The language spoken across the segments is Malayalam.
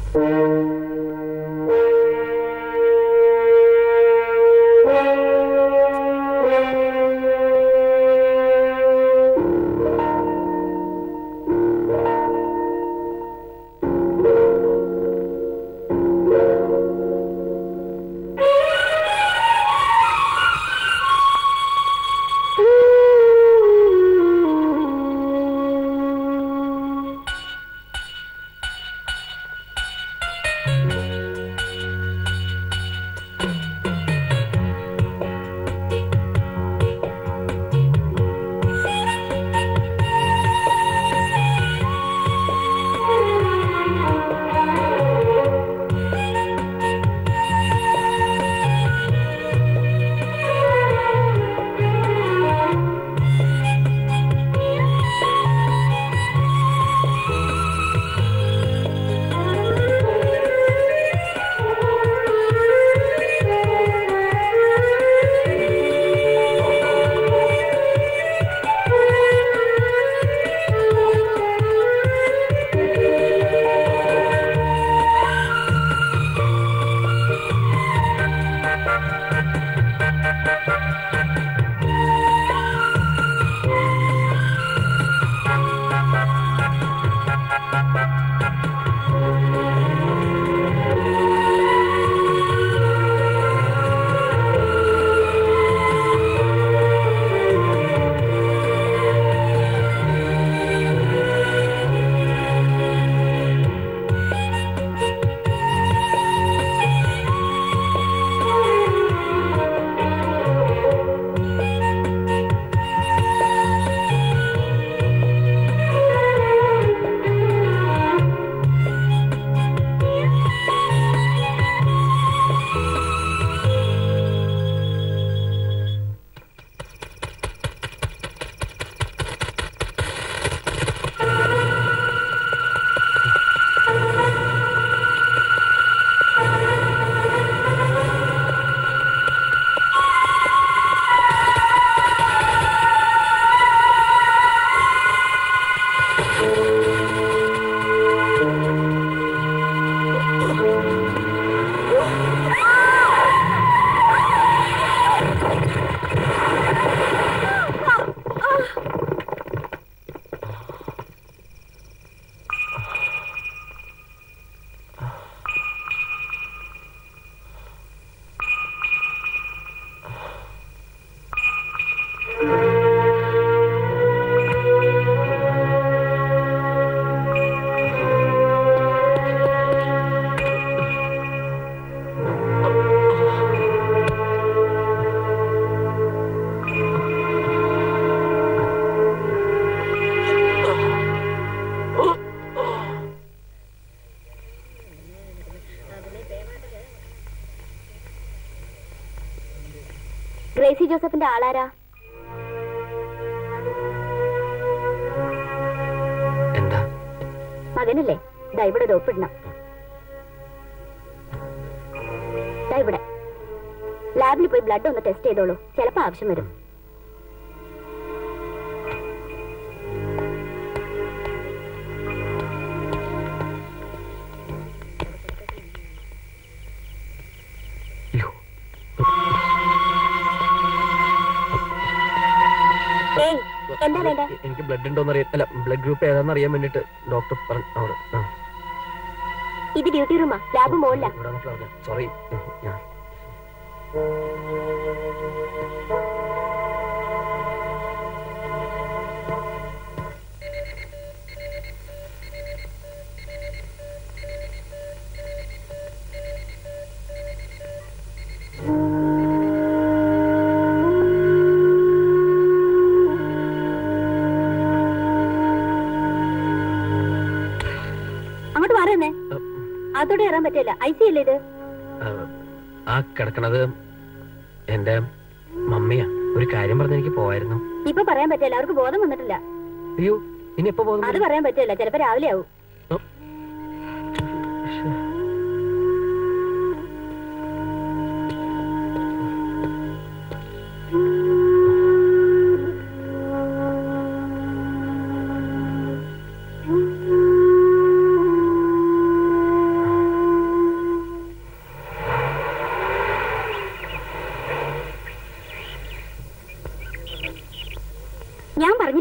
ഗ്രേസി ജോസഫിന്റെ ആളാരാ എന്താ മകനല്ലേ ദാ ഇവിടെ ഒരു ഒപ്പിടണം ദാ ഇവിടെ ലാബിൽ പോയി ബ്ലഡ് ഒന്ന് ടെസ്റ്റ് ചെയ്തോളൂ ചിലപ്പോ ആവശ്യം വരും ഏയ് എന്താ വേണ്ടേ എനിക്ക് ബ്ലഡ് ഉണ്ടോന്ന് അറിയാം അല്ല ബ്ലഡ് ഗ്രൂപ്പ് ഏതാണെന്ന് അറിയാൻ വേണ്ടിട്ട് ഡോക്ടർ പറഞ്ഞു അവിടെ ആ, ഇത് ഡ്യൂട്ടി റൂമാ ലാബ് മോളില ഇവിടെ വന്നിട്ട് സോറി ഞാൻ അങ്ങോട്ട് മാറുന്നേ അതോടെ ഇറാൻ പറ്റില്ല ഐ സി അല്ലേ ഇത് ആ, ആ കിടക്കണത് എന്റെ മമ്മിയാ ഒരു കാര്യം പറഞ്ഞ എനിക്ക് പോവായിരുന്നു ഇപ്പൊ പറയാൻ പറ്റില്ല അവർക്ക് ബോധം വന്നിട്ടില്ല അയ്യോ ഇനി എപ്പോ പോകുന്നു അത് പറയാൻ പറ്റില്ല ചിലപ്പോ രാവിലെ ആവും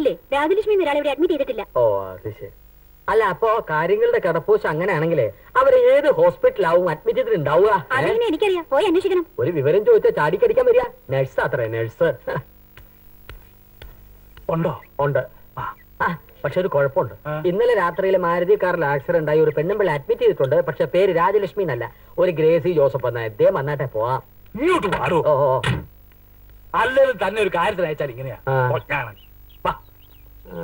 പറഞ്ഞില്ലേ രാജലക്ഷ്മി ഒരാൾ ഇവിടെ അഡ്മിറ്റ് ചെയ്തിട്ടില്ല ഓ അത് ശരി അല്ല അപ്പോ കാര്യങ്ങളുടെ കിടപ്പൂശ അങ്ങനെയാണെങ്കിലേ അവർ ഏത് ഹോസ്പിറ്റലാവും അഡ്മിറ്റ് ചെയ്തിട്ടുണ്ടാവുക ഏ? അതെങ്ങനെ എനിക്കറിയാം പോയി അന്വേഷിക്കണം ഒരു വിവരം ചോദിച്ചാൽ ചാടിക്കടിക്കാൻ വരിക നഴ്സ് അത്രേ നഴ്സ് ഉണ്ടോ ഉണ്ട് ആ. ആ പക്ഷെ ഒരു കുഴപ്പമുണ്ട് ആ. ഇന്നലെ രാത്രിയിൽ മാരുതി കാറിൽ ആക്സിഡന്റ് ആയി ഒരു പെണ്ണുമ്പിള്ള അഡ്മിറ്റ് ചെയ്തിട്ടുണ്ട് പക്ഷെ പേര് രാജലക്ഷ്മി എന്നല്ല ഒരു ഗ്രേസി ജോസഫ് എന്ന ഇദ്ദേഹം വന്നാട്ടെ പോവാം ഇങ്ങോട്ട് മാറൂ ഓ ഓ അല്ലെങ്കിൽ തന്നെ ഒരു കാര്യത്തിന് അയച്ചാൽ ഇങ്ങനെയാ ആ. ഒറ്റാണ്. വാ. ആ.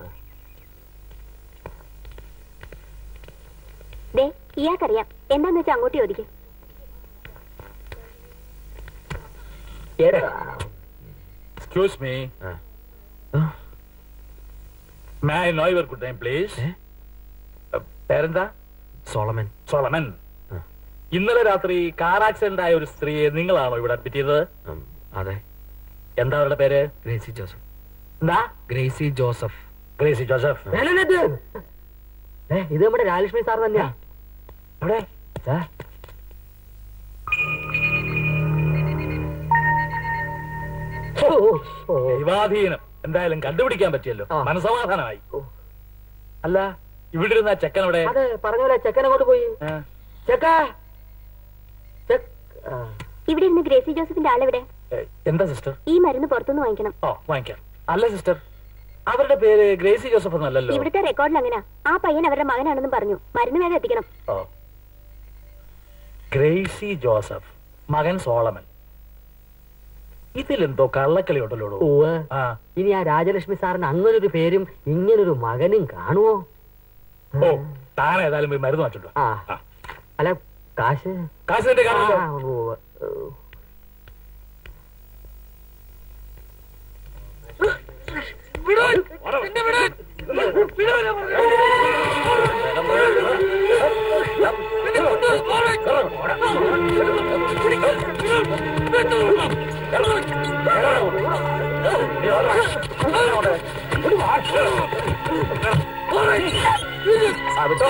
ദേ ഇയാൾക്കറിയാം എന്താന്ന് വെച്ചാൽ അങ്ങോട്ട് ചോദിക്കും എടാ. Excuse me. May I know your good name, please? ഏ? Uh, പേരെന്താ സോളമൻ സോളമൻ ആ. ഇന്നലെ രാത്രി കാർ ആക്സിഡന്റ് ആയ ഒരു സ്ത്രീയെ നിങ്ങളാണോ ഇവിടെ അഡ്മിറ്റ് ചെയ്തത് ഉം, അതെ എന്താ അവരുടെ പേര് ഗ്രേസി ജോസഫ് എന്താ ഗ്രേസി ജോസഫ് ഗ്രേസി ജോസഫ് ഞാനത്. ഏ, ഇത് നമ്മുടെ രാജലക്ഷ്മി സാർ തന്നെയാ എവിടെ ഏ? ഓ, ഓ, ഓ. ദൈവാധീനം എന്തായാലും കണ്ടുപിടിക്കാൻ പറ്റിയല്ലോ ആ. മനസമാധാനമായി ഓ. അല്ല ഇവിടെ ഇരുന്ന ആ ചെക്കൻ അവിടെ അതെ പറഞ്ഞ പോലെ ചെക്കൻ അങ്ങോട്ട് പോയി ആ. ചെക്ക ചെക്ക് ആ. ഇവിടെ ഇരുന്ന് ഗ്രേസി ജോസഫിന്റെ ആളെവിടെ ഏ, എന്താ സിസ്റ്റർ ഈ മരുന്ന് പുറത്തുനിന്ന് വാങ്ങിക്കണം ഓ വാങ്ങിക്കാം അല്ല സിസ്റ്റർ അവരുടെ പേര് ഗ്രേസി ജോസഫ് എന്നല്ലല്ലോ ഇവിടുത്തെ റെക്കോർഡിൽ അങ്ങനെ ആ പയ്യൻ അവരുടെ മകനാണെന്നും പറഞ്ഞു മരുന്ന് വേഗം എത്തിക്കണം ഓ ഗ്രേസി ജോസഫ് മകൻ സോളമൻ ഇതിലെന്തോ കള്ളക്കളി ഉണ്ടല്ലോ ഉവ്വ്. ആ ഇനി ആ രാജലക്ഷ്മി സാറിന് അങ്ങനൊരു പേരും ഇങ്ങനൊരു മകനും കാണുമോ ഓ താൻ ഏതായാലും പോയി മരുന്ന് വാങ്ങിച്ചോണ്ടോ ആ ആ. അല്ല കാശ് കാശിന്റെ ആ, കാണുമല്ലോ ഉവ്വ്. ആ, വിട്ടോ.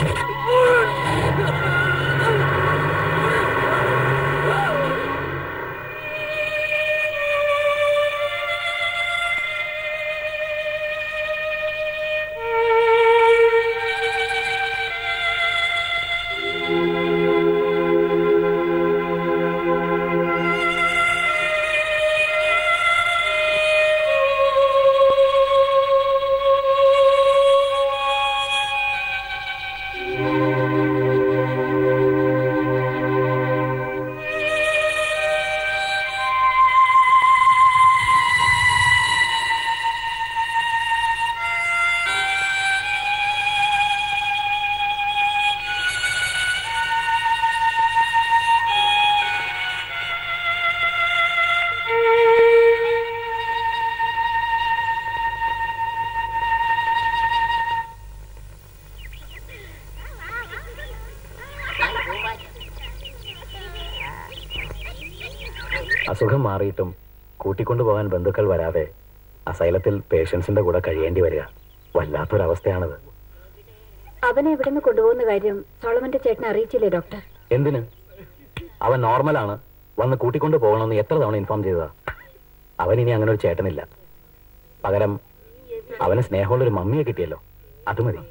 അസുഖം മാറിയിട്ടും കൂട്ടിക്കൊണ്ടുപോകാൻ ബന്ധുക്കൾ വരാതെ അസൈലത്തിൽ പേഷ്യൻസിന്റെ കൂടെ കഴിയേണ്ടി വരിക വല്ലാത്തൊരവസ്ഥയാണത് അവനെ ഇവിടെ നിന്ന് കൊണ്ടുപോകുന്ന കാര്യം സോളമന്റെ ചേട്ടനെ അറിയിച്ചില്ലേ ഡോക്ടർ എന്തിന് അവൻ നോർമലാണ് വന്ന് കൂട്ടിക്കൊണ്ടു പോകണമെന്ന് എത്ര തവണ ഇൻഫോം ചെയ്തതാ അവൻ ഇനി അങ്ങനെ ഒരു ചേട്ടനില്ല പകരം അവന് സ്നേഹമുള്ള ഒരു മമ്മിയെ കിട്ടിയല്ലോ അത് മതി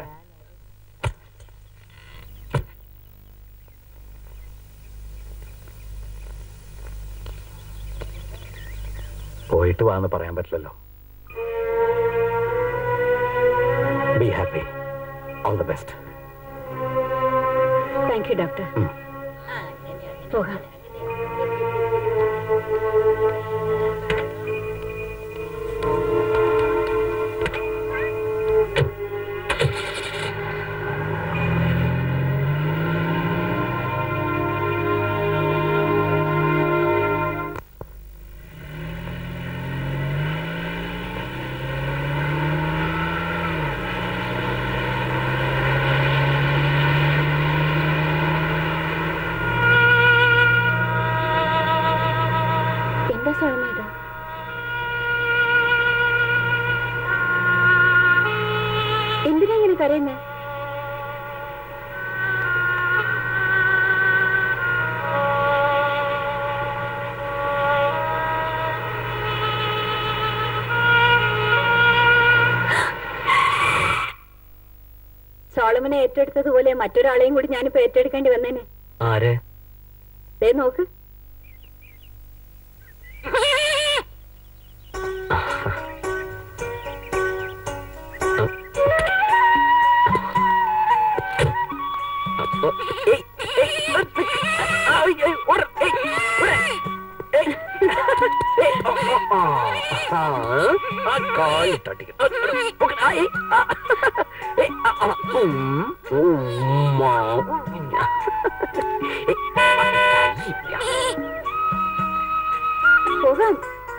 പോയിട്ട് വാന്ന് പറയാൻ പറ്റില്ലല്ലോ be happy all the best thank you doctor ഉം. പോകാം ആ ഉത്തമനെ ഏറ്റെടുത്തതുപോലെ മറ്റൊരാളെയും കൂടി ഞാനിപ്പോ ഏറ്റെടുക്കേണ്ടി വന്നേനെ ആരെ ദേ നോക്ക് അപ്പൊ ഏയ്, ഏയ്, ഏയ്, ആ, ഏയ്, ഏയ്, ഓട്, ഏയ്, ഓട്, ഏയ്, ഏയ്, ഓ, ഓ, ആ, ആ, ആ, കാലിട്ടടിക്കും. ആ, ഓക്കെ, ആ, ഏയ്, ആ, ഏയ്, ആ, ആ, ഉം, ഉം, ആ, ഉം, ആ. ഏയ്, ആ, കയ്യില്ല. പോകാം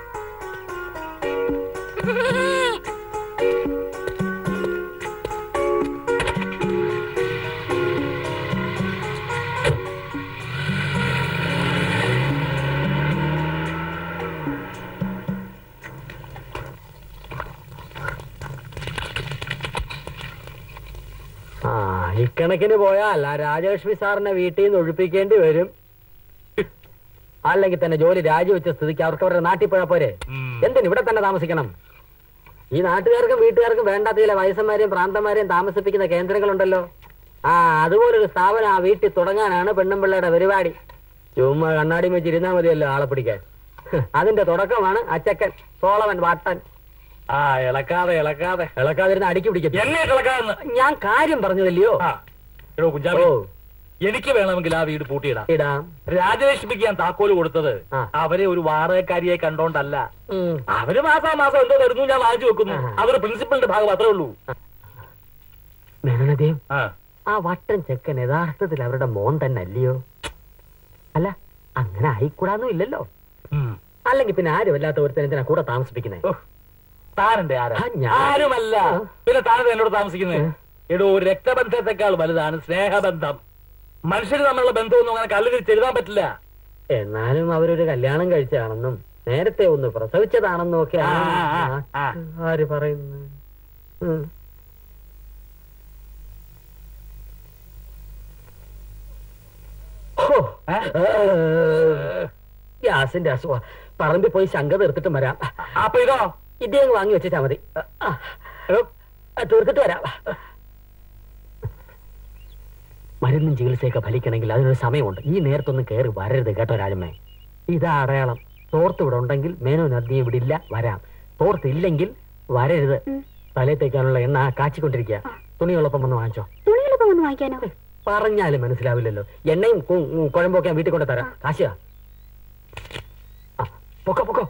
ആ ഇക്കണക്കിന് പോയാൽ ആ രാജലക്ഷ്മി സാറിനെ വീട്ടിൽ നിന്ന് ഒഴിപ്പിക്കേണ്ടി വരും അല്ലെങ്കിൽ തന്നെ ജോലി രാജിവെച്ച സ്ഥിതിക്ക് അവർക്ക് അവരുടെ നാട്ടിൽ പോയാ പോരെ എന്തിന് ഇവിടെ തന്നെ താമസിക്കണം ഈ നാട്ടുകാർക്കും വീട്ടുകാർക്കും വേണ്ടാത്ത ചില വയസ്സന്മാരെയും പ്രാന്തന്മാരെയും താമസിപ്പിക്കുന്ന കേന്ദ്രങ്ങളുണ്ടല്ലോ ആ അതുപോലൊരു സ്ഥാപനം ആ വീട്ടിൽ തുടങ്ങാനാണ് പെണ്ണുമ്പിള്ളയുടെ പരിപാടി ചുമ്മാ കണ്ണാടി വെച്ചിരുന്നാ മതിയല്ലോ ആളെ പിടിക്കാൻ അതിന്റെ തുടക്കമാണ് അച്ചക്കൻ സോളവൻ വാട്ടൻ ആ ഇളക്കാതെ ഇളക്കാതെ ഇളക്കാതിരുന്ന് അടിക്കി പിടിക്കത്തില്ല എന്നെ ഇളക്കാന്ന് ഞാൻ കാര്യം പറഞ്ഞതല്ലയോ ആ എടോ കുഞ്ചാമി ഓ എനിക്ക് വേണമെങ്കിൽ ആ വീട് പൂട്ടിയിടാം ഇടാം രാജലക്ഷ്മിക്ക് ഞാൻ താക്കോല് കൊടുത്തത് ആ. അവരെ ഒരു വാടകക്കാരിയായി കണ്ടോണ്ടല്ല ഉം. അവര് മാസാ മാസം എന്തോ തരുന്നു ഞാൻ വാങ്ങിച്ചു വെക്കുന്നു ആ. അവര് പ്രിൻസിപ്പലിന്റെ ഭാഗം അത്രേ ഉള്ളൂ മേനനദേവ് ആ ആ വട്ടൻ ചെക്കൻ യഥാർത്ഥത്തിൽ അവരുടെ മോൻ തന്നെ അല്ലയോ അല്ല അങ്ങനെ ആയിക്കൂടാന്നും ഇല്ലല്ലോ ഉം. അല്ലെങ്കിൽ പിന്നെ ആരും അല്ലാത്ത ഒരുത്തൻ എന്തിനാ കൂടെ താമസിപ്പിക്കുന്നത് ഓ, താനെന്റെ ആരാ ആ, ഞാൻ- ആരുമല്ല ആ. പിന്നെ താനത് എന്നോട് താമസിക്കുന്നത് ഏ? എടോ രക്തബന്ധത്തെക്കാൾ വലുതാണ് സ്നേഹബന്ധം മനുഷ്യർ തമ്മിലുള്ള ബന്ധമൊന്നും അങ്ങനെ കല്ലുതിരിച്ച് എഴുതാൻ പറ്റില്ല എന്നാലും അവരൊരു കല്യാണം കഴിച്ചാണെന്നും നേരത്തെ ഒന്ന് പ്രസവിച്ചതാണെന്നും ഒക്കെ ആ, ആ, ആ. ആര് പറയുന്നു ഉം. ഹോ, ഏ? ഏ, ഗ്യാസിന്റെ അസുഖ പറമ്പിൽ പോയി ശങ്ക തീർത്തിട്ട് വരാം അപ്പൊ ഇതോ ഇതേ അങ്ങ് വാങ്ങി വെച്ചാ മതി ആ, എടോ, ആ, തീർത്തിട്ട് വരാം മരുന്നും ചികിത്സയൊക്കെ ഫലിക്കണമെങ്കിൽ അതിനൊരു സമയമുണ്ട് ഈ നേരത്തൊന്നും കയറി വരരുത് കേട്ടോ രാജമ്മേ ഇതാ അടയാളം തോർത്ത് ഇവിടെ ഉണ്ടെങ്കിൽ മേനോ നദി ഇവിടെ ഇല്ല വരാം തോർത്ത് ഇല്ലെങ്കിൽ വരരുത് ഉം. തലയിൽ തേക്കാനുള്ള എണ്ണ കാച്ചിക്കൊണ്ടിരിക്കുക തുണികളൊപ്പം വന്ന് വാങ്ങിച്ചോ തുണികളൊക്കെ വന്ന് വാങ്ങിക്കാനോ പറഞ്ഞാലും മനസ്സിലാവില്ലല്ലോ എണ്ണയും കു- ഉം, കുഴമ്പൊക്കെ ഞാൻ വീട്ടിൽ കൊണ്ട് തരാം കാശിയാ ആ, പൊക്കോ പൊക്കോ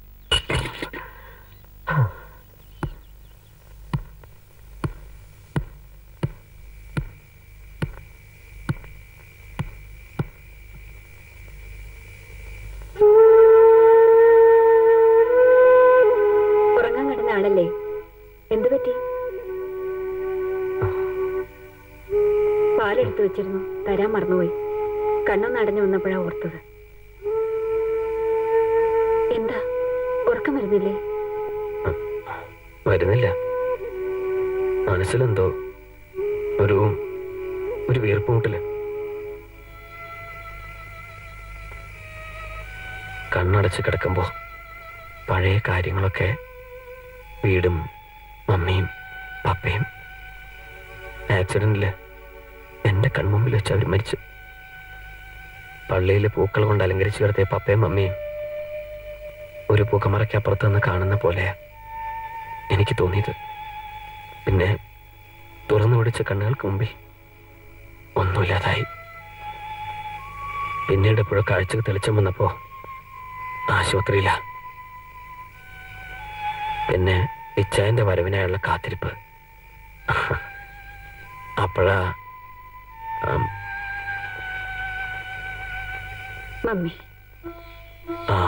ഉറങ്ങാൻ കിടന്ന ആളല്ലേ എന്തു പറ്റി പാലെടുത്തു വെച്ചിരുന്നു തരാൻ മറന്നുപോയി കണ്ണൊന്ന് അടഞ്ഞു വന്നപ്പോഴാ ഓർത്തത് എന്താ ഉറക്കം വരുന്നില്ലേ വരുന്നില്ല മനസ്സിലെന്തോ ഒരു ഒരു വീർപ്പുമുട്ടില് കണ്ണടച്ച് കിടക്കുമ്പോ പഴയ കാര്യങ്ങളൊക്കെ വീടും മമ്മിയും പപ്പയും ആക്സിഡന്റില് എന്റെ കൺമുമ്പിൽ വെച്ച് അവർ മരിച്ചു പള്ളിയിലെ പൂക്കൾ കൊണ്ട് അലങ്കരിച്ചു കിടത്തിയ പപ്പയും മമ്മിയും ഒരു പുകമറയ്ക്കപ്പുറത്ത് നിന്ന് കാണുന്ന പോലെയാ എനിക്ക് തോന്നിയത് പിന്നെ തുറന്നു പിടിച്ച കണ്ണുകൾക്ക് മുമ്പിൽ ഒന്നുമില്ലാതായി പിന്നീട് എപ്പോഴോ കാഴ്ചക്ക് തെളിച്ചം വന്നപ്പോ ആശുപത്രിയില പിന്നെ ഇച്ചായന്റെ വരവിനായുള്ള കാത്തിരിപ്പ് അപ്പോഴാ ആം, മമ്മി ആ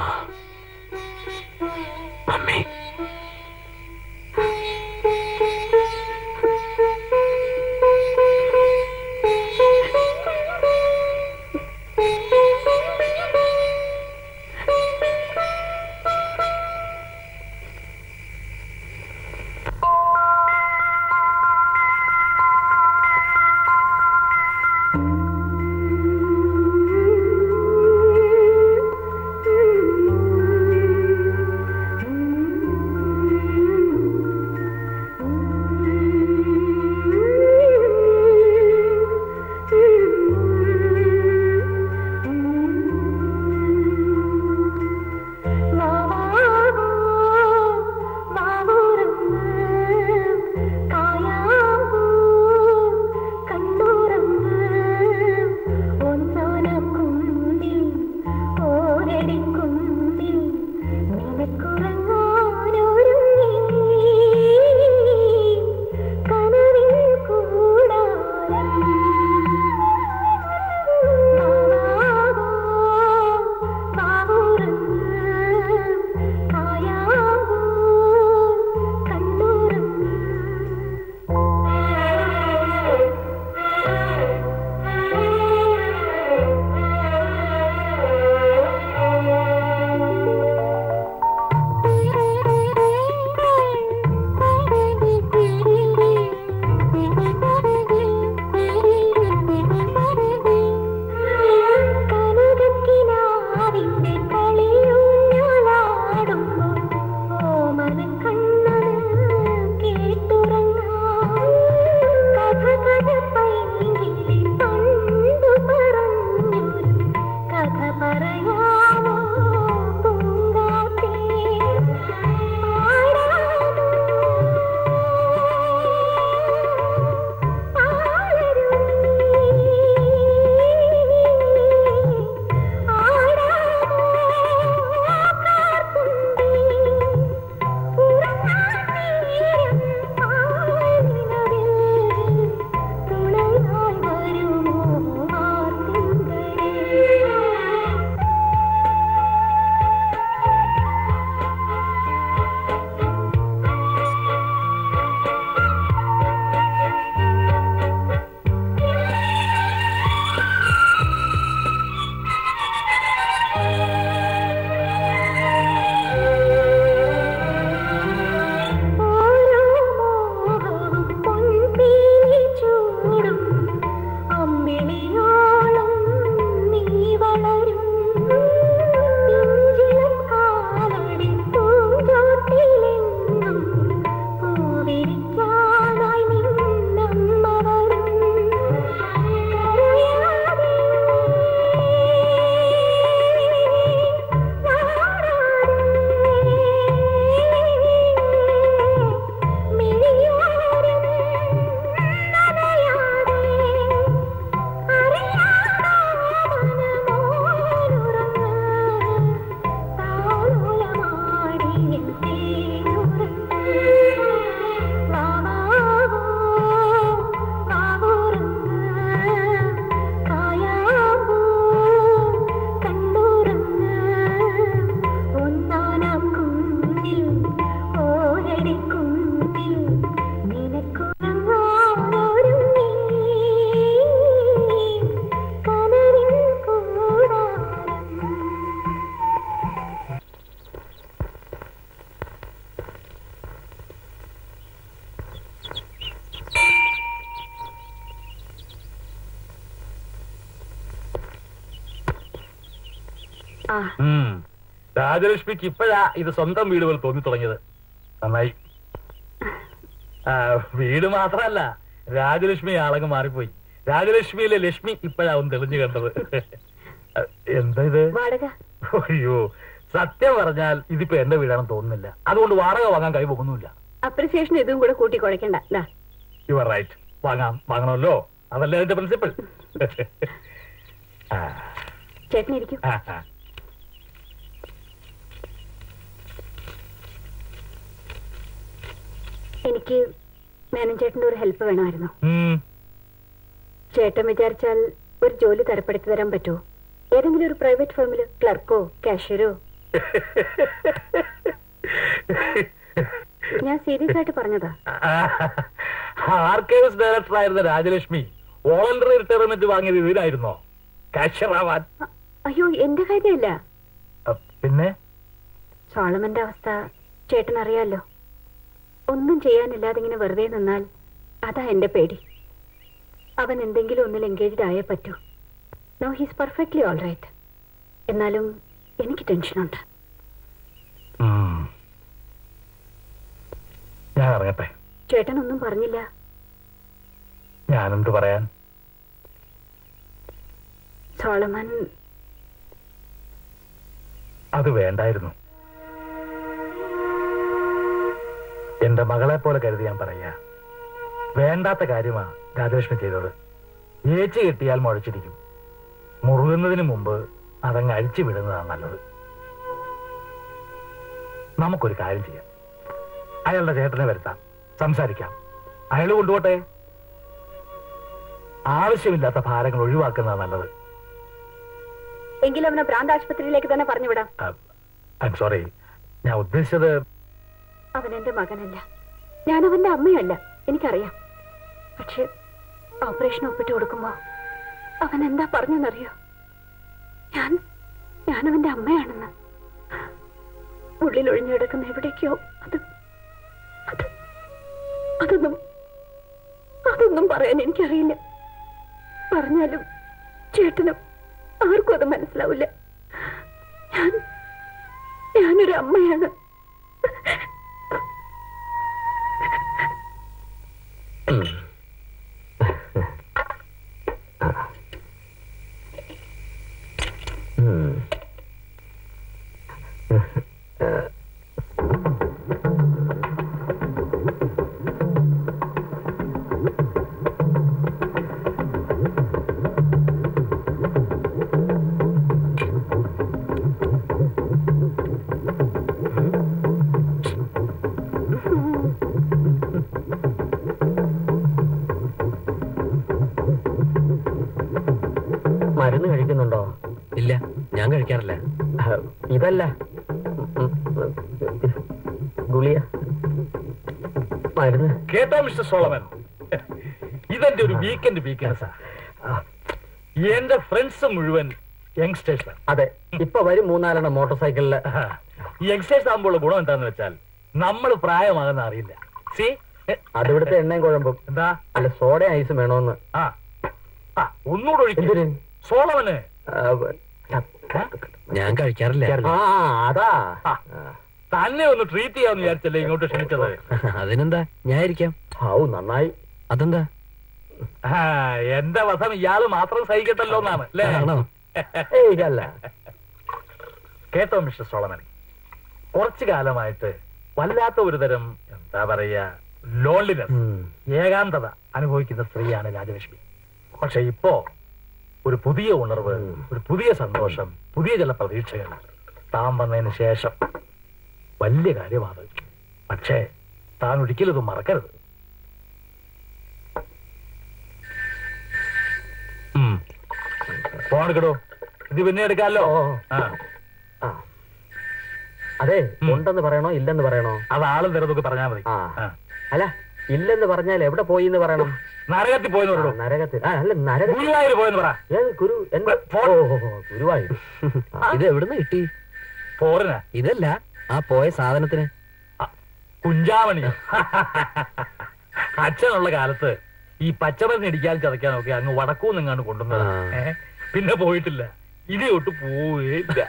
മമ്മി ആ ആ ഉം. രാജലക്ഷ്മിക്ക് ഇപ്പോഴാ ഇത് സ്വന്തം വീട് പോലെ തോന്നി തുടങ്ങിയത് നന്നായി ആ, വീട് മാത്രല്ല രാജലക്ഷ്മി ആളങ്ങ് മാറിപ്പോയി രാജലക്ഷ്മിയിലെ ലക്ഷ്മി ഇപ്പോഴാവും തെളിഞ്ഞു കണ്ടത് എന്താ ഇത് വാടക അയ്യോ സത്യം പറഞ്ഞാൽ ഇതിപ്പോ എന്റെ വീടാണെന്ന് തോന്നുന്നില്ല അതുകൊണ്ട് വാടക വാങ്ങാൻ കൈ പോകുന്നുമില്ല അപ്രിസിയേഷൻ ഇതും കൂടെ കൂട്ടി കുഴക്കണ്ട ദാ യു ആർ റൈറ്റ് വാങ്ങാം വാങ്ങണമല്ലോ അതല്ലേ അതിന്റെ പ്രിൻസിപ്പിൾ ചേട്ടൻ ഇരിക്കും എനിക്ക് മേനൻ ചേട്ടന്റെ ഒരു ഹെൽപ്പ് വേണമായിരുന്നു ചേട്ടൻ വിചാരിച്ചാൽ ഒരു ജോലി തരപ്പെടുത്തി തരാൻ പറ്റുമോ ഏതെങ്കിലും ഒരു പ്രൈവറ്റ് ഫേമില് ക്ലർക്കോ കാഷ്യറോ ഞാൻ സീരിയസ് ആയിട്ട് പറഞ്ഞതാ ആർക്കൈവ്സ് ഡയറക്ടർ ആയിരുന്ന രാജലക്ഷ്മി വോളണ്ടറി റിട്ടയർമെന്റ് വാങ്ങിയത് ഇതിനായിരുന്നോ കാഷ്യർ ആവാൻ അ- അയ്യോ എന്റെ കാര്യമല്ല അ, പിന്നെ സോളമന്റെ അവസ്ഥ ചേട്ടൻ അറിയാലോ ഒന്നും ചെയ്യാനില്ലാതെ ഇങ്ങനെ വെറുതെ നിന്നാൽ അതാ എന്റെ പേടി അവൻ എന്തെങ്കിലും ഒന്നിൽ എൻഗേജ്ഡ് ആയേ പറ്റൂ no he's perfectly all right എന്നാലും എനിക്ക് ടെൻഷനുണ്ട് ഉം. ഞാൻ ഇറങ്ങട്ടെ ചേട്ടൻ ഒന്നും പറഞ്ഞില്ല ഞാനെന്ത് പറയാൻ സോളമൻ അത് വേണ്ടായിരുന്നു എന്റെ മകളെ പോലെ കരുതി ഞാൻ പറയാ വേണ്ടാത്ത കാര്യമാ രാജലക്ഷ്മി ചെയ്തത് ഏച്ചു കെട്ടിയാൽ മുഴച്ചിരിക്കും മുറുകുന്നതിന് മുമ്പ് അതങ്ങ് അഴിച്ചു വിടുന്നതാണ് നല്ലത് നമുക്കൊരു കാര്യം ചെയ്യാം അയാളുടെ ചേട്ടനെ വരുത്താം സംസാരിക്കാം അയാൾ കൊണ്ടുപോട്ടെ ആവശ്യമില്ലാത്ത ഭാരങ്ങൾ ഒഴിവാക്കുന്നതാണ് നല്ലത് എങ്കിലും അവനെ ഭ്രാന്ത് ആശുപത്രിയിലേക്ക് തന്നെ പറഞ്ഞുവിടാം ഐ സോറി ഞാൻ ഉദ്ദേശിച്ചത് അവൻ എന്റെ മകനല്ല ഞാൻ അവന്റെ അമ്മയല്ല എനിക്കറിയാം പക്ഷെ ഓപ്പറേഷൻ ഒപ്പിട്ട് കൊടുക്കുമ്പോ അവൻ എന്താ പറഞ്ഞെന്നറിയോ ഞാൻ ഞാൻ അവന്റെ അമ്മയാണെന്ന് ഉള്ളിൽ ഒഴിഞ്ഞു കിടക്കുന്ന എവിടേക്കോ അത് അത് അതൊന്നും അതൊന്നും പറയാൻ എനിക്കറിയില്ല പറഞ്ഞാലും ചേട്ടനും ആർക്കും അത് മനസ്സിലാവില്ല ഞാൻ ഞാനൊരു അമ്മയാണ് മരുന്ന് കഴിക്കുന്നുണ്ടോ ഇല്ല ഞാൻ കഴിക്കാറില്ല അഹ്, ഇതല്ല ഉം, ഉം, ഗുളിയ മരുന്ന് കേട്ടോ മിസ്റ്റർ സോളമൻ ഇതെന്റെ ഒരു വീക്കെൻഡ് വീക്ക്നെസ്സാ എന്റെ ഫ്രണ്ട്സ് മുഴുവൻ യങ്സ്റ്റേഴ്സാണ് അതെ ഇപ്പൊ വരും മൂന്നാലെണ്ണം മോട്ടോർ സൈക്കിളില് ഈ യങ്സ്റ്റേഴ്സ് ആകുമ്പോൾ ഗുണം എന്താന്ന് വെച്ചാൽ നമ്മൾ പ്രായമാകുന്ന അറിയില്ല സി അതിവിടുത്തെ എണ്ണയും കുഴമ്പും എന്താ അല്ല സോഡ ഐസും വേണോന്ന് ആ ആ ഒന്നുകൂടെ ഒഴിക്കും എന്തിന് സോളമന് ആ, വ- ഞാൻ കഴിക്കാറില്ല ആ അതാ ആ. തന്നെ ഒന്ന് ട്രീറ്റ് ചെയ്യാന്ന് വിചാരിച്ചല്ലേ ഇങ്ങോട്ട് ക്ഷണിച്ചത് അതിനെന്താ ഞാൻ ഇരിക്കാം ഔ നന്നായി അതെന്താ ആ, എന്റെ വധം ഇയാള് മാത്രം സഹിക്കട്ടല്ലോ എന്നാണ് അല്ലേ ആണോ ഏയ് അല്ല കേട്ടോ മിസ്റ്റർ സോളമൻ കുറച്ചു കാലമായിട്ട് വല്ലാത്ത ഒരു തരം എന്താ പറയാ ലോൺലിനെസ് ഉം. ഏകാന്തത അനുഭവിക്കുന്ന സ്ത്രീയാണ് രാജലക്ഷ്മി പക്ഷെ ഇപ്പോ ഒരു പുതിയ ഉണർവ് ഒരു പുതിയ സന്തോഷം പുതിയ ചില പ്രതീക്ഷകൾ താൻ വന്നതിന് ശേഷം വലിയ കാര്യമാണ് പക്ഷേ താൻ ഒരിക്കലും ഇത് മറക്കരുത് ഉം. ഫോൺ എടുക്കടോ ഇത് പിന്നെ എടുക്കാമല്ലോ ഓ. ആ ആ അതെ ഉം. ഉണ്ടെന്ന് പറയണോ ഇല്ലെന്ന് പറയണോ അത് ആളും തരത്തൊക്കെ പറഞ്ഞാൽ മതി ആ ആ. അല്ല ഇല്ലെന്ന് പറഞ്ഞാൽ എവിടെ പോയി എന്ന് പറയണം നരകത്തിൽ പോയെന്ന് ആ, പറയടോ നരകത്തിൽ ആ അല്ല നരക ഗുരുവായൂർ പോയെന്ന് പറ ഏത് ഗുരു എന്ത് ഫോൺ. ഓ, ഓ, ഓ, ഗുരുവായൂർ ആ, ഇത് എവിടുന്ന് കിട്ടി ഫോറിന് ഇതല്ല ആ പോയ സാധനത്തിന് കുഞ്ചാമണി അച്ഛനുള്ള കാലത്ത് ഈ പച്ചമരുന്ന് ഇടിക്കാൻ ചതയ്ക്കാനൊക്കെ അങ്ങ് വടക്കൂ നിങ്ങാണ് കൊണ്ടുവന്നത് ആ. ഏ? പിന്നെ പോയിട്ടില്ല ഇടിയോട്ട് പോവുകയില്ല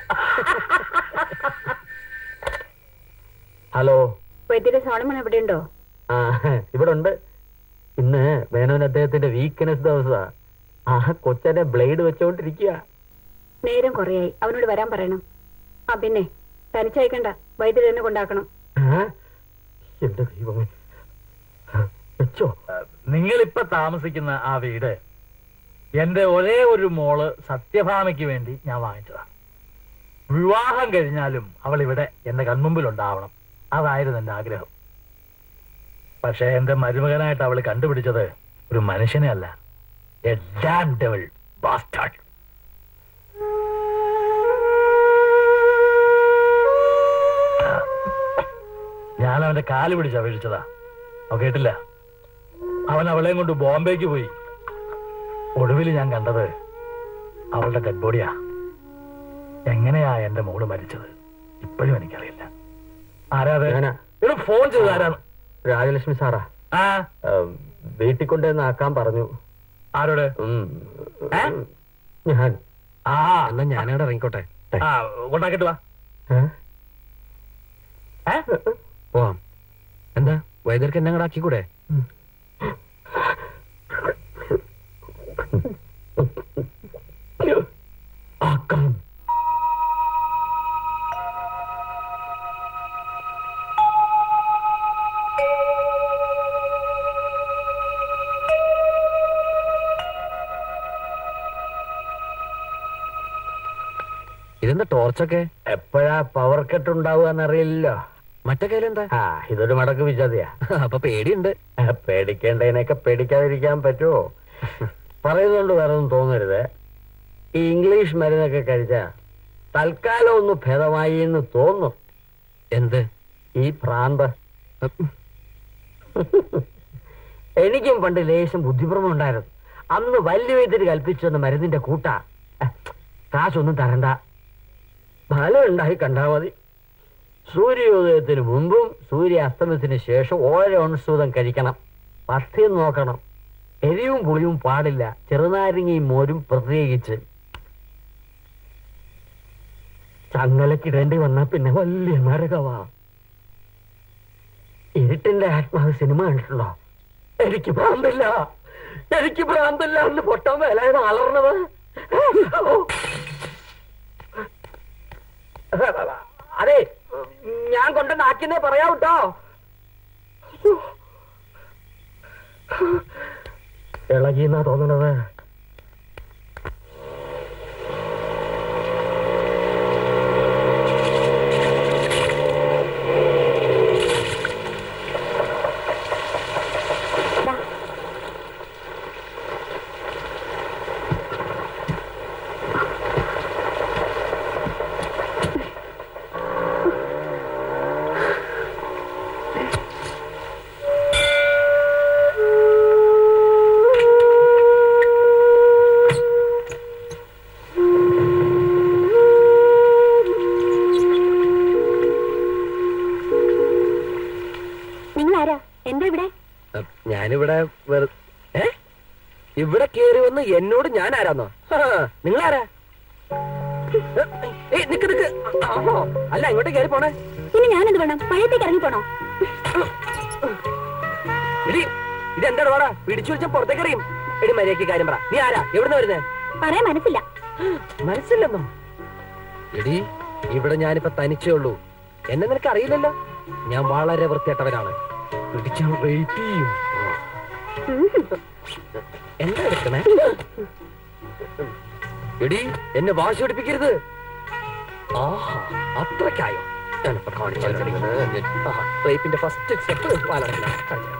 ഹലോ വൈദ്യുതി സോളമൻ എവിടെയുണ്ടോ ആ ഇവിടെ ഉണ്ട് ഇന്ന് മേനോൻ അദ്ദേഹത്തിന്റെ വീക്ക്നെസ് ദിവസമാ ആ കൊച്ചനെ ബ്ലേഡ് വെച്ചോണ്ടിരിക്കുക നേരം കുറയായി അവനോട് വരാൻ പറയണം ആ പിന്നെ തനിച്ചയക്കണ്ട വൈദ്യുതി തന്നെ കൊണ്ടാക്കണം എന്റെ ദൈവമേ വെച്ചോ നിങ്ങളിപ്പൊ താമസിക്കുന്ന ആ വീട് എന്റെ ഒരേ ഒരു മോള് സത്യഭാമയ്ക്ക് വേണ്ടി ഞാൻ വാങ്ങിച്ചതാ വിവാഹം കഴിഞ്ഞാലും അവൾ ഇവിടെ എന്റെ കൺമുമ്പിൽ ഉണ്ടാവണം അതായിരുന്നു എന്റെ ആഗ്രഹം പക്ഷെ എന്റെ മരുമകനായിട്ട് അവൾ കണ്ടുപിടിച്ചത് ഒരു മനുഷ്യനെ അല്ല എ ഡാം ഡെവൽ ബാസ്റ്റാർഡ് ഞാൻ അവന്റെ കാല് പിടിച്ച് അപേക്ഷിച്ചതാ അവ കേട്ടില്ല അവൻ അവളെയും കൊണ്ട് ബോംബേക്ക് പോയി ഒടുവിൽ ഞാൻ കണ്ടത് അവളുടെ ഡെഡ് ബോഡിയാ എങ്ങനെയാ എന്റെ മോള് മരിച്ചത് ഇപ്പോഴും എനിക്കറിയില്ല ആരാത് ഞാനാ. ഒരു ഫോൺ ചെയ്ത് ആരാണ് രാജലക്ഷ്മി സാറാ ആ ആ, വീട്ടിൽ കൊണ്ടുവന്ന് ആക്കാൻ പറഞ്ഞു ആരോട് ഉം. ഏ? ഞാൻ ആ എന്നാ ഞാനവിടെ ഇറങ്ങിക്കോട്ടെ ആ കൊണ്ടാക്കിട്ട് വാ ഏ? ഏ? പോവാം എന്താ വൈദ്യർക്ക് എന്നെ അങ്ങോട്ട് ആക്കിക്കൂടെ ആക്കാം ഇതെന്താ ടോർച്ചൊക്കെ എപ്പോഴാ പവർ കട്ട് ഉണ്ടാവുകയെന്നറിയില്ലല്ലോ മറ്റേ കയ്യിലെന്താ ആ ഇതൊരു മടക്ക് വിചാതിയാ അപ്പൊ പേടിയുണ്ട് ആ, പേടിക്കേണ്ടതിനൊക്കെ പേടിക്കാതിരിക്കാൻ പറ്റുമോ പറയുന്നതുകൊണ്ട് വേറെ ഒന്നും തോന്നരുത് ഈ ഇംഗ്ലീഷ് മരുന്നൊക്കെ കഴിച്ചാ തൽക്കാലം ഒന്ന് ഭേദമായി എന്ന് തോന്നും എന്ത് ഈ ഭ്രാന്ത് എനിക്കും പണ്ട് ലേശം ബുദ്ധിഭ്രമം ഉണ്ടായിരുന്നു അന്ന് വലിയ വിധത്തിൽ കൽപ്പിച്ചു തന്ന മരുന്നിന്റെ കൂട്ടാ അഹ്, കാശൊന്നും തരണ്ട ഫലം ഉണ്ടായി കണ്ടാ മതി സൂര്യോദയത്തിന് മുമ്പും സൂര്യാസ്തമയത്തിന് ശേഷം ഓരോ അണുസൂതം കഴിക്കണം പഥ്യം നോക്കണം എരിവും പുളിയും പാടില്ല ചെറുനാരങ്ങയും മോരും പ്രത്യേകിച്ച് ചങ്ങലക്കിടേണ്ടി വന്നാ പിന്നെ വലിയ നരകവാ ഇരുട്ടിന്റെ ആത്മാവ് സിനിമ കണ്ടിട്ടുണ്ടോ എനിക്ക് ഭ്രാന്തില്ല എനിക്ക് ഭ്രാന്തില്ല എന്ന് പൊട്ടാൻ വേലായത് അലർന്നത് അതെ ഞാൻ കൊണ്ട് നാക്കിനെ പറയാം കേട്ടോ ഇളകിന്നാ തോന്നണത് നിങ്ങൾ ആരാ എന്താ ഇവിടെ അഹ് ഞാനിവിടെ വെറു- ഏ? ഇവിടെ കേറി വന്ന് എന്നോട് ഞാൻ ആരാന്നോ നിങ്ങളാരാ ഏയ് നിക്ക് നിക്ക് ആഹോ അല്ല ഇങ്ങോട്ട് കയറി പോണേ ഇനി ഞാനെന്ത് വേണം പഴയത്തേക്ക് ഇറങ്ങി പോണോ എടി ഇതെന്താണ് വാടാ പിടിച്ചു വെച്ച പുറത്തേക്ക് അറിയും എടി മര്യാദക്ക് കാര്യം പറ നീ ആരാ എവിടുന്ന് വരുന്നേ പറയാൻ മനസ്സില്ല മനസ്സില്ലെന്നോ എടി ഇവിടെ ഞാനിപ്പോ തനിച്ചേ ഉള്ളൂ എന്നെ നിനക്ക് അറിയില്ലല്ലോ ഞാൻ വളരെ വൃത്തിയായിട്ടവനാണ് പിടിച്ചാൽ റേറ്റ് ചെയ്യും എന്താ എടുക്കണേ എടി എന്നെ വാശി പിടിപ്പിക്കരുത് ആഹാ അത്രക്കായോ ഞാനിപ്പോ കാണിച്ചു റേപ്പിന്റെ ഫസ്റ്റ് സ്റ്റെപ്പ് വാലടക്കണം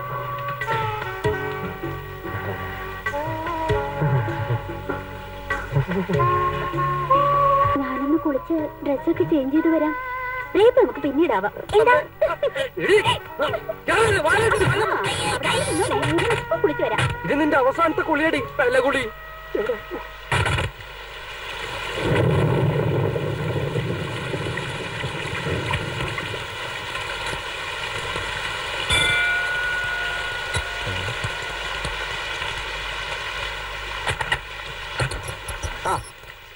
ഞാനൊന്ന് കുളിച്ച് ഡ്രസ്സൊക്കെ ചേഞ്ച് ചെയ്ത് വരാം റേപ്പ് നമുക്ക് പിന്നീടാവാം എന്താ അവിടെ ഇരുന്നോളെ, ഞാൻ ഇപ്പൊ കുളിച്ച് വരാം ഇത് നിന്റെ അവസാനത്തെ കുളിയടി വെള്ള കുളി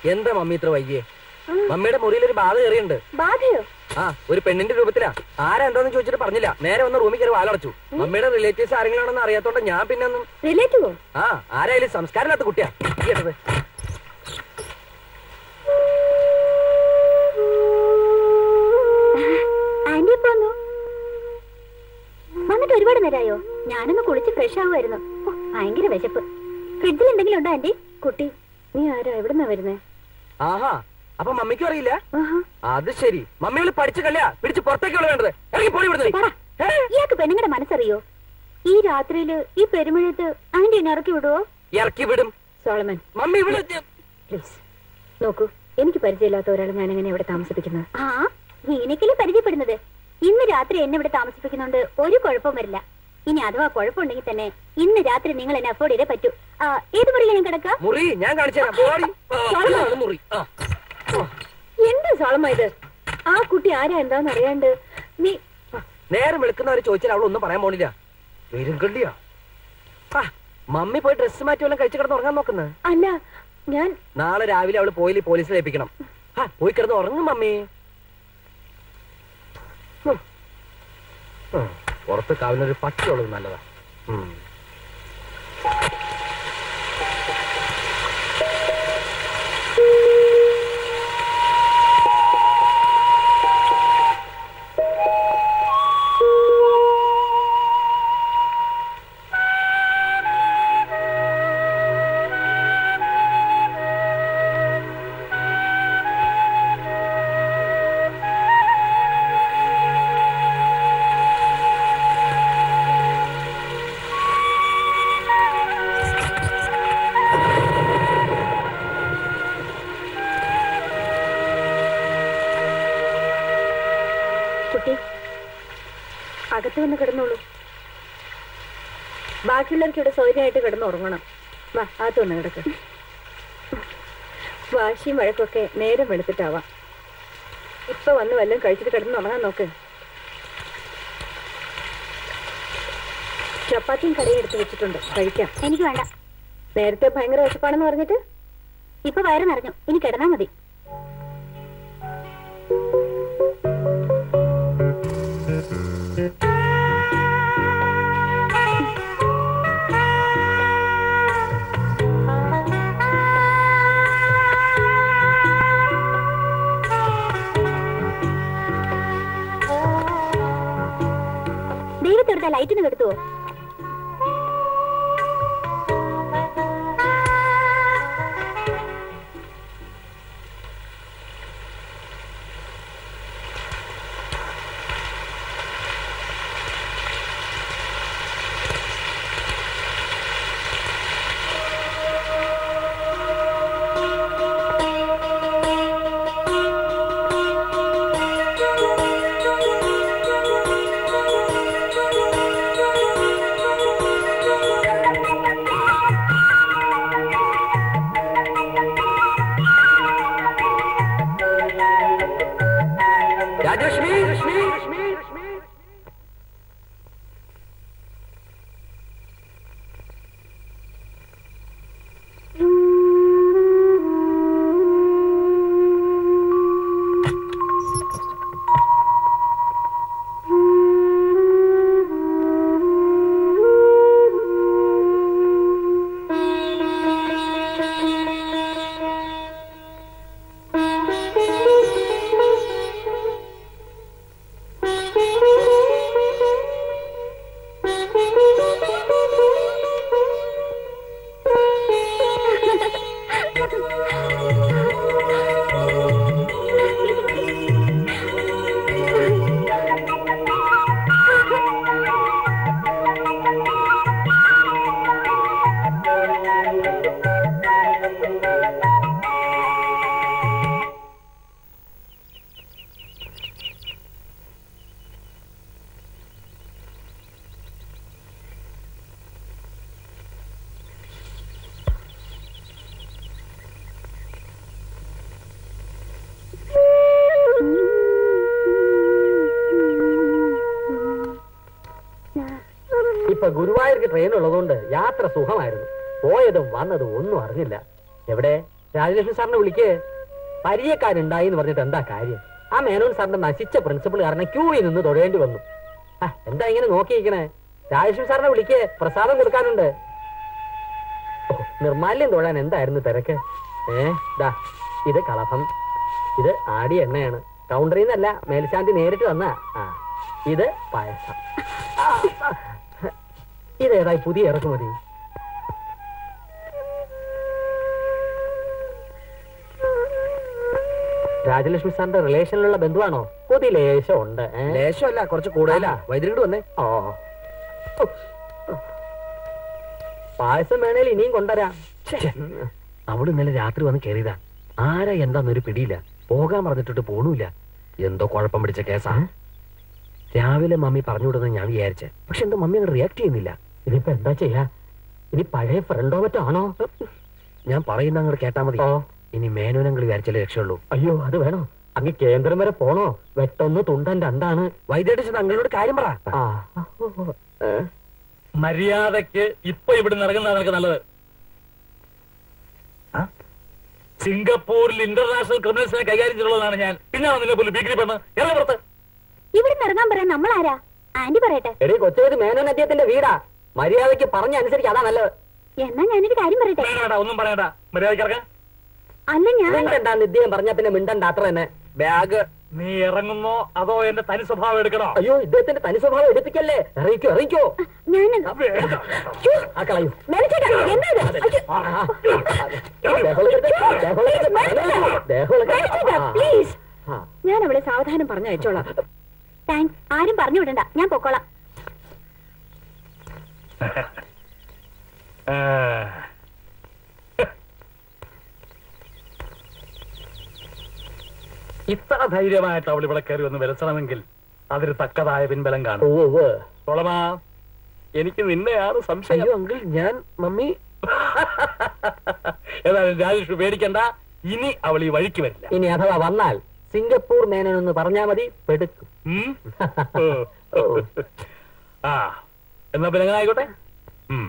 എന്താ മമ്മി ഇത്ര വൈകിയേ മമ്മിയുടെ മുറിയിൽ ഒരു ബാധ കയറിയുണ്ട് ബാധയോ ആ ഒരു പെണ്ണിന്റെ രൂപത്തിലാ ആരാ എന്താന്ന് ചോദിച്ചിട്ട് പറഞ്ഞില്ല നേരെ വന്ന് റൂമിൽ കയറി വാലടച്ചു മമ്മിയുടെ റിലേറ്റീവ്സ് ആരെങ്കിലാണെന്ന് അറിയാത്തോണ്ട് ഞാൻ പിന്നെ ഒന്നും റിലേറ്റീവോ ആ ആരായാലും സംസ്കാരമില്ലാത്ത കുട്ടിയാ ഈ കേട്ടത് ആന്റി ഇപ്പൊ വന്നു വന്നിട്ട് ഒരുപാട് നേരമായോ ഞാനൊന്ന് കുളിച്ച് ഫ്രഷ് ആവുമായിരുന്നു ഓ, ഭയങ്കര വിശപ്പ് ഫ്രിഡ്ജിൽ എന്തെങ്കിലും ഉണ്ടോ ആന്റി കുട്ടി നീ ആരാ എവിടുന്നാ വരുന്നേ ആഹാ അപ്പൊ മമ്മിക്കും അറിയില്ല ആഹാ. അത് ശരി മമ്മികൾ പഠിച്ചു കളിയാ പിടിച്ച് പുറത്തേക്കുള്ള വേണ്ടത് ഇറങ്ങി പോയി ഇവിടുന്ന് പോടാ. ഏ? ഇയാൾക്ക് പെണ്ണുങ്ങളുടെ മനസ്സറിയോ ഈ രാത്രിയില് ഈ പെരുമഴയത്ത് ആന്റി എന്നെ ഇറക്കി വിടുവോ ഇറക്കി വിടും സോളമൻ മമ്മി ഇവിടെ പ്ലീസ് നോക്കൂ എനിക്ക് പരിചയമില്ലാത്ത ഒരാളെ ഞാൻ എങ്ങനെ ഇവിടെ താമസിപ്പിക്കുന്നത് ആ നീനക്കല്ലേ പരിചയപ്പെടുന്നത് ഇന്ന് രാത്രി എന്നെ ഇവിടെ താമസിപ്പിക്കുന്നോണ്ട് ഒരു കുഴപ്പവും വരില്ല ഇനി അഥവാ കുഴപ്പമുണ്ടെങ്കിൽ തന്നെ ഇന്ന് രാത്രി നിങ്ങൾ എന്നെ അഫോർഡ് ചെയ്തേ പറ്റൂ ആ, ഏത് മുറിയിലാണ് ഞാൻ കിടക്കുക മുറി ഞാൻ കാണിച്ചു തരാം പോടി. ആ, ഇതാണ് മുറി ആ. എന്താ സോളമ ഇത് ആ കുട്ടി ആരാ എന്താന്ന് അറിയാണ്ട് നീ നേരം വെളുക്കുന്നവരെ ചോദിച്ചാൽ അവൾ ഒന്നും പറയാൻ പോണില്ല വരും കണ്ടിയാ ആ, മമ്മി പോയി ഡ്രസ്സ് മാറ്റി വല്ലതും കഴിച്ചു കിടന്ന് ഉറങ്ങാൻ നോക്കുന്നത് അല്ല ഞാൻ നാളെ രാവിലെ അവള് പോയില് പോലീസിൽ ഏൽപ്പിക്കണം ആ പോയി കിടന്ന് ഉറങ്ങും മമ്മി ഉം. ഉം. പുറത്ത് കാവിനൊരു പട്ടിയുള്ളത് നല്ലതാ ഉം. കുട്ടി അകത്ത് വന്ന് കിടന്നോളൂ ബാക്കിയുള്ളവർക്ക് ഇവിടെ സൗകര്യമായിട്ട് കിടന്ന് ഉറങ്ങണം വാ അകത്ത് വന്ന് കിടക്ക് വാശിയും വഴക്കൊക്കെ നേരം വെളുത്തിട്ടാവാം ഇപ്പൊ വന്ന് വല്ലതും കഴിച്ചിട്ട് കിടന്ന് ഉറങ്ങാൻ നോക്ക് ചപ്പാത്തിയും കറിയും എടുത്ത് വെച്ചിട്ടുണ്ട് കഴിക്കാം എനിക്ക് വേണ്ട നേരത്തെ ഭയങ്കര വിശപ്പാണെന്ന് പറഞ്ഞിട്ട് ഇപ്പൊ വയറ് നിറഞ്ഞു ഇനി കിടന്നാ മതി ദൈവത്തെടുത്ത ലൈറ്റിന് കെടുത്തുവോ രാജലക്ഷ്മി ലക്ഷ്മി ലക്ഷ്മി ലക്ഷ്മി ഇപ്പൊ ഗുരുവായൂർക്ക് ട്രെയിൻ ഉള്ളതുകൊണ്ട് യാത്ര സുഖമായിരുന്നു പോയതും വന്നതും ഒന്നും അറിഞ്ഞില്ല എവിടെ രാജലക്ഷ്മി സാറിനെ വിളിക്ക് പരിചയക്കാരുണ്ടായി എന്ന് പറഞ്ഞിട്ട് എന്താ കാര്യം ആ മേനോൻ സാറിന്റെ നശിച്ച പ്രിൻസിപ്പിൾ കാരണം ക്യൂവിൽ നിന്ന് തൊഴേണ്ടി വന്നു ആ, എന്താ ഇങ്ങനെ നോക്കിയിരിക്കണേ രാജലക്ഷ്മി സാറിനെ വിളിക്ക് പ്രസാദം കൊടുക്കാനുണ്ട് ഓ, നിർമാല്യം തൊഴാൻ എന്തായിരുന്നു തിരക്ക് ഏ ദാ ഇത് കളഭം ഇത് ആടി എണ്ണയാണ് കൗണ്ടറിൽ നിന്നല്ല മേൽശാന്തി നേരിട്ട് വന്ന ആ ഇത് പായസം ആ, ആ. ഇതേതായി പുതിയ ഇറക്കുമതി രാജലക്ഷ്മി സാറിന്റെ റിലേഷനിലുള്ള ബന്ധുവാണോ പുതിയ ലേശം ഉണ്ട് ഏ? ലേശമല്ല കുറച്ച് കൂടുതലാ വൈദ്യുതി വന്നേ ഓ പായസം വേണേൽ ഇനിയും കൊണ്ടുവരാം അവള് ഇന്നലെ രാത്രി വന്ന് കയറിയതാ ആരാ എന്താന്നൊരു പിടിയില്ല പോകാൻ പറഞ്ഞിട്ട് പോണൂല എന്തോ കുഴപ്പം പിടിച്ച കേസാ രാവിലെ മമ്മി പറഞ്ഞു വിടുന്നത് ഞാൻ വിചാരിച്ചെ പക്ഷെ എന്തോ മമ്മി അങ്ങ് റിയാക്ട് ചെയ്യുന്നില്ല ഇതിപ്പോ എന്താ ചെയ്യാ ഇനി പഴയ ഫ്രണ്ടോ മറ്റോ ആണോ ഞാൻ പറയുന്ന അങ്ങോട്ട് കേട്ടാ മതി ഓ ഇനി മേനോനങ്ങൾ വിചാരിച്ചാലേ രക്ഷയുള്ളൂ അയ്യോ അത് വേണോ അങ്ങ് കേന്ദ്രം വരെ പോണോ വെട്ടൊന്ന് തുണ്ടൻ രണ്ടാണ് വൈദ്യുതി അങ്ങളോട് കാര്യം പറ ആ ഏ? മര്യാദക്ക് ഇപ്പൊ ഇവിടുന്ന് ഇറങ്ങുന്നതാണ് നിനക്ക് നല്ലത് ആ? സിംഗപ്പൂരിൽ ഇന്റർനാഷണൽ ക്രിമിനൽസിനെ കൈകാര്യം ചെയ്തുള്ളതാണ് ഞാൻ പിന്നെ നിന്നെ പോലെ ഭീകരി പെണ്ണ് എല്ലാം പുറത്ത് ഇവിടുന്ന് ഇറങ്ങാൻ പറയാൻ നമ്മൾ ആരാ ആന്റി പറയട്ടെ എടീ കൊച്ചേത് മേനോൻ അദ്ദേഹത്തിന്റെ വീടാ മര്യാദയ്ക്ക് പറഞ്ഞ അനുസരിച്ച് അതാ നല്ലത് എന്നാ ഞാനൊരു കാര്യം പറയട്ടെ വേണ്ട ഒന്നും പറയണ്ട മര്യാദയ്ക്ക് ഇറങ്ങാൻ അല്ല ഞാൻ മിണ്ടണ്ട നിദ്യം പറഞ്ഞ പിന്നെ മിണ്ടണ്ട അത്ര തന്നെ ബാഗ് നീ ഇറങ്ങുന്നോ അതോ എന്റെ തനി സ്വഭാവം എടുക്കണോ അയ്യോ ഇദ്ദേഹത്തിന്റെ തനി സ്വഭാവം എടുപ്പിക്കല്ലേ ഇറങ്ങിക്കോ ഇറങ്ങിക്കോ ഞാൻ വേണ്ട. ആ കളയൂ മേനച്ചേട്ടാ, എന്താ ഇത്? അയ്യോ. ആ, ആ. ദേഹോളക്കരുത്, ദേഹോളക്കരുത്, ദേഹോളക്കരുത്. മേനച്ചേട്ടാ, ആ, പ്ലീസ് ആ. ഞാൻ അവളെ സാവധാനം പറഞ്ഞു അയച്ചോളാം താങ്ക്സ് ആരും പറഞ്ഞു വിടണ്ട ഞാൻ പൊക്കോളാം ആ. ഇത്ര ധൈര്യമായിട്ട് അവൾ ഇവിടെ കയറി ഒന്ന് വിലസണമെങ്കിൽ അതിന് തക്കതായ പിൻബലം കാണും ഉവ്വ് ഉവ്വ്. സോളമാ എനിക്ക് നിന്നെയാണ് സംശയം അയ്യോ അങ്കിൾ ഞാൻ മമ്മി ഏതായാലും രാജേഷ് പേടിക്കണ്ട ഇനി അവൾ ഈ വഴിക്ക് വരില്ല ഇനി അഥവാ വന്നാൽ സിംഗപ്പൂർ മേനോൻ എന്ന് പറഞ്ഞാ മതി പെടുക്കും ഉം? ഓ. ആ എന്നാ പിന്നെ അങ്ങനെ ആയിക്കോട്ടെ ഉം.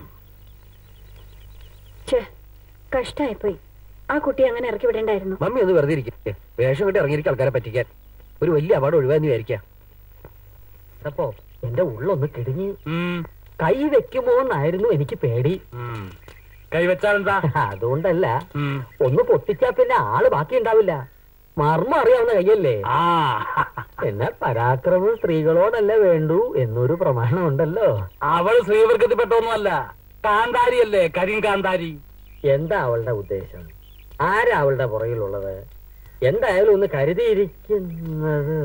ഛേ കഷ്ടായിപ്പോയി ആ കുട്ടി അങ്ങനെ ഇറക്കി വിടേണ്ടായിരുന്നു മമ്മി ഒന്ന് വെറുതെ ഇരിക്കും വേഷം കെട്ടി ഇറങ്ങിയിരിക്കും ആൾക്കാരെ പറ്റിക്കാൻ ഒരു വലിയ അപകടം ഒഴിവാന്ന് വിചാരിക്കാം അപ്പോ എന്റെ ഉള്ളൊന്ന് കിടുങ്ങി ഉം. കൈ വെക്കുമോ എന്നായിരുന്നു എനിക്ക് പേടി ഉം. കൈവച്ചാലെന്താ അതുകൊണ്ടല്ല ഉം. ഒന്ന് പൊട്ടിച്ചാ പിന്നെ ആള് ബാക്കി ഉണ്ടാവില്ല മർമ്മം അറിയാവുന്ന കയ്യല്ലേ ആ പിന്നെ പരാക്രമം സ്ത്രീകളോടല്ല വേണ്ടു എന്നൊരു പ്രമാണം ഉണ്ടല്ലോ അവൾ ശ്രീവർഗത്തിൽപ്പെട്ടൊന്നുമല്ല കാന്താരിയല്ലേ കരിങ്കാന്താരി എന്താ അവളുടെ ഉദ്ദേശം ആരാ അവളുടെ പുറകിലുള്ളത് എന്തായാലും ഒന്ന് കരുതിയിരിക്കുന്നത്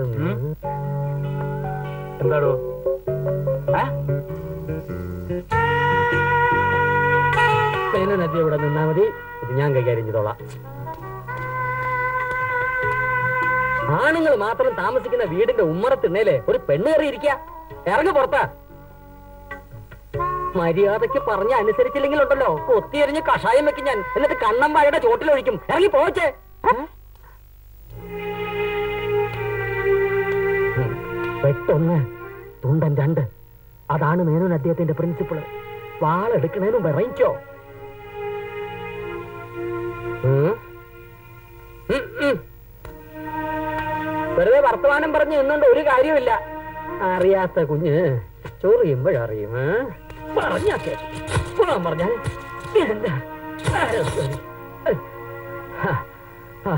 എന്താടോ ഏ? നദി ഇവിടെ നിന്നാ മതി ഇത് ഞാൻ കൈകാര്യം ചെയ്തോളാം ആണുങ്ങൾ മാത്രം താമസിക്കുന്ന വീടിന്റെ ഉമ്മറത്തിണ്ണേലെ ഒരു പെണ്ണ് കയറിയിരിക്ക ഇറങ്ങി പുറത്താ മര്യാദയ്ക്ക് പറഞ്ഞ അനുസരിച്ചില്ലെങ്കിൽ ഉണ്ടല്ലോ കൊത്തിയെറിഞ്ഞ് കഷായം വെക്കും ഞാൻ എന്നിട്ട് കണ്ണമ്പായുടെ ചോട്ടിലൊഴിക്കും ഇറങ്ങി പോവച്ചേ പെട്ടൊന്ന് തുണ്ടൻ രണ്ട് അതാണ് മേനോൻ അദ്ദേഹത്തിന്റെ പ്രിൻസിപ്പിള് വാളെടുക്കണേന് മുമ്പ് ഇറങ്ങിക്കോ ഉം. ഉം, ഉം. വെറുതെ വർത്തമാനം പറഞ്ഞ് നിന്നുകൊണ്ട് ഒരു കാര്യമില്ല അറിയാത്ത കുഞ്ഞ് ചൊറിയുമ്പോഴറിയും ഏ? പറഞ്ഞാ കേട്ടു. പോകാൻ പറഞ്ഞാൽ എന്താ ആരോഗ്യം. ഹാ, ഹാ.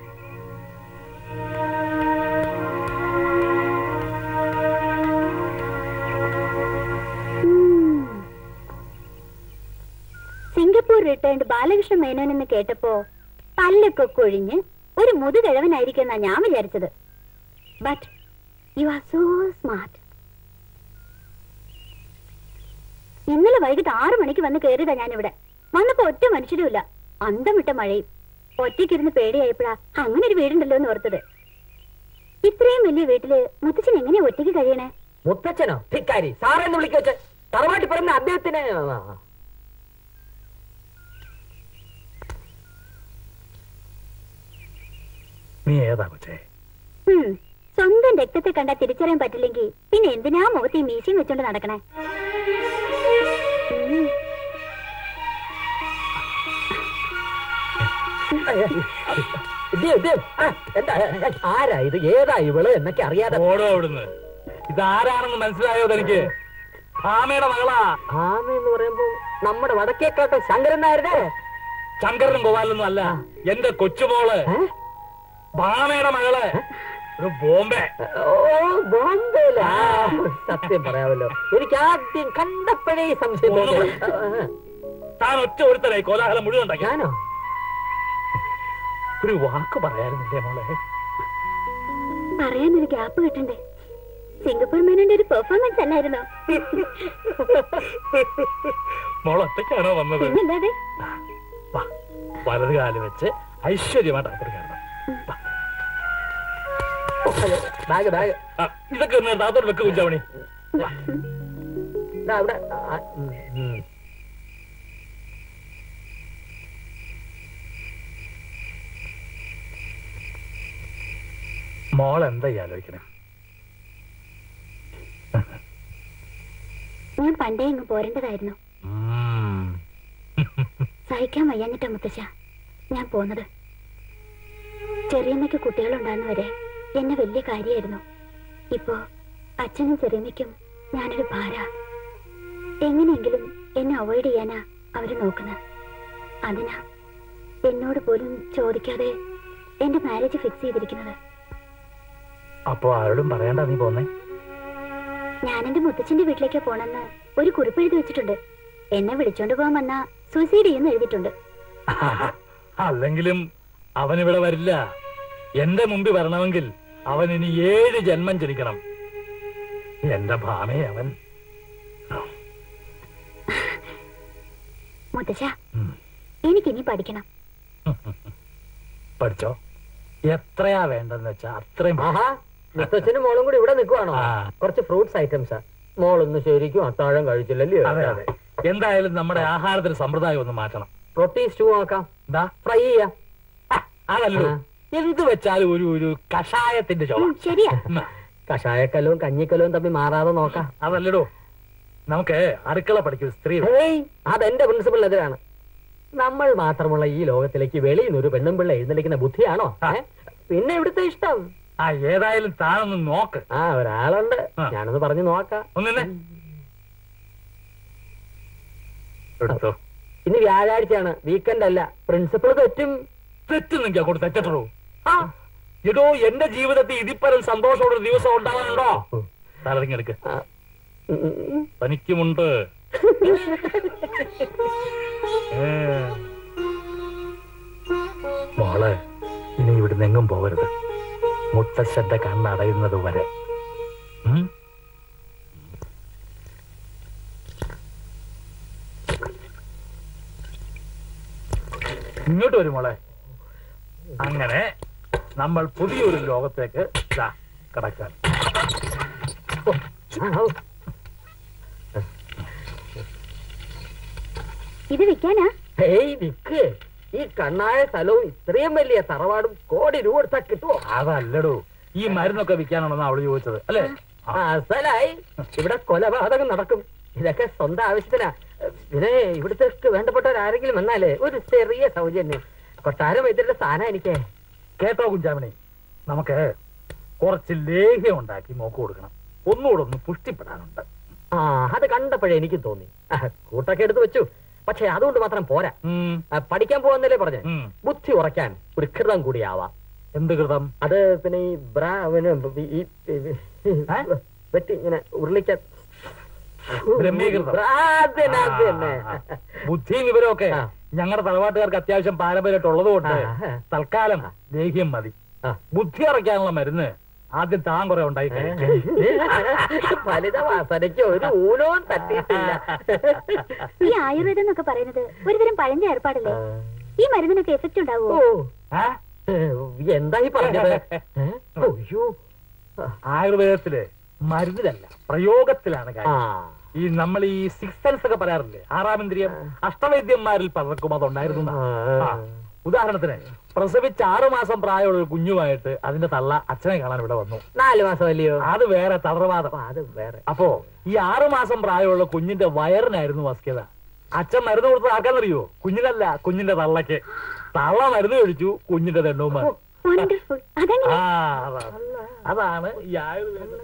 സിംഗപ്പൂർ റിട്ടേൺഡ് ബാലകൃഷ്ണ മേനോൻ എന്ന് കേട്ടപ്പോ പല്ലൊക്കെ കൊഴിഞ്ഞ് ഒരു മുതുകിഴവനായിരിക്കും എന്നാ ഞാൻ വിചാരിച്ചത് but you are so smart ഇന്നലെ വൈകിട്ട് ആറു മണിക്ക് വന്ന് കയറിയതാ ഞാനിവിടെ വന്നപ്പോ ഒറ്റ മനുഷ്യരുമില്ല അന്തമിട്ട മഴയും ഒറ്റയ്ക്കിരുന്ന് പേടിയായപ്പോഴാ അങ്ങനെ ഒരു വീടുണ്ടല്ലോ എന്ന് ഓർത്തത് ഇത്രയും വലിയ വീട്ടില് മുത്തച്ഛൻ എങ്ങനെയാ ഒറ്റയ്ക്ക് കഴിയണേ മുത്തച്ഛനോ ധിക്കാരി സാറെന്ന് വിളിക്കോച്ച് തറവാട്ടി പറയുന്ന അദ്ദേഹത്തിന് ആ. നീ ഏതാ കൊച്ചേ ഉം. സ്വന്തം രക്തത്തെ കണ്ടാ തിരിച്ചറിയാൻ പറ്റില്ലെങ്കിൽ പിന്നെ എന്തിനാ മുഖത്ത് ഈ മീശയും വെച്ചോണ്ട് നടക്കണേ ഉം. ഇത് ഇത് ആ, എന്താ ഏ, ആരാ ഇത് ഏതാ ഇവള് എന്നൊക്കെ അറിയാതെ ഓടോ അവിടുന്ന് ഇതാരാണെന്ന് മനസ്സിലായോ തനിക്ക് ആമയുടെ മകളാ ആമ എന്ന് പറയുമ്പോ നമ്മുടെ വടക്കേക്കാട്ടെ ശങ്കരൻ നായരുടെ ശങ്കരനും ഗോപാലൊന്നും അല്ല എന്റെ കൊച്ചുമോള് ഏ? ഭാമയുടെ മകള് ഒരു ബോംബെ ഓ ബോംബെയിലാ സത്യം പറയാമല്ലോ എനിക്ക് ആദ്യം കണ്ടപ്പോഴേ ഈ സംശയം തോന്നി. താൻ ഒറ്റ ഒരുത്തരായി കോലാഹലം മുഴുവൻ ഉണ്ടാക്കി ഞാനോ ഒരു വാക്ക് പറയാറുന്നില്ലേ മോളെ പറയാനൊരു ഗ്യാപ്പ് കിട്ടണ്ടേ സിംഗപ്പൂർ മേനോന്റെ ഒരു പെർഫോമൻസ് അല്ലായിരുന്നോ മോൾ ഒറ്റയ്ക്കാണോ വന്നത് പിന്നല്ലാതെ വാ, വലത് കാല് വെച്ച് ഐശ്വര്യമായിട്ട് അപ്പുറം കയറണം വാ. ബാഗ് ബാഗ് ആ, ഇതൊക്കെ ഒന്ന് താത്തോട് വെക്ക് കുഞ്ചാമണി ദാ അവിടെ ആ, ഉം, ഉം. മോൾ എന്താ ഈ ആലോചിക്കണേ ഞാൻ പണ്ടേ ഇങ്ങ് പോരേണ്ടതായിരുന്നു ഉം. സഹിക്കാൻ വയ്യാഞ്ഞിട്ടാ മുത്തശ്ശ ഞാൻ പോന്നത് ചെറിയമ്മയ്ക്ക് കുട്ടികളുണ്ടാകുന്ന വരെ എന്നെ വലിയ കാര്യമായിരുന്നു ഇപ്പോ അച്ഛനും ചെറിയമ്മയ്ക്കും ഞാനൊരു ഭാര എങ്ങനെയെങ്കിലും എന്നെ അവോയ്ഡ് ചെയ്യാനാ അവര് നോക്കുന്നത് അതിനാ എന്നോട് പോലും ചോദിക്കാതെ എന്റെ മാരേജ് ഫിക്സ് ചെയ്തിരിക്കുന്നത് അപ്പൊ ആരോടും പറയണ്ട നീ പോന്നേ ഞാൻ എന്റെ മുത്തച്ഛന്റെ വീട്ടിലേക്ക് പോണെന്ന് ഒരു കുറിപ്പ് എഴുതി വെച്ചിട്ടുണ്ട് എന്നെ വിളിച്ചോണ്ട് പോകാൻ വന്നാ സൂസൈഡ് ചെയ്യുന്ന എഴുതിയിട്ടുണ്ട് അല്ലെങ്കിലും അവൻ ഇവിടെ വരില്ല എന്റെ മുമ്പിൽ വരണമെങ്കിൽ അവൻ ഇനി ഏഴ് ജന്മം ജനിക്കണം എന്റെ ഭാമയെ അവൻ മുത്തച്ഛ ഉം. എനിക്കിനി പഠിക്കണം പഠിച്ചോ എത്രയാ വേണ്ടെന്ന് വെച്ചാ അത്രയും ആഹാ മുത്തച്ഛനും മോളും കൂടി ഇവിടെ നിൽക്കുവാണോ ആ. കുറച്ച് ഫ്രൂട്ട്സ് ഐറ്റംസാ മോളൊന്നും ശരിക്കും അത്താഴം കഴിച്ചില്ലല്ലേ അതെ അതെ എന്തായാലും നമ്മുടെ ആഹാരത്തിന് സമ്പ്രദായം ഒന്ന് മാറ്റണം പ്രോട്ടീൻ സ്റ്റൂ ആക്കാം എന്താ ഫ്രൈ ചെയ്യാം അതല്ലോ ആ. എന്ത് വെച്ചാലും ഒരു ഒരു കഷായത്തിന്റെ ചുവ ഉം, ശരിയാ ഉം. കഷായക്കലവും കഞ്ഞിക്കലവും തമ്മിൽ മാറാതെ നോക്കാം അതല്ലടോ നമുക്ക് അടുക്കള പഠിക്കുന്ന സ്ത്രീ ഹേയ് അതെന്റെ പ്രിൻസിപ്പളിനെതിരാണ് നമ്മൾ മാത്രമുള്ള ഈ ലോകത്തിലേക്ക് വെളിയിൽ നിന്ന് ഒരു പെണ്ണും പിള്ള എഴുന്നള്ളിക്കുന്ന ബുദ്ധിയാണോ ആ. ഏ? പിന്നെ ഇവിടുത്തെ ഇഷ്ടം ആ ഏതായാലും താനൊന്ന് നോക്ക് ആ ഒരാളുണ്ട് ആ. ഞാനൊന്ന് പറഞ്ഞു നോക്കാം ഒന്നിന്നെ എടുത്തോ ഇനി വ്യാഴാഴ്ചയാണ് വീക്കെൻഡ് അല്ല പ്രിൻസിപ്പൾ തെറ്റും തെറ്റ് നിങ്ങൾക്ക് അങ്ങോട്ട് തെറ്റട്ടോ ആ എടോ എന്റെ ജീവിതത്തിൽ ഇതിപ്പരം സന്തോഷമുള്ള ഒരു ദിവസം ഉണ്ടാകാനുണ്ടോ തലറിങ്ങെടുക്ക് ആ, ഉം, ഉം, ഉം. തനിക്കുമുണ്ട് ഏ. മോളെ ഇനി ഇവിടുന്ന് എങ്ങും പോകരുത് മുത്തശ്ശന്റെ കണ്ണടയുന്നത് വരെ ഉം? ഇങ്ങോട്ട് വരും മോളെ അങ്ങനെ നമ്മൾ പുതിയൊരു ലോകത്തേക്ക് ദാ കടക്കാൻ ആ, ഔ. ഇത് വിൽക്കാനാ ഹേയ് നിക്ക് ഈ കണ്ണായ സ്ഥലവും ഇത്രയും വലിയ തറവാടും കോടി രൂപ എടുത്താ കിട്ടുമോ അതല്ലടോ ഈ മരുന്നൊക്കെ വിൽക്കാനാണെന്ന് അവള് ചോദിച്ചത് അല്ലേ ആ. അസലായി ഇവിടെ കൊലപാതകം നടക്കും ഇതൊക്കെ സ്വന്തം ആവശ്യത്തിനാ പിന്നെ ഇവിടുത്തെ വേണ്ടപ്പെട്ടവരാരെങ്കിലും വന്നാലേ ഒരു ചെറിയ സൗജന്യം കൊട്ടാരം വൈദ്യരുടെ സ്ഥാനം എനിക്ക് കേട്ടോ കുഞ്ചാമണി നമുക്ക് കുറച്ച് ലേഹ്യം ഉണ്ടാക്കി മോക്ക് കൊടുക്കണം ഒന്നുകൂടെ ഒന്ന് പുഷ്ടിപ്പെടാനുണ്ട് ആ അത് കണ്ടപ്പോഴേ എനിക്ക് തോന്നി ആ, കൂട്ടൊക്കെ എടുത്ത് വെച്ചു പക്ഷെ അതുകൊണ്ട് മാത്രം പോരാ ഉം, ആ, പഠിക്കാൻ പോകുന്നല്ലേ പറഞ്ഞേ ഉം. ബുദ്ധി ഉറക്കാൻ ഒരു കൃതം കൂടിയാവാം എന്ത് കൃതം അത് പിന്നെ ഈ ബ്രാ പിന്നെ ഈ ഏ? വെട്ടി ഇങ്ങനെ ഉരുളിക്ക ബ്രഹ്മീകൃതം. ബ്രാ, അത് തന്നെ, അത് തന്നെ. ആ, ആ. ബുദ്ധിയും വിവരമൊക്കെ ആ. ഞങ്ങളുടെ തറവാട്ടുകാർക്ക് അത്യാവശ്യം പാരമ്പര്യമായിട്ടുള്ളത് കൊണ്ട് ആ. തൽക്കാലം ലേഹ്യം മതി ആ. ബുദ്ധി അറയ്ക്കാനുള്ള മരുന്ന് ആദ്യം താൻ കുറെ ഉണ്ടായി കഴിക്ക്. ഫലിത വാസനയ്ക്ക് ഒരു ഊനവും തട്ടിയിട്ടില്ല ഈ ആയുർവേദം എന്നൊക്കെ പറയുന്നത് ഒരുതരം പഴഞ്ച ഏർപ്പാടല്ലേ ഈ മരുന്നിനൊക്കെ എഫക്റ്റ് ഓ ഉണ്ടാവുമോ ആ? എന്താ ഈ പറഞ്ഞത് ഏ? അയ്യോ ആയുർവേദത്തില് മരുന്നിലല്ല പ്രയോഗത്തിലാണ് ആ കാര്യം ഈ നമ്മൾ ഈ സിക്സ് സെൻസ് ഒക്കെ പറയാറില്ലേ ആറാം ഇന്ദ്രിയം അഷ്ടവൈദ്യന്മാരിൽ പലർക്കും അതുണ്ടായിരുന്നു എന്നാ. ആ. ഉദാഹരണത്തിന് പ്രസവിച്ച് ആറു മാസം പ്രായമുള്ള ഒരു കുഞ്ഞുമായിട്ട് അതിന്റെ തള്ള അച്ഛനെ കാണാൻ ഇവിടെ വന്നു നാല് മാസം അല്ലയോ അത് വേറെ തളർവാദം അപ്പൊ അത് വേറെ അപ്പോ ഈ ആറു മാസം പ്രായമുള്ള കുഞ്ഞിന്റെ വയറിനായിരുന്നു വസ്ക്യത അച്ഛൻ മരുന്ന് കൊടുത്തത് ആർക്കാന്നറിയോ കുഞ്ഞിനല്ല കുഞ്ഞിന്റെ തള്ളക്ക് തള്ള മരുന്ന് കഴിച്ചു കുഞ്ഞിന്റെ ദണ്ണവും വണ്ടർഫുൾ അതെങ്ങനെ ആ അതാണ് അതാണ് ഈ ആയുർവേദ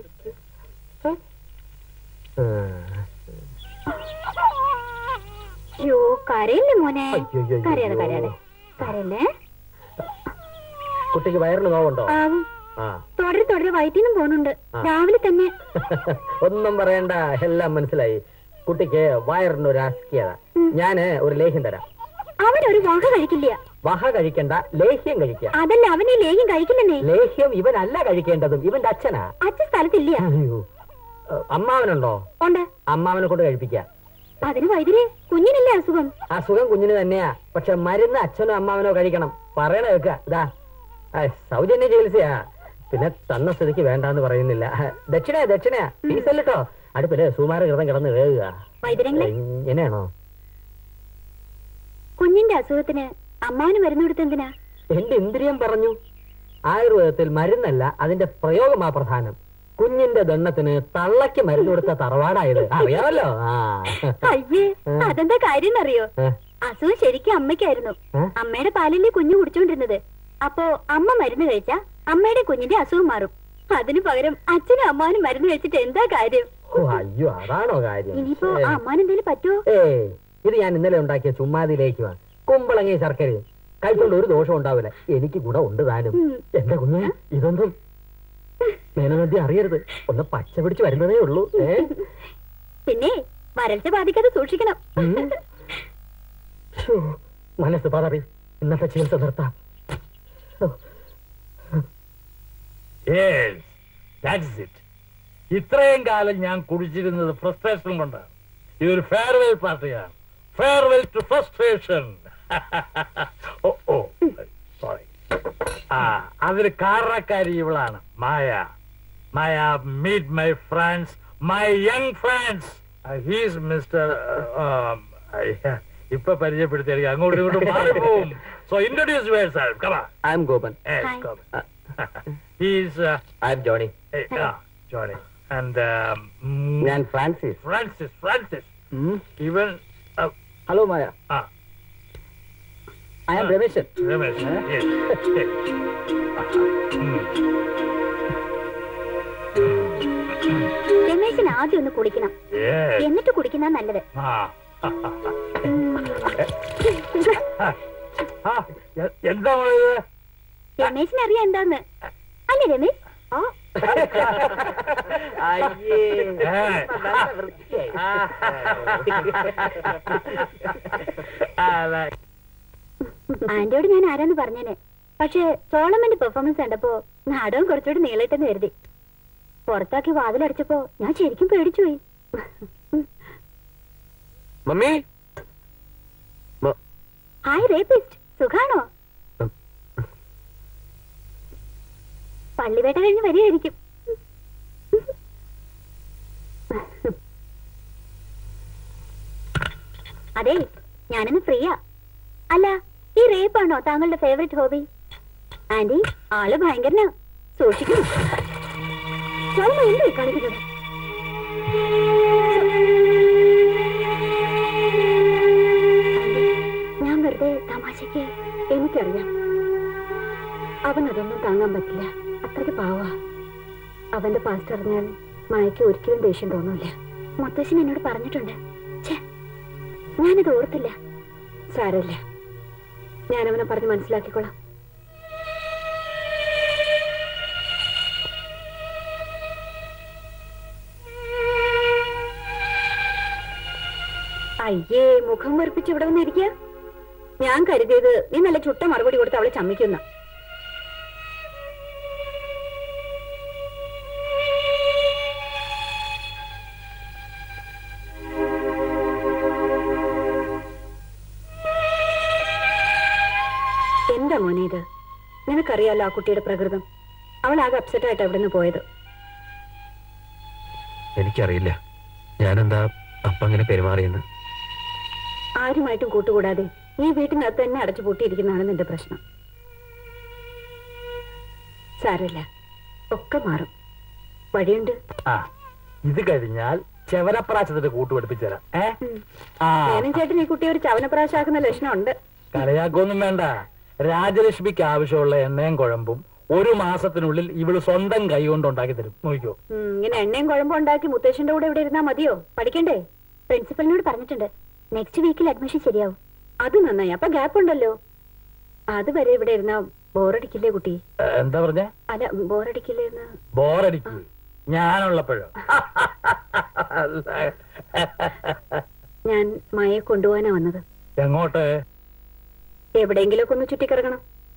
അയ്യോ കരയില്ലേ മോനെ അയ്യയ്യോ. കരയാതെ കരയാതെ കരയല്ലേ കുട്ടിക്ക് വയറിന് നോവുണ്ടോ ആവും ആ തുടരെ തുടരെ വയറ്റിന്നും പോണുണ്ട് ആ. രാവിലെ തന്നെ ഒന്നും പറയണ്ട എല്ലാം മനസ്സിലായി കുട്ടിക്ക് വയറിനൊരു അസ്കിയത ഞാന് ഒരു ലേഹ്യം തരാം അവനൊരു വക കഴിക്കില്ല വഹ കഴിക്കണ്ട ലേഹ്യം കഴിക്കുക അതല്ല അവനെ ലേഹ്യം കഴിക്കില്ലെന്നേ ലേഹ്യം ഇവനല്ല കഴിക്കേണ്ടതും ഇവന്റെ അച്ഛനാ അച്ഛൻ സ്ഥലത്തില്ല അയ്യോ അമ്മാവനുണ്ടോ ഉണ്ട് അമ്മാവനെ കൊണ്ട് കഴിപ്പിക്ക അതിന് വൈദ്യരെ കുഞ്ഞിനല്ലേ അസുഖം അസുഖം കുഞ്ഞിന് തന്നെയാ പക്ഷെ മരുന്ന് അച്ഛനോ അമ്മാവനോ കഴിക്കണം പറയണ കേക്ക ഇതാ ആ, സൗജന്യ ചികിത്സയാ പിന്നെ തന്ന സ്ഥിതിക്ക് വേണ്ടാന്ന് പറയുന്നില്ല ദക്ഷിണയാ ദക്ഷിണയാ ഫീസല്ലോ അടുപ്പില് സുമാര കൃതം കിടന്ന് വേകുക വൈദ്യരങ്ങളെ എന്നെയാണോ കുഞ്ഞിന്റെ അസുഖത്തിന് അമ്മാവന് മരുന്ന് കൊടുത്ത് എന്തിനാ എന്റെ ഇന്ദ്രിയം പറഞ്ഞു ആയുർവേദത്തിൽ മരുന്നല്ല അതിന്റെ പ്രയോഗമാ പ്രധാനം കുഞ്ഞിന്റെ ദണ്ണത്തിന് തള്ളയ്ക്ക് മരുന്ന് കൊടുത്ത തറവാടായത് അറിയാമല്ലോ ആ അയ്യേ അതെന്താ കാര്യം അറിയോ ഏ, അസുഖം ശരിക്കും അമ്മയ്ക്കായിരുന്നു ഏ? അമ്മയുടെ പാലല്ലേ കുഞ്ഞു കുടിച്ചോണ്ടിരുന്നത് അപ്പോ അമ്മ മരുന്ന് കഴിച്ചാ അമ്മയുടെ കുഞ്ഞിന്റെ അസുഖം മാറും അതിനു പകരം അച്ഛനും അമ്മാവനും മരുന്ന് കഴിച്ചിട്ട് എന്താ കാര്യം ഓ അയ്യോ അതാണോ കാര്യം ഇനിയിപ്പോ ഏ. ആ അമ്മാൻ എന്തേലും പറ്റുമോ ഏയ് ഇത് ഞാൻ ഇന്നലെ ഉണ്ടാക്കിയ ചുമ്മാതിലേക്ക് കുമ്പളങ്ങി ശർക്കരയും കഴിച്ചുകൊണ്ട് ഒരു ദോഷം ഉണ്ടാവില്ല എനിക്ക് ഗുണമുണ്ട് താനും ഉം. എന്റെ കുഞ്ഞ് ഇതൊന്നും മേനനദ്യ അറിയരുത് ഒന്ന് പച്ച പിടിച്ച് വരുന്നതേ ഉള്ളൂ ഏ പിന്നെ വരൾച്ച ബാധിക്കാതെ സൂക്ഷിക്കണം ഉം. ശ്ശോ, മനസ്സ് പതറി ഇന്നത്തെ ചികിത്സ നിർത്താം Yes, that's it. ഇത്രയും കാലം ഞാൻ കുടിച്ചിരുന്നത് ഫ്രസ്ട്രേഷൻ കൊണ്ടാണ് ഇതൊരു ഫെയർവെൽ പാർട്ടിയാണ് farewell to frustration oh oh sorry ആ അതിന് കാരണക്കാരി ഇവളാണ് Maya Maya meet my friends my young friends he's mister ഇപ്പൊ പരിചയപ്പെടുത്തിയായിരിക്കും അങ്ങോട്ടും ഇങ്ങോട്ടും മാറിപ്പോവും so introduce yourself come on I am Gopan Hi. He's I am Johnny Hey, ah, Johnny. And um, ഞാൻ Francis Francis, Francis. Even uh, hello Maya ah, I am Rameshan Ramesh. Yes. yes. രമേശിന് ആദ്യം ഒന്ന് കുടിക്കണം Yes. എന്നിട്ട് കുടിക്കുന്ന നല്ലത് Ah. ah, എ- എന്താ മോളെ രമേശിന് അറിയാം എന്താന്ന് അല്ലേ രമേശ് ആ അയ്യേ നല്ല വൃത്തിയായി ആന്റിയോട് ഞാൻ ആരാന്ന് പറഞ്ഞേനെ പക്ഷെ സോളമന്റെ പെർഫോമൻസ് കണ്ടപ്പോ നാടകം കുറച്ചുകൂടി നീളട്ടെന്ന് കരുതി പുറത്താക്കി വാതിലടച്ചപ്പോ ഞാൻ ശരിക്കും പേടിച്ചുപോയി മമ്മി ഹായ് റേപ്പിസ്റ്റ് സുഖാണോ പള്ളിവേട്ട കഴിഞ്ഞ് വരികയായിരിക്കും അതെ ഞാനിന്ന് ഫ്രീയാ അല്ല ഈ റേപ്പാണോ താങ്കളുടെ ഫേവറേറ്റ് ഹോബി ആന്റി ആള് ഭയങ്കരനാ സൂക്ഷിക്കണം സ്വയം എന്തേ കാണിക്കുന്നത് ആന്റി, ഞാൻ വെറുതെ തമാശക്ക് എനിക്കറിയാം അവൻ അതൊന്നും താങ്ങാൻ പറ്റില്ല അത്രയ്ക്ക് പാവാ അവന്റെ പാസ്റ്റ് അറിഞ്ഞാൽ മായയ്ക്ക് ഒരിക്കലും ദേഷ്യം തോന്നൂല മുത്തശ്ശൻ എന്നോട് പറഞ്ഞിട്ടുണ്ട് ഛേ, ഞാനിത് ഓർത്തില്ല സാരമില്ല ഞാൻ അവനെ പറഞ്ഞ് മനസ്സിലാക്കിക്കോളാം അയ്യേ മുഖം വെറുപ്പിച്ച് ഇവിടെ വന്നിരിക്കുക ഞാൻ കരുതിയത് നീ നല്ല ചുട്ട മറുപടി കൊടുത്ത് അവളെ ചമ്മിക്കുന്ന എന്താ മോനെ ഇത് നിനക്കറിയാലോ ആ കുട്ടിയുടെ പ്രകൃതം അവൾ ആകെ അപ്സെറ്റ് ആയിട്ട് അവിടെ നിന്ന് പോയത് എനിക്കറിയില്ല ഞാനെന്താ അപ്പ അങ്ങനെ പെരുമാറിയെന്ന് ആരുമായിട്ടും കൂട്ടുകൂടാതെ ഈ വീട്ടിനകത്ത് തന്നെ അടച്ചു പൂട്ടിയിരിക്കുന്നതാണ് നിന്റെ പ്രശ്നം സാരമില്ല ഒക്കെ മാറും വഴിയുണ്ട് ആ ഇത് കഴിഞ്ഞാൽ ചെവരപ്രാച്ചത്തിന്റെ കൂട്ട് പഠിപ്പിച്ചു തരാം ഏ ആ ഞാനും ചേട്ടൻ ഈ കുട്ടി ഒരു ചവനപ്രാശാക്കുന്ന ലക്ഷണമുണ്ട് കളിയാക്കൊന്നും വേണ്ട രാജലക്ഷ്മിക്ക് ആവശ്യമുള്ള എണ്ണയും കുഴമ്പും ഒരു മാസത്തിനുള്ളിൽ ഇവള് സ്വന്തം കൈ കൊണ്ട് ഉണ്ടാക്കി തരും നോക്കിക്കോ ഉം, ഇങ്ങനെ എണ്ണയും കുഴമ്പും ഉണ്ടാക്കി മുത്തശ്ശന്റെ കൂടെ ഇവിടെ ഇരുന്നാ മതിയോ പഠിക്കണ്ടേ പ്രിൻസിപ്പലിനോട് പറഞ്ഞിട്ടുണ്ട് നെക്സ്റ്റ് വീക്കിൽ അഡ്മിഷൻ ശരിയാവും അത് നന്നായി അപ്പൊ ഗ്യാപ്പ് ഉണ്ടല്ലോ അതുവരെ ഇവിടെ ഇരുന്നാ ബോറടിക്കില്ലേ കുട്ടി ഏ, എന്താ പറഞ്ഞേ അല്ല ബോറടിക്കില്ലേ എന്ന് ബോറടിക്കൂ ഞാനുള്ളപ്പോഴോ ഞാൻ മായെ കൊണ്ടുപോകാനാ വന്നത് എങ്ങോട്ട് എവിടെയെങ്കിലുമൊക്കെ ഒന്ന് ചുറ്റിക്കറങ്ങണം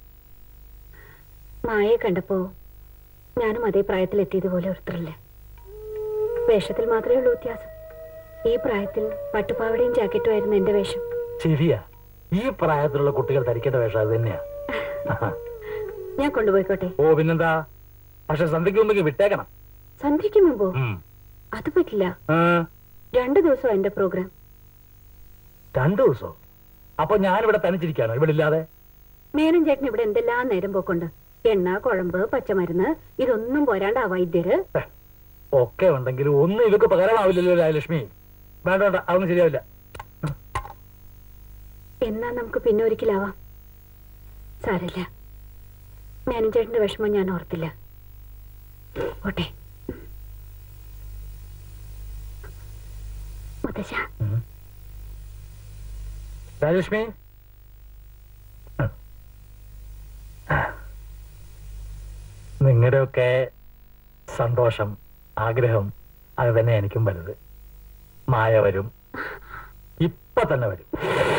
മായെ കണ്ടപ്പോ ഞാനും അതേ പ്രായത്തിലെത്തിയതുപോലെ ഒരുത്തരല്ല വേഷത്തിൽ മാത്രമേ ഉള്ളൂ വ്യത്യാസം ഈ പ്രായത്തിൽ പട്ടുപാവടയും ജാക്കറ്റും ആയിരുന്നു എന്റെ വേഷം ശരിയാ ഈ പ്രായത്തിലുള്ള കുട്ടികൾ ധരിക്കേണ്ട വേഷം അത് തന്നെയാ ഞാൻ കൊണ്ടുപോയിക്കോട്ടെ ഓ പിന്നെന്താ പക്ഷെ സന്ധ്യക്ക് മുമ്പ് വിട്ടേക്കണം സന്ധ്യയ്ക്ക് മുമ്പോ ഉം. അത് പറ്റില്ല ആ, രണ്ടു ദിവസം എന്റെ പ്രോഗ്രാം രണ്ടു ദിവസം അപ്പൊ ഞാനിവിടെ തനിച്ചിരിക്കാനോ ഇവിടെ ഇല്ലാതെ മേനൻ ചേട്ടൻ ഇവിടെ എന്തെല്ലാം നേരം പോക്കുണ്ട് എണ്ണ കുഴമ്പ് പച്ചമരുന്ന് ഇതൊന്നും പോരാണ്ട് ആ വൈദ്യര് ഏ, ഒക്കെ ഉണ്ടെങ്കിലും ഒന്നും ഇവക്ക് പകരമാവില്ലല്ലോ രാജലക്ഷ്മി വേണ്ട വേണ്ട അതൊന്നും ശരിയാവില്ല എന്നാ നമുക്ക് പിന്നെ ഒരിക്കലാവാം സാരല്ല മേനൻ ചേട്ടന്റെ വിഷമം ഞാൻ ഓർത്തില്ല ഓട്ടെ മുത്തശ്ശ ഉം. രാജലക്ഷ്മി നിങ്ങളുടെയൊക്കെ സന്തോഷം ആഗ്രഹം അത് തന്നെ എനിക്കും വലുത് മായ വരും ഇപ്പൊ തന്നെ വരും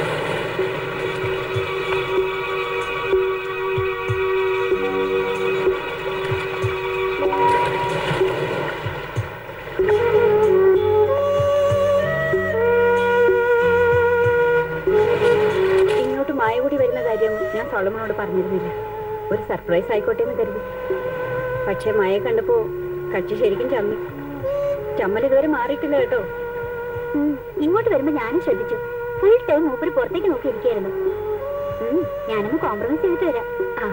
ഇങ്ങോട്ട് മായ കൂടി വരുന്ന കാര്യം ഞാൻ സോളമനോട് പറഞ്ഞിരുന്നില്ല ഒരു സർപ്രൈസ് ആയിക്കോട്ടെ എന്ന് കരുതി പക്ഷെ മായ കണ്ടപ്പോ കക്ഷി ശരിക്കും ചമ്മി ചമ്മൽ ഇതുവരെ മാറിയിട്ടില്ല കേട്ടോ ഉം, ഇങ്ങോട്ട് വരുമ്പോ ഞാനും ശ്രദ്ധിച്ചു ഫുൾ ടൈം മൂപ്പര് പുറത്തേക്ക് നോക്കി ഇരിക്കായിരുന്നു ഉം, ഞാനൊന്ന് കോംപ്രമൈസ് ചെയ്തിട്ട് വരാം ആ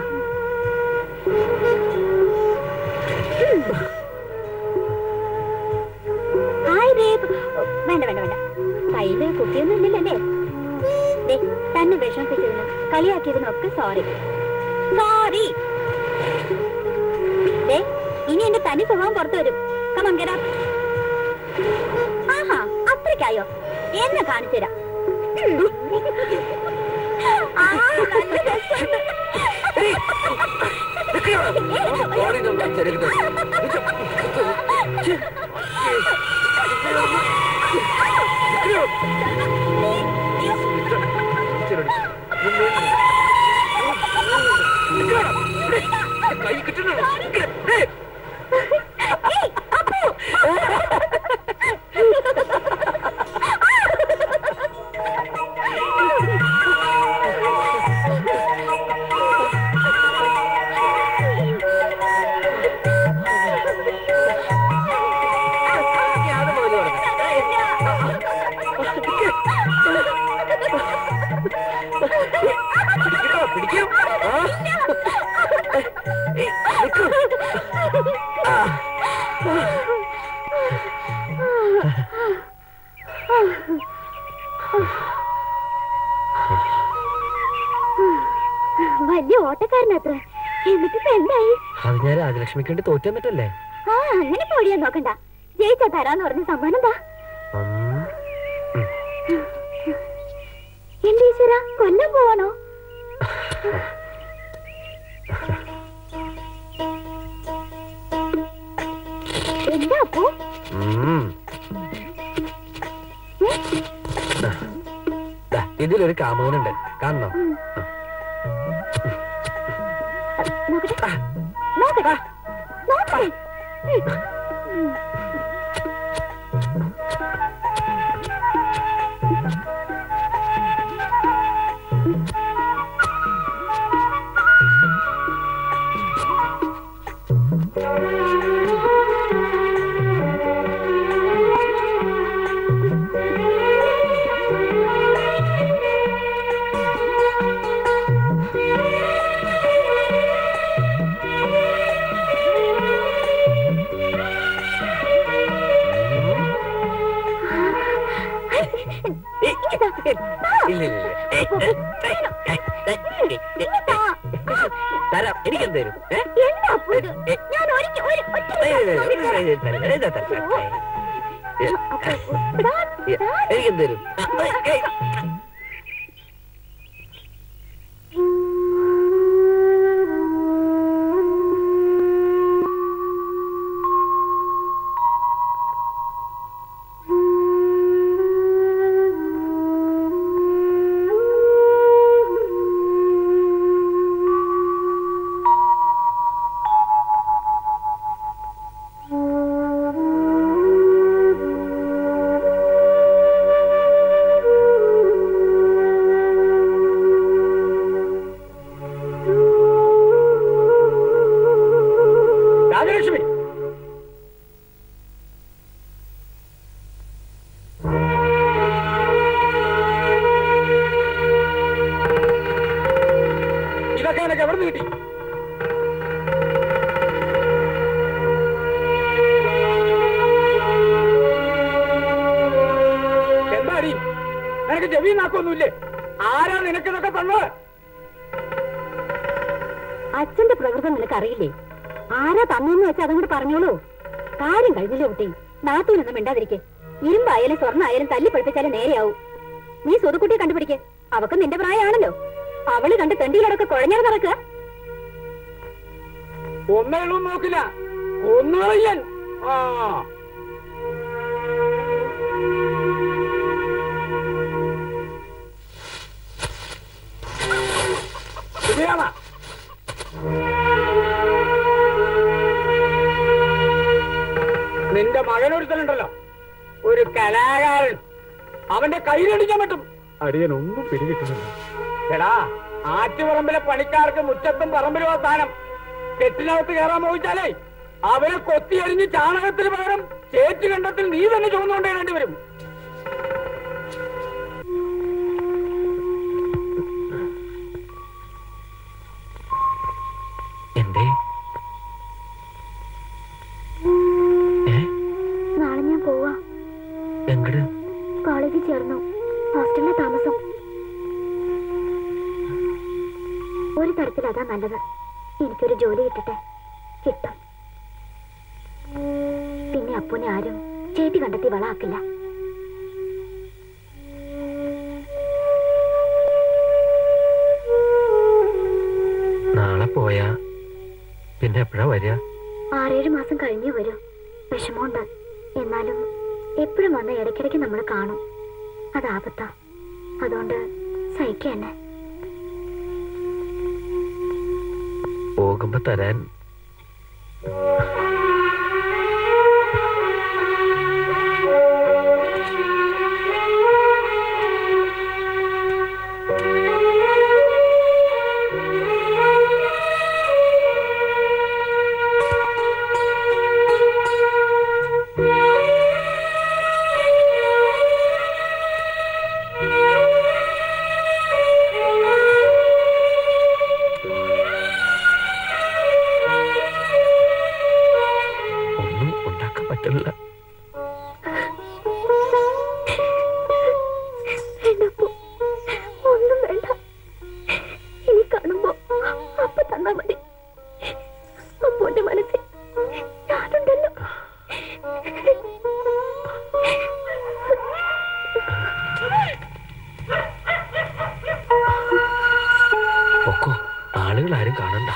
ഹായ് ബേബ് വേണ്ട വേണ്ട വേണ്ട കയ്യില് കുട്ടിയൊന്നും ഇല്ലല്ലേ ദേ, തന്നെ വിഷമിപ്പിച്ചതിനും കളിയാക്കിയതിനും ഒക്കെ സോറി സോറി ദേ ഇനി എന്റെ തനി സ്വഭാവം പുറത്തു വരും കമൺ ഗെറ്റ് അപ്പ് ആഹാ അത്രയ്ക്കായോ എന്നെ കാണിച്ചു തരാം ആ, നല്ല രസമുണ്ട്. ഏയ്, അപ്പു. വലിയ ഓട്ടക്കാരനത്ര എന്നിട്ടിപ്പോ എന്തായി അത് ഞാൻ രാജലക്ഷ്മിക്ക് വേണ്ടി തോറ്റു വന്നിട്ടല്ലേ ആ അങ്ങനെ പോടിയാ നോക്കണ്ട ജയിച്ചാ തരാന്ന് പറഞ്ഞ സമ്മാനം എന്താ എന്റെ ഈശ്വര കൊല്ലം പോവാണോ എന്താ അപ്പോ ഇതിലൊരു കാമൂനുണ്ട് കാണണോ നോക്കട്ടെ നോക്കട്ടെ നോക്കട്ടെ ഇല്ല ഇല്ല ഇല്ല. ഏയ്, ഏയ്, ഏയ്, ഏയ്, ഏയ്, ഏയ്. തരാം എനിക്കെന്ത് തരും ഏ? എന്താ അപ്പു ഇത്? ഏയ്, ഞാൻ ഒരിക്കൽ ഒരു ഒറ്റ ഏയ്, ഏയ്, ഏയ്, ഏയ്, ഏയ്, തരാം, ഏയ്, തരാം, തരാം. ഏയ്, ഏയ്, എനിക്കെന്ത് തരും ആ, ഏയ്, ഏയ്. രാജലക്ഷ്മി ഇതൊക്കെ നിനക്ക് എവിടെ നിന്ന് കിട്ടി എന്താടി നിനക്ക് ചെവി നാക്കൊന്നുമില്ലേ ആരാ നിനക്കിതൊക്കെ തന്നത് അച്ഛന്റെ പ്രകൃതം നിനക്ക് അറിയില്ലേ ആരാ തന്നെന്ന് വെച്ചാൽ അതും കൂടി പറഞ്ഞോളൂ കാര്യം കഴിഞ്ഞില്ലേ കുട്ടി നാത്തൂനൊന്നും മിണ്ടാതിരിക്കെ ഇരുമ്പായാലും സ്വർണ്ണായാലും തല്ലി പഠിപ്പിച്ചാലും നേരെയാവും നീ സുതുക്കുട്ടിയെ കണ്ടുപിടിക്ക് അവക്ക് നിന്റെ പ്രായമാണല്ലോ അവള് കണ്ട് തെണ്ടികളൊക്കെ കുഴഞ്ഞാൽ നടക്കുക ഒന്നേളും നോക്കില്ല ഒന്നുകളയ്യൻ ആ ശരിയാണോ നിന്റെ മകനൊരുത്തനുണ്ടല്ലോ ഒരു കലാകാരൻ അവന്റെ കയ്യിലടിക്കാൻ പറ്റും അടിയൻ ഒന്നും പിടികിട്ടുന്നില്ല എടാ ആറ്റുപറമ്പിലെ പണിക്കാർക്ക് മുറ്റത്തും പറമ്പിലും ആ സ്ഥാനം കെട്ടിനകത്ത് കയറാൻ മോഹിച്ചാലേ അവനെ കൊത്തിയരിഞ്ഞ് ചാണകത്തിന് പകരം ചേച്ചു കണ്ടത്തിൽ നീ തന്നെ ചുമന്നുകൊണ്ടേണ്ടി വരും എന്തേ ഏ നാളെ ഞാൻ പോവാ എങ്ങട് കോളേജിൽ ചേർന്നു ഹോസ്റ്റലിലെ താമസം ഒരു തരത്തിൽ അതാ നല്ലത് എനിക്കൊരു ജോലി കിട്ടട്ടെ കിട്ടും പിന്നെ അപ്പുനെ ആരും ചേട്ടി കണ്ടെത്തി വളാക്കില്ല നാളെ പോയാ പിന്നെ എപ്പോഴാ വരിക ആറേഴ് മാസം കഴിഞ്ഞേ വരൂ വിഷമമുണ്ട് എന്നാലും എപ്പോഴും വന്ന് ഇടയ്ക്കിടയ്ക്ക് നമ്മൾ കാണും അത് ആപത്താ അതുകൊണ്ട് സഹിക്കുക തന്നെ പോകുമ്പോ തരാൻ ഒന്നും ഉണ്ടാക്കാൻ പറ്റില്ല വേണ്ടപ്പോ ഒന്നും വേണ്ട ഇനി കാണുമ്പോ അപ്പ തന്നാ മതി അപ്പോന്റെ മനസ്സിൽ ഞാനുണ്ടല്ലോ ഒക്കോ ആളുകൾ ആരും കാണണ്ട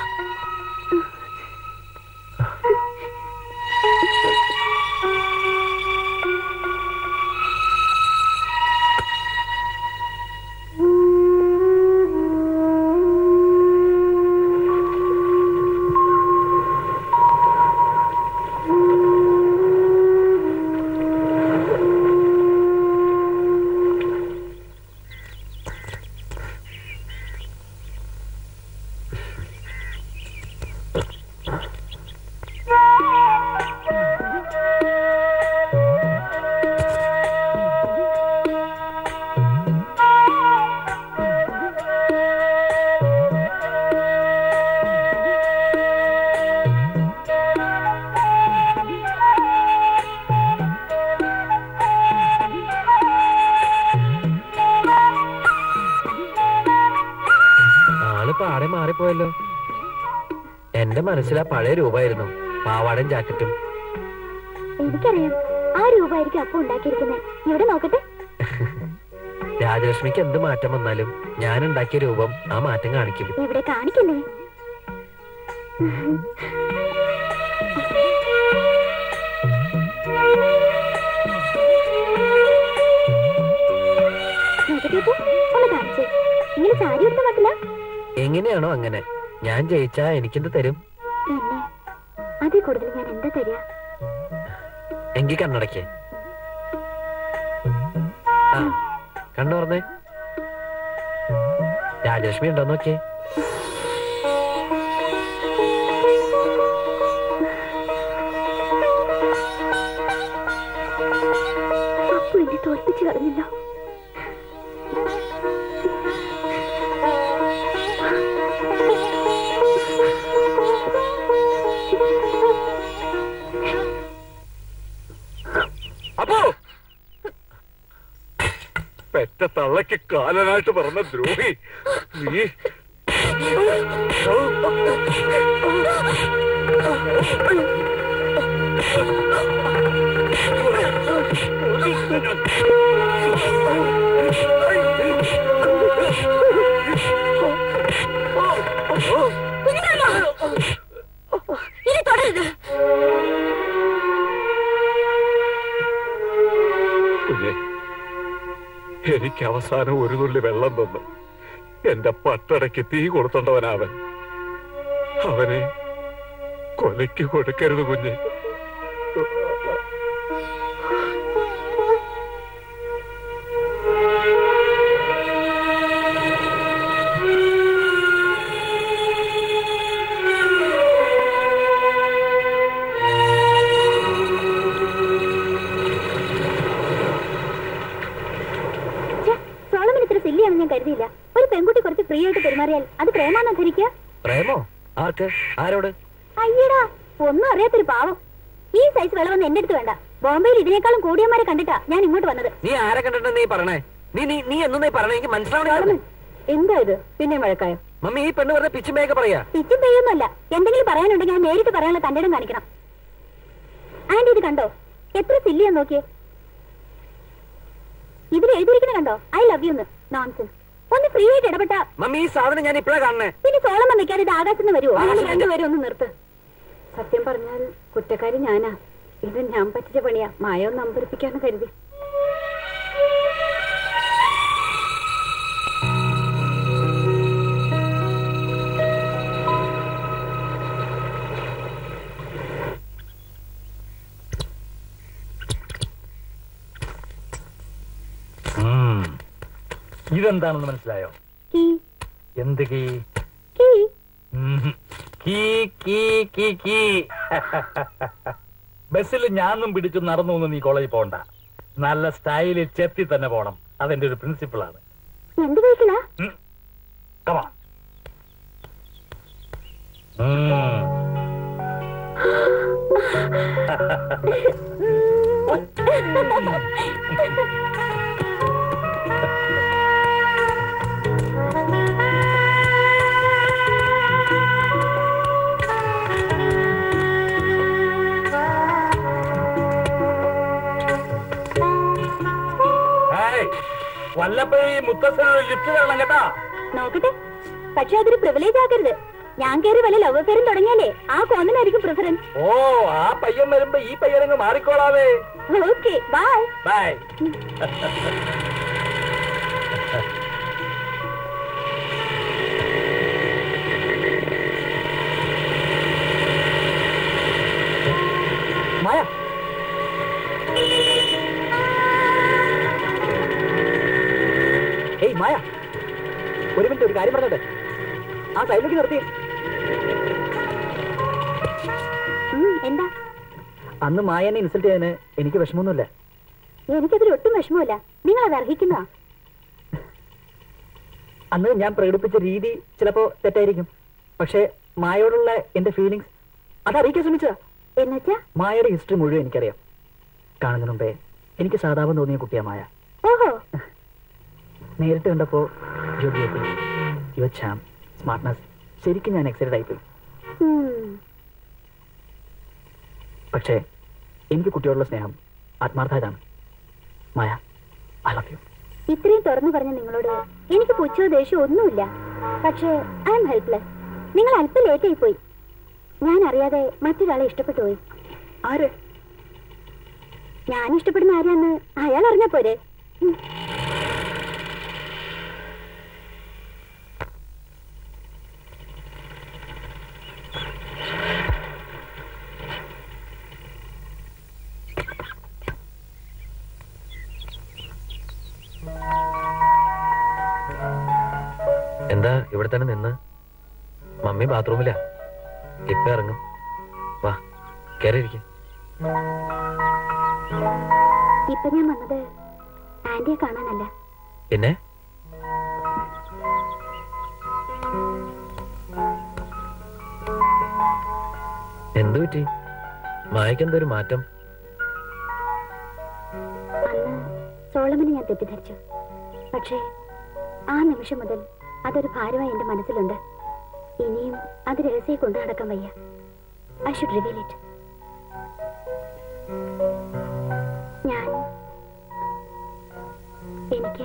പോയല്ലോ എന്റെ മനസ്സിൽ ആ പഴയ രൂപമായിരുന്നു പാവാടയും ജാക്കറ്റും എനിക്കറിയാം ആ രൂപമായിരിക്കും അപ്പൊ ഉണ്ടാക്കിയിരിക്കുന്നത് ഇവിടെ നോക്കട്ടെ രാജലക്ഷ്മിക്ക് എന്ത് മാറ്റം വന്നാലും ഞാൻ ഉണ്ടാക്കിയ രൂപം ആ മാറ്റം കാണിക്കും ഇവിടെ കാണിക്കല്ലേ നോക്കട്ടെ ഇപ്പൊ? ഒന്ന് കാണിച്ചേ ഇങ്ങനെ സാരി എടുത്ത പറ്റില്ല എങ്ങനെയാണോ അങ്ങനെ ഞാൻ ജയിച്ചാ എനിക്കെന്ത് തരും പിന്നെ അതിൽ കൂടുതൽ ഞാൻ എന്താ തരിക എങ്കിൽ കണ്ണടക്കേ ആ കണ്ണു പറഞ്ഞേ രാജലക്ഷ്മി ഉണ്ടോ നോക്കിയേ അപ്പു എന്നെ തോൽപ്പിച്ചു കളഞ്ഞല്ലോ അപ്പോ പെറ്റ തള്ളയ്ക്ക് കാലനായിട്ട് പറഞ്ഞ ദ്രോഹി നീ ഇനി തുടരുത് കുഞ്ഞെ എനിക്ക് അവസാനം ഒരു തുള്ളി വെള്ളം തന്നു എന്റെ പട്ടടയ്ക്ക് തീ കൊടുത്തോണ്ടവനവൻ അവനെ കൊലയ്ക്ക് കൊടുക്കരുത് കുഞ്ഞെ ഛെ, സോളമൻ ഇത്ര സില്ലിയാണെന്ന് ഞാൻ കരുതിയില്ല ഒരു പെൺകുട്ടി കുറച്ച് ഫ്രീ ആയിട്ട് പെരുമാറിയാൽ അത് പ്രേമാണെന്ന് ധരിക്കുക പ്രേമോ ആർക്ക് ആരോട് അയ്യടാ ഒന്നും അറിയാത്തൊരു പാവം ഈ സൈസ് വിളവൊന്നും എന്റെ അടുത്ത് വേണ്ട ബോംബെയിൽ ഇതിനേക്കാളും കൂടിയന്മാരെ കണ്ടിട്ടാ ഞാൻ ഇങ്ങോട്ട് വന്നത് നീ ആരെ കണ്ടിട്ട് നീ പറഞ്ഞേ നീ നീ നീ എന്നു നീ പറഞ്ഞേ എനിക്ക് മനസ്സിലാവണേ എന്താ ഇത് പിന്നെ വഴക്കായോ മമ്മി ഈ പെണ്ണ് വെറുതെ പിച്ചുമയൊക്കെ പറയാ പിച്ചും പെയ്യൊന്നുമല്ല എന്തെങ്കിലും പറയാനുണ്ടെങ്കിൽ ഞാൻ നേരിട്ട് പറയാനുള്ള തന്റെ ഇടം കാണിക്കണം ആന്റി ഇത് കണ്ടോ എത്ര സില്ലിയാ നോക്കിയേ ഇതിൽ എഴുതിയിരിക്കണ കണ്ടോ ഐ ലവ് യു നോൺസെൻസ് ഒന്ന് ഫ്രീ ആയിട്ട് ഇടപെട്ട മമ്മി ഈ സാധനം ഞാൻ ഇപ്പഴാ കാണണേ പിന്നെ സോളമൻ നിൽക്കാതെ ഇത് ആകാശത്ത് നിന്ന് വരുമോ നിങ്ങൾ രണ്ടുപേരും ഒന്ന് നിർത്ത് സത്യം പറഞ്ഞാൽ കുറ്റക്കാരി ഞാനാ ഇത് ഞാൻ പറ്റിച്ച പണിയാ മായ ഒന്ന് അമ്പരിപ്പിക്കാന്ന് കരുതി ഉം. ഇതെന്താണെന്ന് മനസ്സിലായോ കീ എന്ത് കീ കീ ഉം. കീ കീ കീ കീ ബസ്സിൽ ഞാനും പിടിച്ചു നടന്നു എന്ന് നീ കോളേജിൽ പോണ്ട നല്ല സ്റ്റൈലിൽ ചെത്തി തന്നെ പോണം അതെന്റെ ഒരു പ്രിൻസിപ്പിളാണ് എന്ത് വെഹിക്കിളാ കമാ വല്ലപ്പോഴും ഈ മുത്തശ്ശനൊരു ലിഫ്റ്റ് തരണം കേട്ടാ നോക്കട്ടെ പക്ഷെ അതൊരു പ്രിവിലേജ് ആക്കരുത് ഞാൻ കയറി വല്ല ലവ് അഫെയറും തുടങ്ങിയാലേ ആ കോന്നിനായിരിക്കും പ്രിഫറൻസ് ഓ ആ പയ്യൻ വരുമ്പോ ഈ പയ്യനങ്ങ് മാറിക്കോളാവേ ഓക്കെ ബൈ ബൈ മായ ഏയ് മായ ഒരു മിനിറ്റ് ഒരു കാര്യം പറഞ്ഞോട്ടെ ആ സൈഡിലേക്ക് നിർത്തി എന്താ അന്ന് മായ എന്നെ ഇൻസൾട്ട് ചെയ്യാന് എനിക്ക് വിഷമമൊന്നുമില്ല എനിക്കതിൽ ഒട്ടും വിഷമമില്ല നിങ്ങൾ അത് അർഹിക്കുന്നതാ അന്ന് ഞാൻ പ്രകടിപ്പിച്ച രീതി ചിലപ്പോ തെറ്റായിരിക്കും പക്ഷേ മായയോടുള്ള എന്റെ ഫീലിങ്സ് അത് അറിയിക്കാൻ ശ്രമിച്ചതാ എന്നുവെച്ചാ മായയുടെ ഹിസ്റ്ററി മുഴുവൻ എനിക്കറിയാം കാണുന്നതിന് മുമ്പേ എനിക്ക് സാധാപം തോന്നിയ കുട്ടിയാ മായ ഓഹോ നേരിട്ട് കണ്ടപ്പോ your beauty your charm smartness ശരിക്കും ഞാൻ എക്സൈറ്റഡ് ആയിപ്പോയി ഉം. പക്ഷേ എനിക്ക് കുട്ടിയോടുള്ള സ്നേഹം ആത്മാർത്ഥമായതാണ് മായ ഐ ലവ് യു ഇത്രയും തുറന്നു പറഞ്ഞ നിങ്ങളോട് എനിക്ക് പുച്ഛോ ദേഷ്യമോ ഒന്നുമില്ല പക്ഷേ ഐ എം ഹെൽപ്ലെസ് നിങ്ങൾ അല്പം ലേറ്റ് ആയി പോയി ഞാൻ അറിയാതെ മറ്റൊരാളെ ഇഷ്ടപ്പെട്ടു പോയി ആരെ ഞാൻ ഇഷ്ടപ്പെടുന്ന ആരാന്ന് അയാൾ അറിഞ്ഞാ പോരെ ഉം. എന്താ ഇവിടെ തന്നെ നിന്ന് മമ്മി ബാത്റൂമിലാ ഇപ്പൊ ഇറങ്ങും വാ കയറിയിരിക്കും ഇപ്പൊ ഞാൻ വന്നത് ആന്റിയെ കാണാനല്ല പിന്നെ എന്തു പറ്റി മായക്കെന്തൊരു മാറ്റം അന്ന് സോളമനെ ഞാൻ തെറ്റിദ്ധരിച്ചു പക്ഷേ ആ നിമിഷം മുതൽ അതൊരു ഭാരമായി എന്റെ മനസ്സിലുണ്ട് ഇനിയും അത് രഹസ്യം കൊണ്ടു നടക്കാൻ വയ്യ ഐ ഷുഡ് റിവീൽ ഇറ്റ് ഞാൻ എനിക്ക്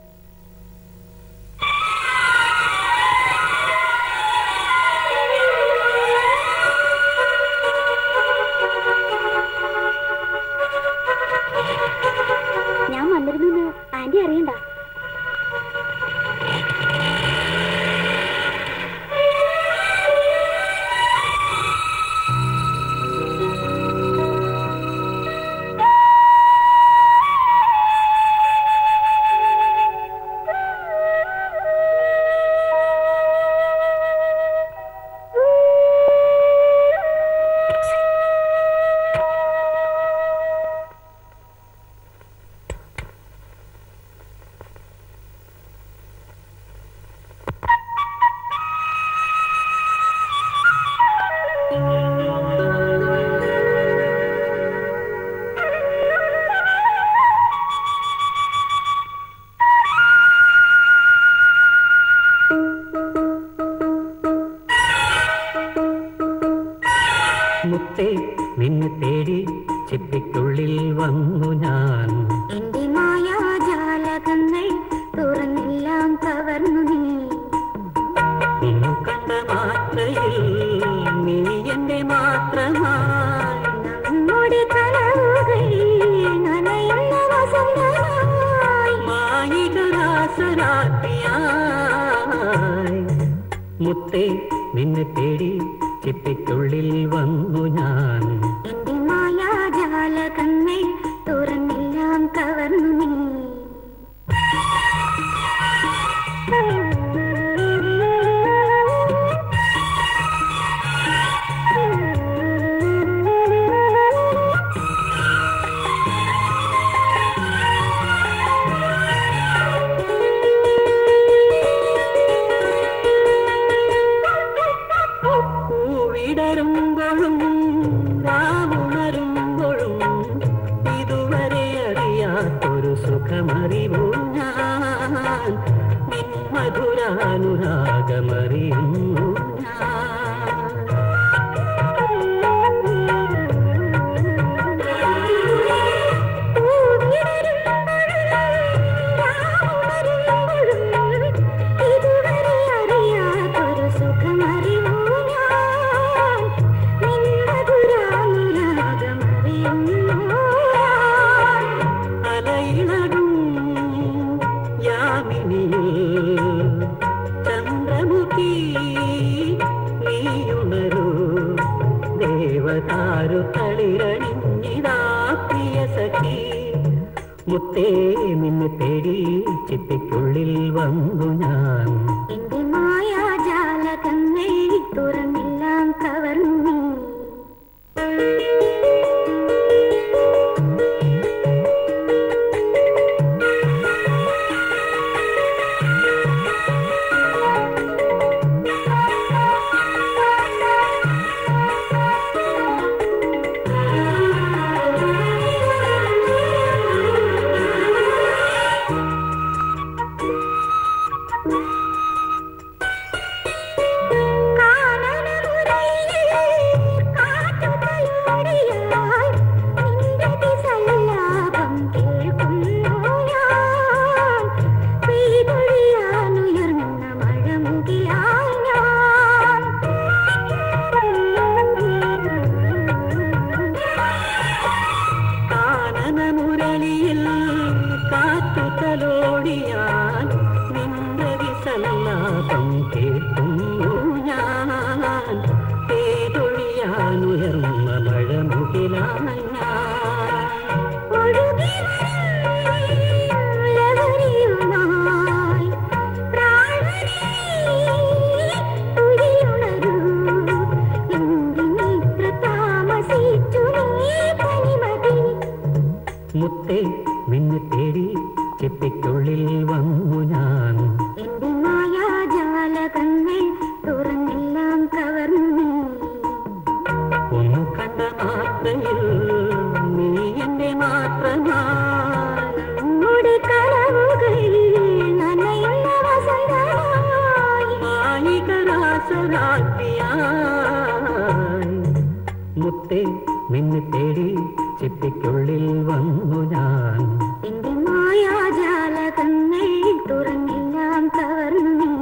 ഞാൻ വന്നിരുന്നു ആന്റി അറിയണ്ട മുത്തേ നിന്നെ തേടി ചിപ്പിക്കുള്ളിൽ വന്നു ഞാൻ എന്റെ മായാജാലകങ്ങൾ തുറന്നെല്ലാം കവർന്നു നീ നിന്നു കണ്ട മാത്രയിൽ നീ എന്റെ മാത്രമായി നമ്മുടെ കനവുകൾ നനയുന്ന വസന്തമായി മായിക രാസരാത്രിയായി മുത്തേ നിന്നെ തേടി ചിപ്പിക്കുള്ളിൽ വന്നു ഞാൻ എന്റെ മായാജാലകങ്ങൾ തുറന്നെല്ലാം കവർന്നു നീ പൂവിടരുമ്പോഴും രാവുണരുമ്പോഴും ഇതുവരെ അറിയാത്തൊരു സുഖമറിവു ഞാൻ നിൻ മധുരാനുരാഗമറിയുന്നു ഞാൻ ഇതുവരെ അറിയാതൊരു സുഖമറിവു ഞാൻ നിന്നതുരാനുരാഗമറിയുന്നു ഞാൻ അലയിളകും യാമിനിയിൽ ചന്ദ്രമുഖി നീയുണരൂ ദേവതാരു തളിരണിഞ്ഞിതാ പ്രിയ സഖി മുത്തേ നിന്നെ തേടി ചിത്തിക്കുള്ളിൽ വന്നു ഞാൻ എന്റെ മായാജാലകങ്ങൾ തുറന്നെല്ലാം കവർന്നു തേനായി ഒഴുകി ലഹരിയുമായി പ്രാണനേ ഉയരുണരൂ എന്തിനിത്ര താമസിച്ചു നീ പനിമതി മുത്തേ നിന്നെ തേടി ചെപ്പിക്കുള്ളിൽ വന്നു ഞാൻ എന്റെ മായാജാലകങ്ങൾ തുറന്നെല്ലാം കവർന്നു നീ ഒന്നു കണ്ട മാത്രയിൽ നീ എന്റെ മാത്രമായി നമ്മുടെ കനവുകൾ നനയുന്ന വസന്തമായി നായികരാസരാത്രിയായി മുത്തേ നിന്നെ തേടി ചെപ്പിക്കുള്ളിൽ വന്നു ഞാൻ എന്റെ മായാജാലകങ്ങൾ തുറന്നെല്ലാം കവർന്നു നീ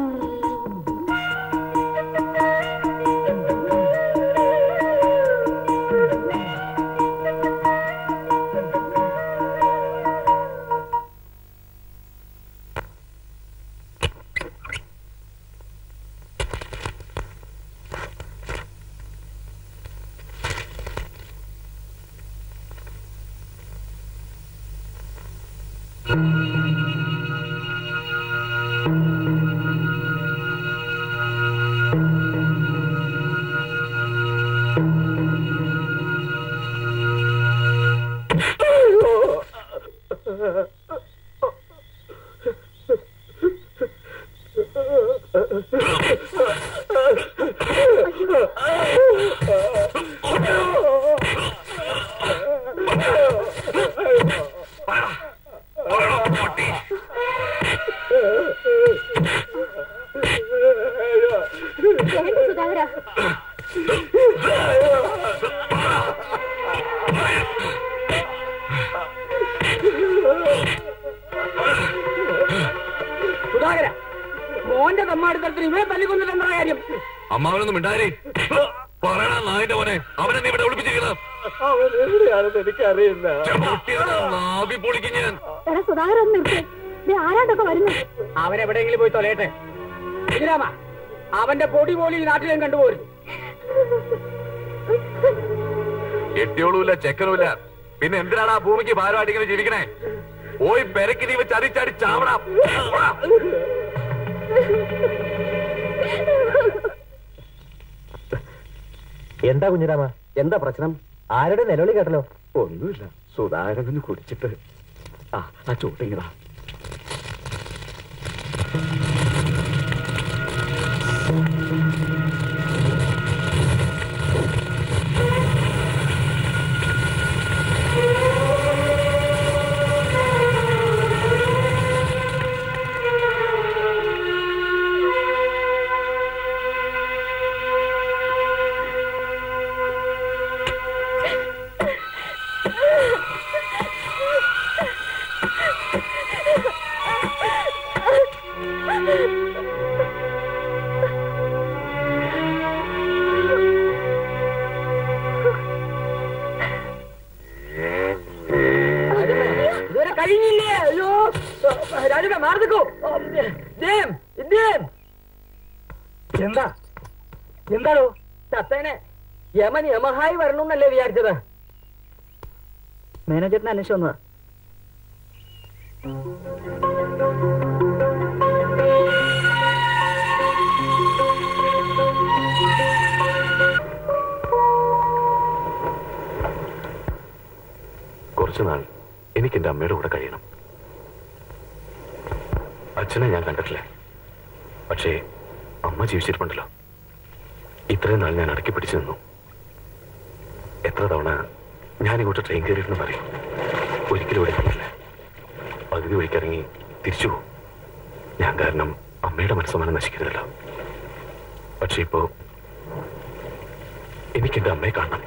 വേണ്ട സുധാകര സുധാകര മോന്റെ തമ്മാടിത്തരത്തിന് ഇവനെ തല്ലിക്കൊന്നിട്ട് എന്താ കാര്യം അമ്മാവനൊന്നും മിണ്ടാരേ പറയണ നായന്റെ മോനെ അവനെ നീ ഇവിടെ ഒളിപ്പിച്ചിരിക്കുന്നത് അവൻ എവിടെയാണെന്ന് എനിക്കറിയില്ല നാവി പൊളിക്കും ഞാൻ എടാ സുധാകര ഒന്ന് നിർത്തേ ദേ ആരാണ്ടൊക്കെ വരുന്നു അവനെവിടെയെങ്കിലും പോയി തൊലയട്ടെ ഇതിരാമ അവന്റെ പൊടി പോലും ഈ നാട്ടിൽ ഞാൻ കണ്ടുപോരുന്നു എട്ടിയോളുമില്ല ചെക്കനുമില്ല പിന്നെ എന്തിനാണ് ആ ഭൂമിക്ക് ഭാരമായിട്ട് ഇങ്ങനെ ജീവിക്കണേ പോയി പെരക്ക് നീ വെച്ച് അടിച്ചടി ചാവണം എന്താ കുഞ്ഞിരാമ എന്താ പ്രശ്നം ആരുടെ നിലവിളി കേട്ടല്ലോ ഒന്നുമില്ല സുധാകരന് കുടിച്ചിട്ട് ആ ആ ചൂട്ടിങ്ങടാ ഇതുവരെ കഴിഞ്ഞില്ലേ അയ്യോ രാജുക മാർദിക്കോ ഇദ്ദേഹം ഇദ്ദേഹം എന്താ എന്താണോ ചത്തേനെ യമൻ യമഹായി വരണമെന്നല്ലേ വിചാരിച്ചത് മാനേജറിനെ അന്വേഷിച്ചു വന്നതാ കുറച്ചുനാൾ എനിക്ക് എന്റെ അമ്മയുടെ കൂടെ കഴിയണം അച്ഛനെ ഞാൻ കണ്ടിട്ടില്ല പക്ഷേ അമ്മ ജീവിച്ചിരിപ്പുണ്ടല്ലോ ഇത്രയും നാൾ ഞാൻ അടക്കി പിടിച്ചു നിന്നു എത്ര തവണ ഞാൻ ഇങ്ങോട്ട് ട്രെയിൻ കയറിയിട്ടെന്ന് പറയും ഒരിക്കലും ഇവിടെ കണ്ടില്ല പകുതി വഴിക്കിറങ്ങി തിരിച്ചു പോകും ഞാൻ കാരണം അമ്മയുടെ മനസ്സമാനം നശിക്കരുതല്ലോ പക്ഷെ ഇപ്പോ എനിക്ക് എന്റെ അമ്മയെ കാണണം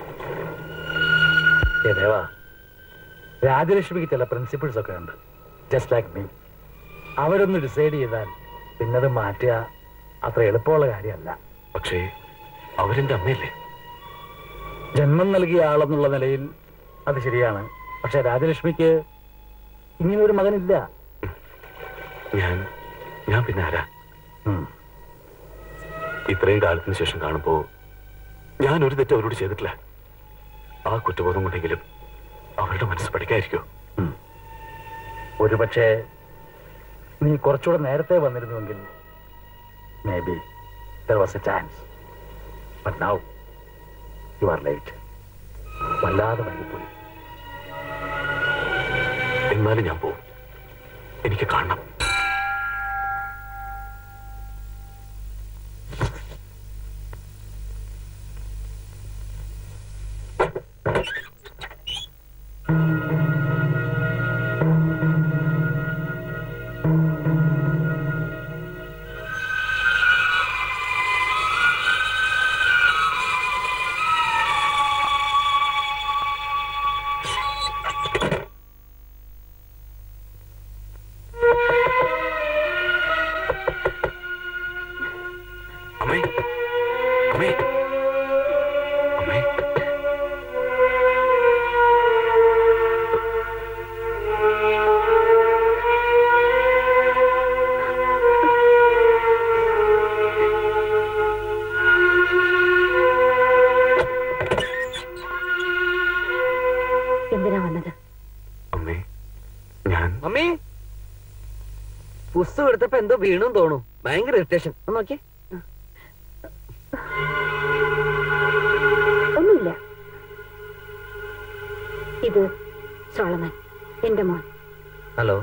ഏ ദേവാ രാജലക്ഷ്മിക്ക് ചില പ്രിൻസിപ്പിൾസ് ഒക്കെ ഉണ്ട് ജസ്റ്റ് ലൈക്ക് മീ അവരൊന്ന് ഡിസൈഡ് ചെയ്താൽ പിന്നത് മാറ്റുക അത്ര എളുപ്പമുള്ള കാര്യമല്ല പക്ഷേ അവരെന്റെ അമ്മയല്ലേ ജന്മം നൽകിയ ആളെന്നുള്ള നിലയിൽ അത് ശരിയാണ് പക്ഷെ രാജലക്ഷ്മിക്ക് ഇങ്ങനെ ഒരു മകനില്ല ഞാൻ ഞാൻ പിന്നെ ആരാ ഉം. ഇത്രയും കാലത്തിന് ശേഷം കാണുമ്പോ ഞാൻ ഒരു തെറ്റ് അവരോട് ചെയ്തിട്ടില്ല ആ കുറ്റബോധം കൊണ്ടെങ്കിലും അവരുടെ മനസ്സ് പഠിക്കായിരിക്കോ ഒരു പക്ഷേ നീ കുറച്ചുകൂടെ നേരത്തെ വന്നിരുന്നുവെങ്കിൽ maybe there was a chance but now you are late വല്ലാതെ വൈകിപ്പോയി എന്നാലും ഞാൻ പോവും എനിക്ക് കാണണം അമ്മേ അമ്മേ അമ്മേ എന്തിനാ വന്നത് അമ്മേ ഞാൻ മമ്മി പുസ്തകം എടുത്തപ്പോ എന്തോ വീണു തോന്നു ഭയങ്കര ഇറിറ്റേഷൻ ഒന്ന് നോക്കി ഒന്നുമില്ല ഇത് സോളമൻ എന്റെ മോൻ ഹലോ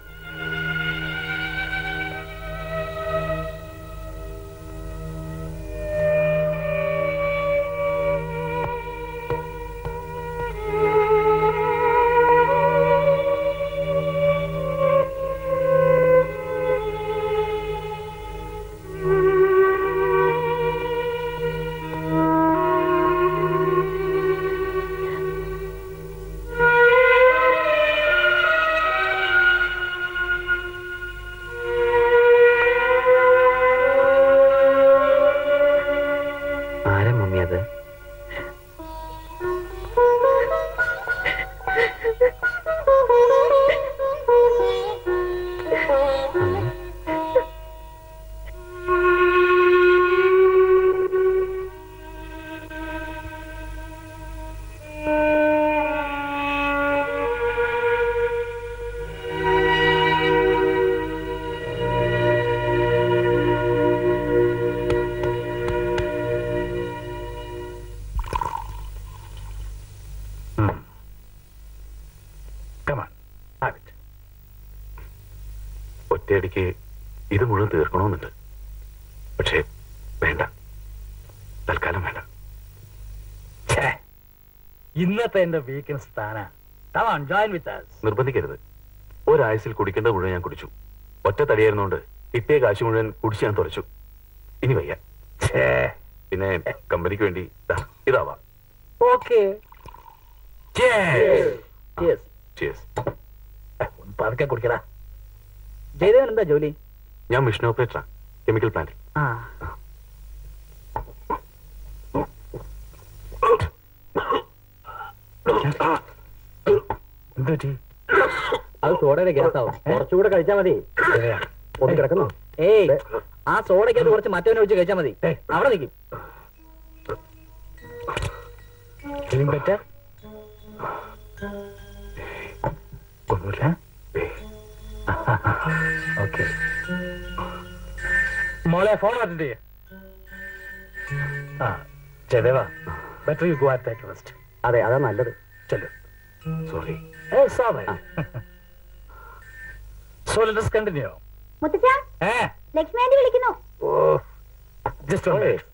ആരാ മമ്മി അത് mummy Come on, have it. ഒറ്റയടിക്ക് ഇത് മുഴുവൻ തീർക്കണമെന്നുണ്ട് പക്ഷേ വേണ്ട തൽക്കാലം വേണ്ട ഛേ, ഇന്നത്തെ എന്റെ വീക്കെൻഡ് സ്ഥാന കമാൺ ജോയിൻ വിത്ത് us നിർബന്ധിക്കരുത് ഒരാഴ്ചയിൽ കുടിക്കേണ്ടത് മുഴുവൻ ഞാൻ കുടിച്ചു ഒറ്റ തടിയായിരുന്നോണ്ട് കിട്ടിയ കാശ് മുഴുവൻ കുടിച്ച് ഞാൻ തുറച്ചു ഇനി വയ്യ ഛേ പിന്നെ കമ്പനിക്ക് വേണ്ടി ദാ, ഇതാവാം ഓക്കെ യെസ് Cheers. ഒന്ന് പതുക്കെ കുടിക്കടാ ജയദേവൻ എന്താ ജോലി ഞാൻ മിഷൻ ഓപ്പറേറ്ററാ കെമിക്കൽ പ്ലാന്റിൽ ആ എന്ത് പറ്റി അത് സോഡയുടെ ഗ്യാസ് ആവും കുറച്ചുകൂടെ കഴിച്ചാ മതി ഒന്ന് കിടക്കുന്നു ഏയ് ആ സോഡയ്ക്ക് അത് കുറച്ച് മറ്റവനെ വെച്ച് കഴിച്ചാ മതി ഏയ്. അവിടെ നിൽക്കും ഫീലിംഗ് ബെറ്റർ ഒന്നുമില്ല ഓക്കെ മോളെ ഫോൺ അറ്റൻഡ് ചെയ്യ ആ Jayadeva better you go at take rest അതെ അതാ നല്ലത് ചെല്ലു sorry uh sorry so let us continue മുത്തച്ഛ ഏ ലക്ഷ്മി ആന്റി വിളിക്കുന്നു ഓ ജസ്റ്റ് വൺ മിനിറ്റ്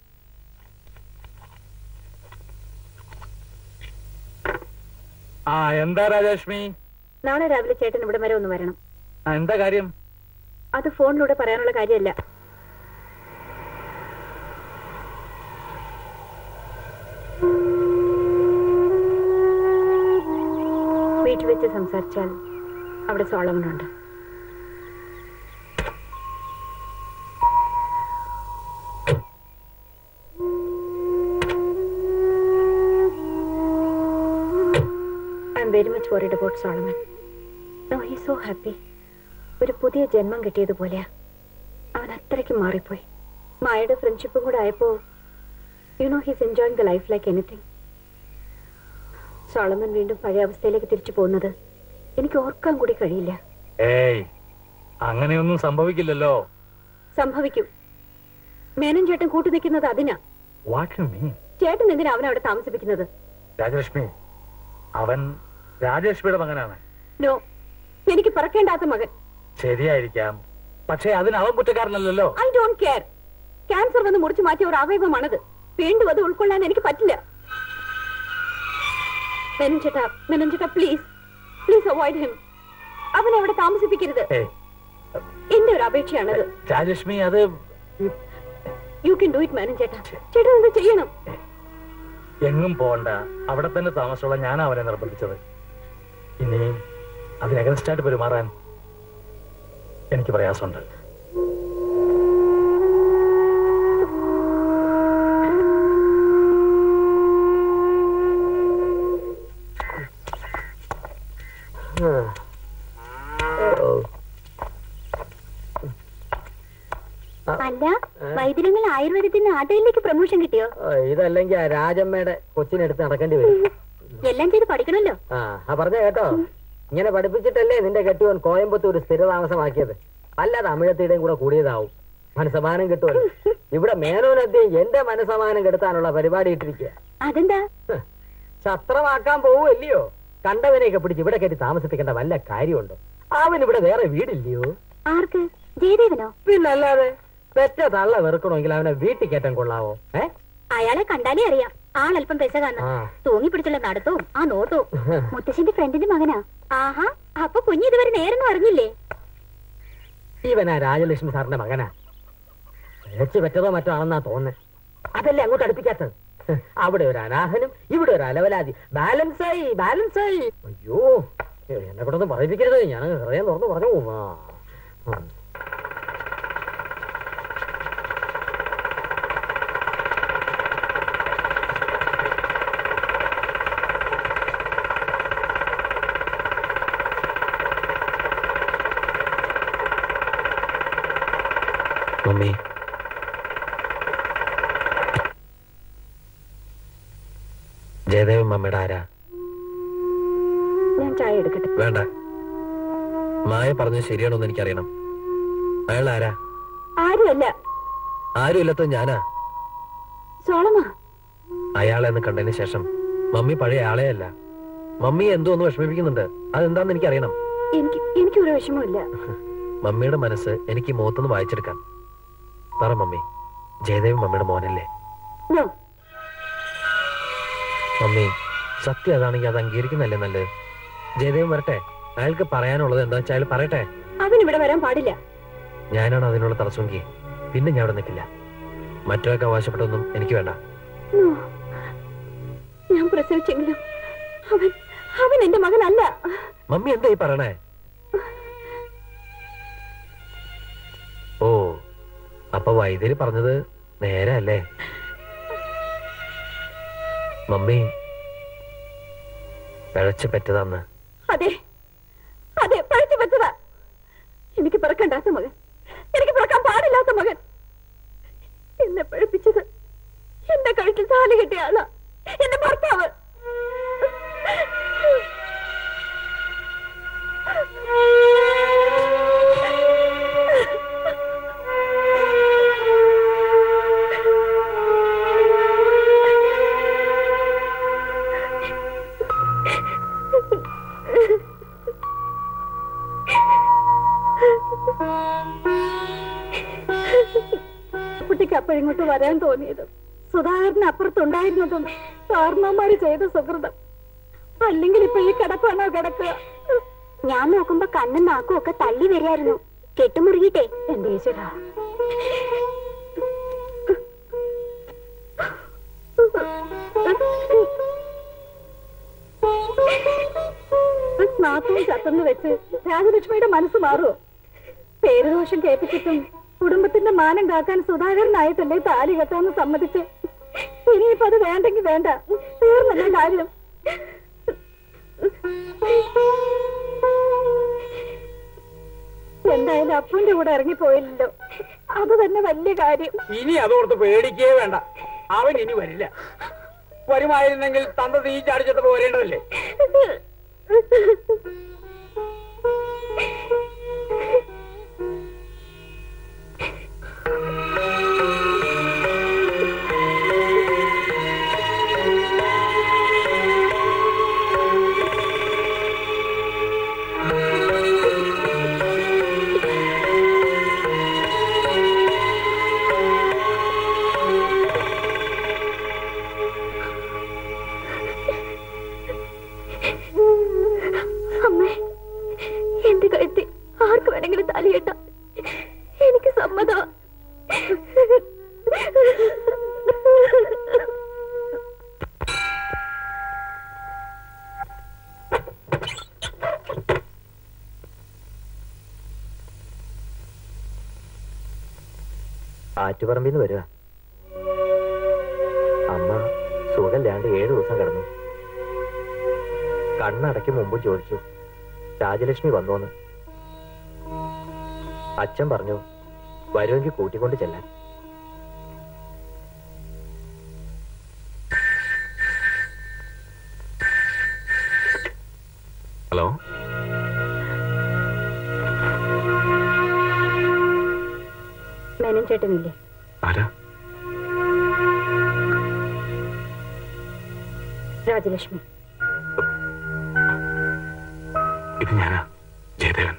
ആ എന്താ രാജലക്ഷ്മി നാളെ രാവിലെ ചേട്ടൻ ഇവിടെ വരെ ഒന്ന് വരണം ആ, എന്താ കാര്യം അത് ഫോണിലൂടെ പറയാനുള്ള കാര്യമല്ല വീട്ടിൽ വെച്ച് സംസാരിച്ചാൽ അവിടെ സോളമനുണ്ട് I am very much worried about Solomon no he so happy ഒരു പുതിയ ജന്മം കിട്ടിയതുപോലെയാ അവൻ അത്രയ്ക്ക് മാറിപ്പോയി മായയുടെ ഫ്രണ്ട്ഷിപ്പും കൂടെ ആയപ്പോ you know he's enjoying the life like anything Solomon വീണ്ടും പഴയ അവസ്ഥയിലേക്ക് തിരിച്ചു പോകുന്നത് എനിക്ക് ഓർക്കാൻ കൂടി കഴിയില്ല ഏയ് അങ്ങനെയൊന്നും സംഭവിക്കില്ലല്ലോ സംഭവിക്കും മേനൻ ചേട്ടൻ കൂട്ടു നിൽക്കുന്നത് അതിനാ വാട്ട് യു മീൻ ചേട്ടൻ എന്തിനാ അവനെ അവിടെ താമസിപ്പിക്കുന്നത് രാജലക്ഷ്മി അവൻ രാജലക്ഷ്മിയുടെ മകനാണ് നോ എനിക്ക് പറക്കേണ്ടാത്ത മകൻ ശരിയായിരിക്കാം പക്ഷേ അതിന് അവൻ കുറ്റക്കാരനല്ലല്ലോ ഐ ഡോണ്ട് കെയർ ക്യാൻസർ വന്ന് മുറിച്ചു മാറ്റിയ ഒരു അവയവമാണത് വീണ്ടും അത് ഉൾക്കൊള്ളാൻ എനിക്ക് പറ്റില്ല മെനൻ ചേട്ടാ മെനൻ ചേട്ടാ പ്ലീസ് പ്ലീസ് അവോയ്ഡ് ഹിം അവനെ അവിടെ താമസിപ്പിക്കരുത് ഏയ് എന്റെ ഒരു അപേക്ഷയാണത് രാജലക്ഷ്മി അത് you can do it Menon ചേട്ടാ ചേട്ടൻ എന്ത് ചെയ്യണം എങ്ങും പോണ്ട അവിടെ തന്നെ താമസമുള്ള ഞാൻ അവനെ നിർബന്ധിച്ചത് ഇനി അതിന് against ആയിട്ട് പെരുമാറാൻ എനിക്ക് പ്രയാസമുണ്ട് അല്ല വൈദ്യരങ്ങൾ ആയുർവേദത്തിന് ആട്ടയിലേക്ക് പ്രൊമോഷൻ കിട്ടിയോ ആ, ഇതല്ലെങ്കിൽ ആ രാജമ്മയുടെ കൊച്ചിനെടുത്ത് നടക്കേണ്ടി വരും എല്ലാം ചെയ്ത് പഠിക്കണല്ലോ ആ ആ പറഞ്ഞ കേട്ടോ ഇങ്ങനെ പഠിപ്പിച്ചിട്ടല്ലേ നിന്റെ കെട്ടിയോൻ കോയമ്പത്തൂർ സ്ഥിരതാമസമാക്കിയത് അല്ല തമിഴത്തിയുടെയും കൂടെ കൂടിയതാവും മനസ്സമാനം കിട്ടുമല്ലോ ഇവിടെ മേനോനദ്യം എന്റെ മനസ്സമാനം കെടുത്താനുള്ള പരിപാടി ഇട്ടിരിക്കുക അതെന്താ ശസ്ത്രമാക്കാൻ പോവുമല്ലയോ കണ്ടവനെയൊക്കെ പിടിച്ച് ഇവിടെ കയറ്റി താമസിപ്പിക്കേണ്ട വല്ല കാര്യമുണ്ടോ അവൻ ഇവിടെ വേറെ വീടില്ലയോ ആർക്ക് ജയദേവനോ പിന്നല്ലാതെ പെറ്റ തള്ള വെറുക്കണമെങ്കിൽ അവനെ വീട്ടിൽ കയറ്റാൻ കൊള്ളാവോ ഏ അയാളെ കണ്ടാലേ അറിയാം ആളല്പം പൈസ കാണാം ആ. തൂങ്ങി പിടിച്ചുള്ള നടത്തവും ആ നോട്ടവും മുത്തശ്ശിന്റെ ഫ്രണ്ടിന്റെ മകനാ ആഹാ അപ്പൊ കുഞ്ഞ് ഇതുവരെ നേരെന്ന് അറിഞ്ഞില്ലേ ഇവനാ രാജലക്ഷ്മി സാറിന്റെ മകനാ വെച്ച് പറ്റതോ മറ്റോ ആണെന്നാ തോന്നുന്നത് അതല്ലേ അങ്ങോട്ട് അടുപ്പിക്കാത്തത് അവിടെ ഒരു അനാഥനും ഇവിടെ ഒരു അലവലാതി ബാലൻസ് ആയി ബാലൻസ് ആയി അയ്യോ എന്നെ കൂടെ പറയിപ്പിക്കരുത് ഞാൻ ഹൃദയം തുറന്ന് പറഞ്ഞു ആ. ആ. മമ്മി ജയദേവൻ മമ്മയുടെ ആരാ ഞാൻ ചായ എടുക്കട്ടെ വേണ്ട മായ പറഞ്ഞത് ശരിയാണോ എന്ന് എനിക്കറിയണം അയാൾ ആരാ ആരുമല്ല ആരും ഇല്ലാത്തത് ഞാനാ സോളമ അയാളെ എന്ന് കണ്ടതിന് ശേഷം മമ്മി പഴയ ആളെ അല്ല മമ്മി എന്തോ ഒന്ന് വിഷമിപ്പിക്കുന്നുണ്ട് അതെന്താന്ന് എനിക്കറിയണം എനിക്ക് എനിക്കൊരു വിഷമമില്ല മമ്മിയുടെ മനസ്സ് എനിക്ക് ഈ മുഖത്തൊന്ന് വായിച്ചെടുക്കാം പറ മമ്മി ജയദേവൻ മമ്മിയുടെ മോനല്ലേ നോ മമ്മി സത്യം അതാണെങ്കിൽ അത് അംഗീകരിക്കുന്നല്ലേ നല്ലത് ജയദേവൻ വരട്ടെ അയാൾക്ക് പറയാനുള്ളത് എന്താ വെച്ചാൽ അയാൾ പറയട്ടെ അവനിവിടെ വരാൻ പാടില്ല ഞാനാണ് അതിനുള്ള തടസ്സമെങ്കിൽ പിന്നെ ഞാൻ അവിടെ നിൽക്കില്ല മറ്റൊരാൾക്ക് അവകാശപ്പെട്ടൊന്നും എനിക്ക് വേണ്ട നോ ഞാൻ പ്രസവിച്ചെങ്കിലും അവൻ അവൻ എന്റെ മകനല്ല മമ്മി എന്താ ഈ പറയണേ ഓ അപ്പൊ വൈദ്യര് പറഞ്ഞത് നേരെ അല്ലേ മമ്മി പിഴച്ചു പറ്റതാന്ന് അതെ അതെ പഴിച്ചു പറ്റതാ എനിക്ക് പിറക്കണ്ടാത്ത മകൻ എനിക്ക് പിറക്കാൻ പാടില്ലാത്ത മകൻ എന്നെ പഴിപ്പിച്ചത് എന്റെ കഴുത്തിൽ താലി കെട്ടിയ ആളാ എന്റെ ഭർത്താവ് കുട്ടിക്ക് അപ്പോഴിങ്ങോട്ട് വരാൻ തോന്നിയതും സുധാകരന് അപ്പുറത്തുണ്ടായിരുന്നതും കാരണവന്മാര് ചെയ്ത സുഹൃതം അല്ലെങ്കിൽ ഇപ്പൊ ഈ കിടപ്പാണോ കിടക്കുക ഞാൻ നോക്കുമ്പോ കണ്ണും നാക്കും ഒക്കെ തള്ളി വരികയായിരുന്നു കെട്ടുമുറുകിട്ടെ എന്റെ ഈശ്വരാ നാത്തും ചത്തെന്ന് വെച്ച് രാജലക്ഷ്മിയുടെ മനസ്സ് മാറുമോ പേരുദോഷം കേൾപ്പിച്ചിട്ടും കുടുംബത്തിന്റെ മാനം കാക്കാൻ സുധാകരനായിട്ടല്ലേ താലി കെട്ടാന്ന് സമ്മതിച്ച് ഇനിയിപ്പോ അത് വേണ്ടെങ്കിൽ വേണ്ട തീർന്നല്ലേ കാര്യം എന്തായാലും അപ്പുവിന്റെ കൂടെ ഇറങ്ങിപ്പോയില്ലല്ലോ അത് തന്നെ വലിയ കാര്യം ഇനി അതോർത്ത് പേടിക്കേ വേണ്ട അവൻ ഇനി വരില്ല വരുമായിരുന്നെങ്കിൽ തന്ത തീ ചാടിച്ചിട്ട് പോരേണ്ടതല്ലേ അമ്മേ എന്റെ കഴുത്തിൽ ആർക്ക് വേണമെങ്കിലും തലയിട്ട എനിക്ക് സമ്മതം ആറ്റുപറമ്പിൽ നിന്ന് വരിക അമ്മ സുഖമില്ലാണ്ട് ഏഴു ദിവസം കിടന്നു കണ്ണടയ്ക്ക് മുമ്പ് ചോദിച്ചു രാജലക്ഷ്മി വന്നോന്ന് അച്ഛൻ പറഞ്ഞു വരുമെങ്കിൽ കൂട്ടിക്കൊണ്ട് ചെല്ലാൻ ഹലോ മേനൻ ചേട്ടനില്ലേ ആരാ രാജലക്ഷ്മി ഇത് ഞാനാ ജയദേവൻ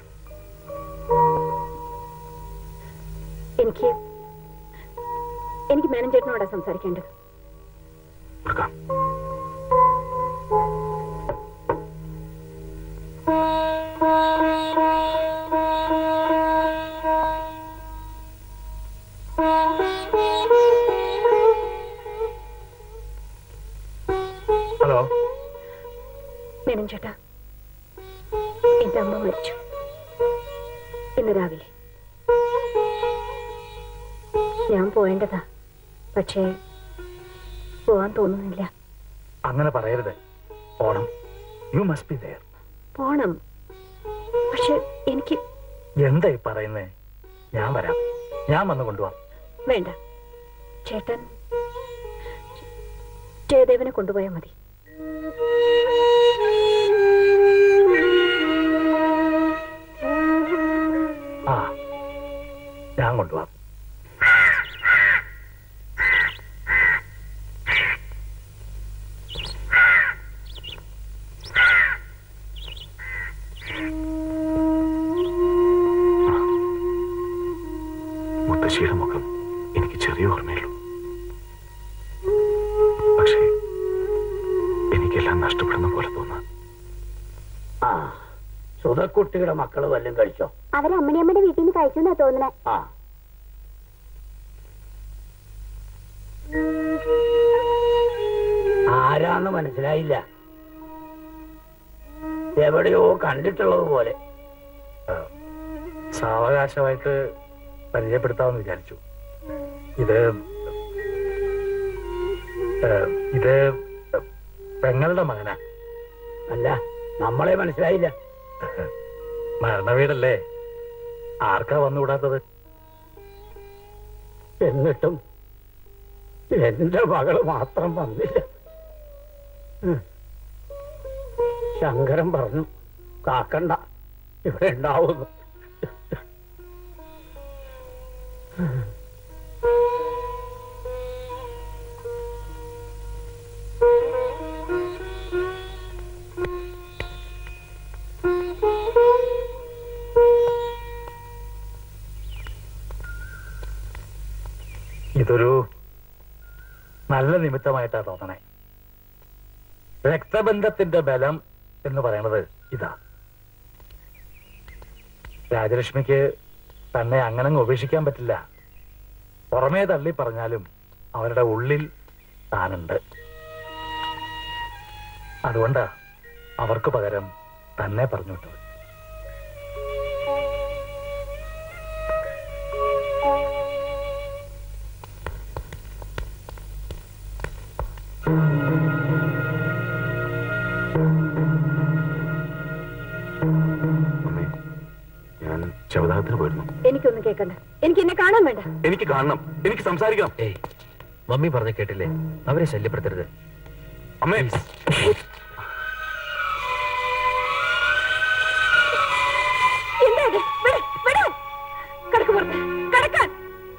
എനിക്ക് എനിക്ക് മേനൻ ചേട്ടനോടാ സംസാരിക്കേണ്ടത് കൊടുക്കാം ഹലോ മേനൻ ചേട്ടാ എന്റെ അമ്മ മരിച്ചു ഇന്ന് രാവിലെ ഞാൻ പോവേണ്ടതാ പക്ഷേ പോവാൻ തോന്നുന്നില്ല അങ്ങനെ പറയരുത് Onam you must be there പോണം പക്ഷെ എനിക്ക് എന്തായി പറയുന്നേ ഞാൻ വരാം ഞാൻ വന്ന് കൊണ്ടുപോവാം വേണ്ട ചേട്ടൻ ജയദേവനെ കൊണ്ടുപോയാൽ മതി ആ ഞാൻ കൊണ്ടുപോവാം മുത്തശ്ശിയുടെ മുഖം എനിക്ക് ചെറിയ ഓർമ്മയുള്ളൂ പക്ഷേ എനിക്കെല്ലാം നഷ്ടപ്പെടുന്ന പോലെ തോന്നാം ആ സുധക്കുട്ടിയുടെ മക്കള് വല്ലതും കഴിച്ചോ അവരെ അമ്മണിയമ്മയുടെ വീട്ടിൽ നിന്ന് കഴിച്ചു എന്നാ തോന്നണേ ആ ആരാന്ന് മനസ്സിലായില്ല എവിടെയോ കണ്ടിട്ടുള്ളത് പോലെ സാവകാശമായിട്ട് പരിചയപ്പെടുത്താമെന്ന് വിചാരിച്ചു ഇത് ഏ, ഇത് പെങ്ങളുടെ മകനാ അല്ല നമ്മളെ മനസ്സിലായില്ല മരണവീടല്ലേ ആർക്കാ വന്നുകൂടാത്തത് എന്നിട്ടും എന്റെ മകള് മാത്രം വന്നില്ല ഉം. ശങ്കരൻ പറഞ്ഞു കാക്കണ്ട ഇവിടെ ഉണ്ടാവുന്നു ഇതൊരു നല്ല നിമിത്തമായിട്ടാ തോന്നണേ രക്തബന്ധത്തിന്റെ ബലം എന്ന് പറയുന്നത് ഇതാ രാജലക്ഷ്മിക്ക് തന്നെ അങ്ങനെ അങ്ങ് ഉപേക്ഷിക്കാൻ പറ്റില്ല പുറമേ തള്ളി പറഞ്ഞാലും അവരുടെ ഉള്ളിൽ താനുണ്ട് അതുകൊണ്ടാ അവർക്ക് പകരം തന്നെ പറഞ്ഞു വിട്ടത് അമ്മേ ഞാൻ ശവദാഹത്തിന് പോയിരുന്നു എനിക്കൊന്നും കേൾക്കണ്ട എനിക്ക് എന്നെ കാണാൻ വേണ്ട എനിക്ക് കാണണം എനിക്ക് സംസാരിക്കണം ഏയ് മമ്മി പറഞ്ഞ കേട്ടില്ലേ അവരെ ശല്യപ്പെടുത്തരുത് അമ്മേ എന്താ ഇത് വിട്, വിട്. കിടക്ക് പുറത്ത് കിടക്കാൻ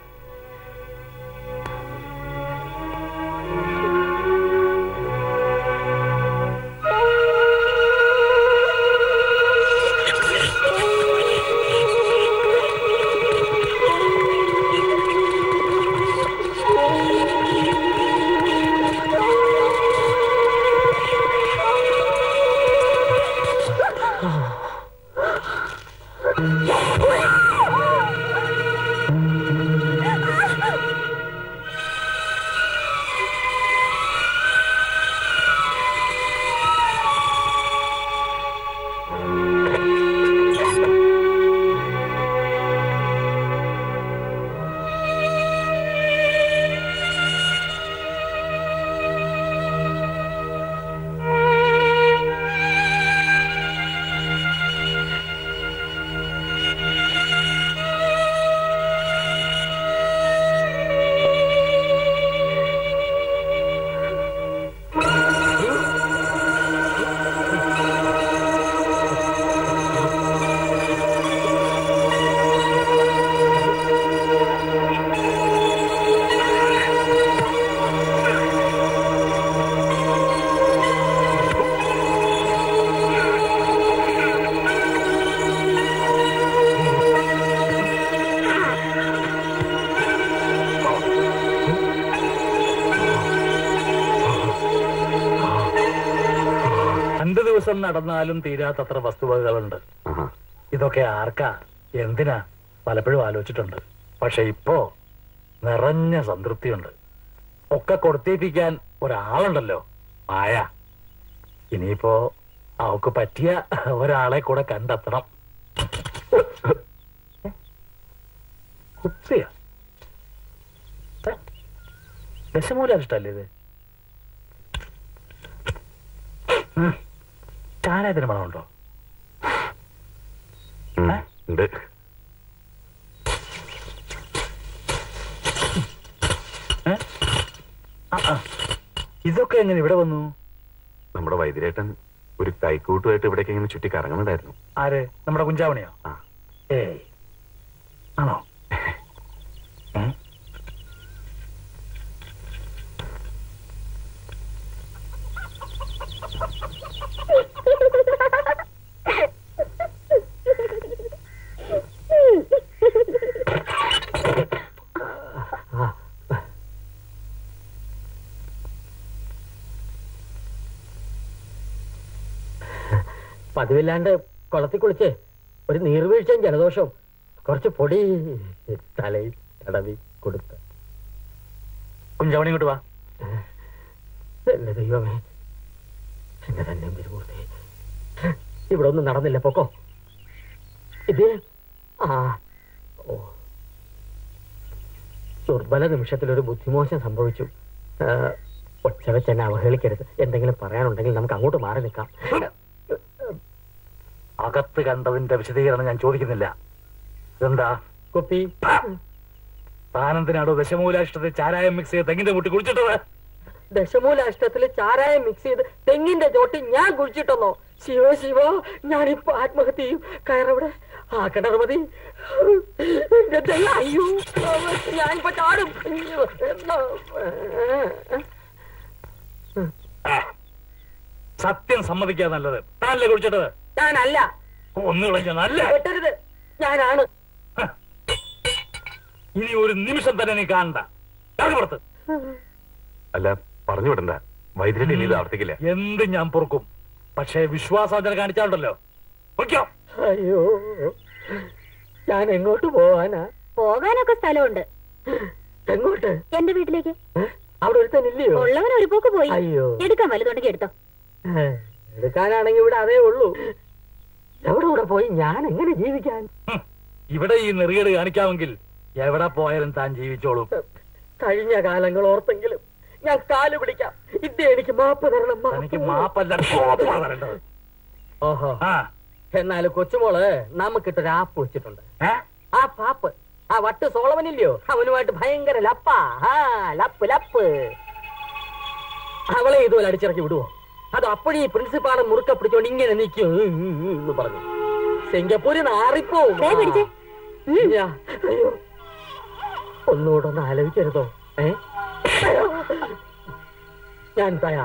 രണ്ടു ദിവസം നടന്നാലും തീരാത്തത്ര വസ്തുവകകളുണ്ട് ഇതൊക്കെ ആർക്കാ എന്തിനാ പലപ്പോഴും ആലോചിച്ചിട്ടുണ്ട് പക്ഷെ ഇപ്പോ നിറഞ്ഞ സംതൃപ്തിയുണ്ട് ഒക്കെ കൊടുത്തേപ്പിക്കാൻ ഒരാളുണ്ടല്ലോ മായ ഇനിയിപ്പോ അവക്ക് പറ്റിയ ഒരാളെ കൂടെ കണ്ടെത്തണം കുത്തിയ ദശമൂലഷ്ടല്ലേ ഇത് ഉം. ചാരായത്തിന് മണമുണ്ടോ ഉം, ഉണ്ട് ഏ? ആ, ആ. ഇതൊക്കെ എങ്ങനെ ഇവിടെ വന്നു നമ്മുടെ വൈദ്യരേട്ടൻ ഒരു കൈക്കൂട്ടുമായിട്ട് ഇവിടേക്ക് ഇങ്ങനെ ചുറ്റി കറങ്ങുന്നുണ്ടായിരുന്നു ആര് നമ്മുടെ കുഞ്ചാവണിയോ ആ. ഏയ് ആണോ ഏ? പതിവില്ലാണ്ട് കുളത്തിൽ കുളിച്ച് ഒരു നീർവീഴ്ചയും ജലദോഷവും കുറച്ച് പൊടി തലയിൽ തടവി കൊടുത്ത് കുഞ്ചാവണി ഇങ്ങോട്ട് വാ എന്റെ ദൈവമേ എന്നെ തന്നെ തിരുമൂർത്തി ഇവിടെ ഒന്നും നടന്നില്ല പൊക്കോ ഇത് ആ ഓ ദുർബല നിമിഷത്തിൽ ഒരു ബുദ്ധിമോശം സംഭവിച്ചു ആ, ഒച്ച വെച്ച് എന്നെ അവഹേളിക്കരുത് എന്തെങ്കിലും പറയാനുണ്ടെങ്കിൽ നമുക്ക് അങ്ങോട്ട് മാറി നിൽക്കാം അകത്ത് കണ്ടതിന്റെ വിശദീകരണം ഞാൻ ചോദിക്കുന്നില്ല ഇതെന്താ കുപ്പി താനെന്തിനാണോ ദശമൂലാഷ്ടത്തെ ചാരായം മിക്സ് ചെയ്ത് തെങ്ങിന്റെ മുട്ടി കുടിച്ചിട്ടത് ദശമൂലാഷ്ടത്തിൽ ചാരായം മിക്സ് ചെയ്ത് തെങ്ങിന്റെ ചോട്ടി ഞാൻ കുഴിച്ചിട്ടെന്നോ ശിവ ശിവ ഞാനിപ്പോ ആത്മഹത്യ ചെയ്യും കയറവിടെ ആ കിണർ മതി എന്റെ ദൈവം, അയ്യോ ഞാനിപ്പോ ചാടും അയ്യോ, എന്നാ, ആ, സത്യം സമ്മതിക്കാ നല്ലത് താനല്ലേ കുടിച്ചിട്ടത് ഞാനല്ല ഒന്ന് കളഞ്ഞ നല്ല വെട്ടരുത് ഞാനാണ് ഇനി ഒരു നിമിഷം തന്നെ നീ കാണണ്ട ഇറങ്ങ് പുറത്ത് അല്ല പറഞ്ഞു വിടണ്ട വൈദ്യരേട്ടൻ ഇനി ഇത് ആവർത്തിക്കില്ല എന്ത് ഞാൻ പൊറുക്കും പക്ഷേ വിശ്വാസാചന കാണിച്ചാലുണ്ടല്ലോ പൊയ്ക്കോ അയ്യോ ഞാൻ എങ്ങോട്ട് പോവാനാ പോകാനൊക്കെ സ്ഥലമുണ്ട് എങ്ങോട്ട് എന്റെ വീട്ടിലേക്ക് ഏ? അവിടെ ഒരുത്തനില്ലയോ ഉള്ളവൻ ഒരു പോക്ക് പോയി അയ്യോ എടുക്കാൻ വലുതുണ്ടെങ്കിൽ എടുത്തോ ഏ, എടുക്കാനാണെങ്കിൽ ഇവിടെ അതേ ഉള്ളൂ എവിടെ കൂടെ പോയി ഞാൻ എങ്ങനെ ജീവിക്കാൻ ഹും, ഇവിടെ ഈ നെറികേട് കാണിക്കാമെങ്കിൽ എവിടെ പോയാലും താൻ ജീവിച്ചോളും കഴിഞ്ഞ കാലങ്ങൾ ഓർത്തെങ്കിലും ഞാൻ കാല് പിടിക്കാം ഇത് എനിക്ക് മാപ്പ് തരണം മാപ്പ്. തനിക്ക് മാപ്പല്ല കോപ്പാ തരേണ്ടത് ഓഹോ ആ എന്നാൽ കൊച്ചുമോള് നമുക്കിട്ടൊരു ആപ്പ് വെച്ചിട്ടുണ്ട് ഏ ആ പാപ്പ് ആ വട്ട് സോളവനില്ലയോ അവനുമായിട്ട് ഭയങ്കര ലപ്പാ ആ ലപ്പ് ലപ്പ് അവളെ ഇതുപോലെ അടിച്ചിറക്കി വിടുവോ അത് അപ്പോഴീ പ്രിൻസിപ്പാളെ മുറുക്ക പിടിച്ചോണ്ട് ഇങ്ങനെ നിൽക്കും എന്ന് പറഞ്ഞു സിംഗപ്പൂര് നാറിപ്പോവും ദേ പിടിച്ചേ. ഇല്ല. അയ്യോ. ഒന്നുകൂടെ ഒന്ന് ആലോചിക്കരുതോ ഏ അയ്യോ. ഞാൻ തയ്യാ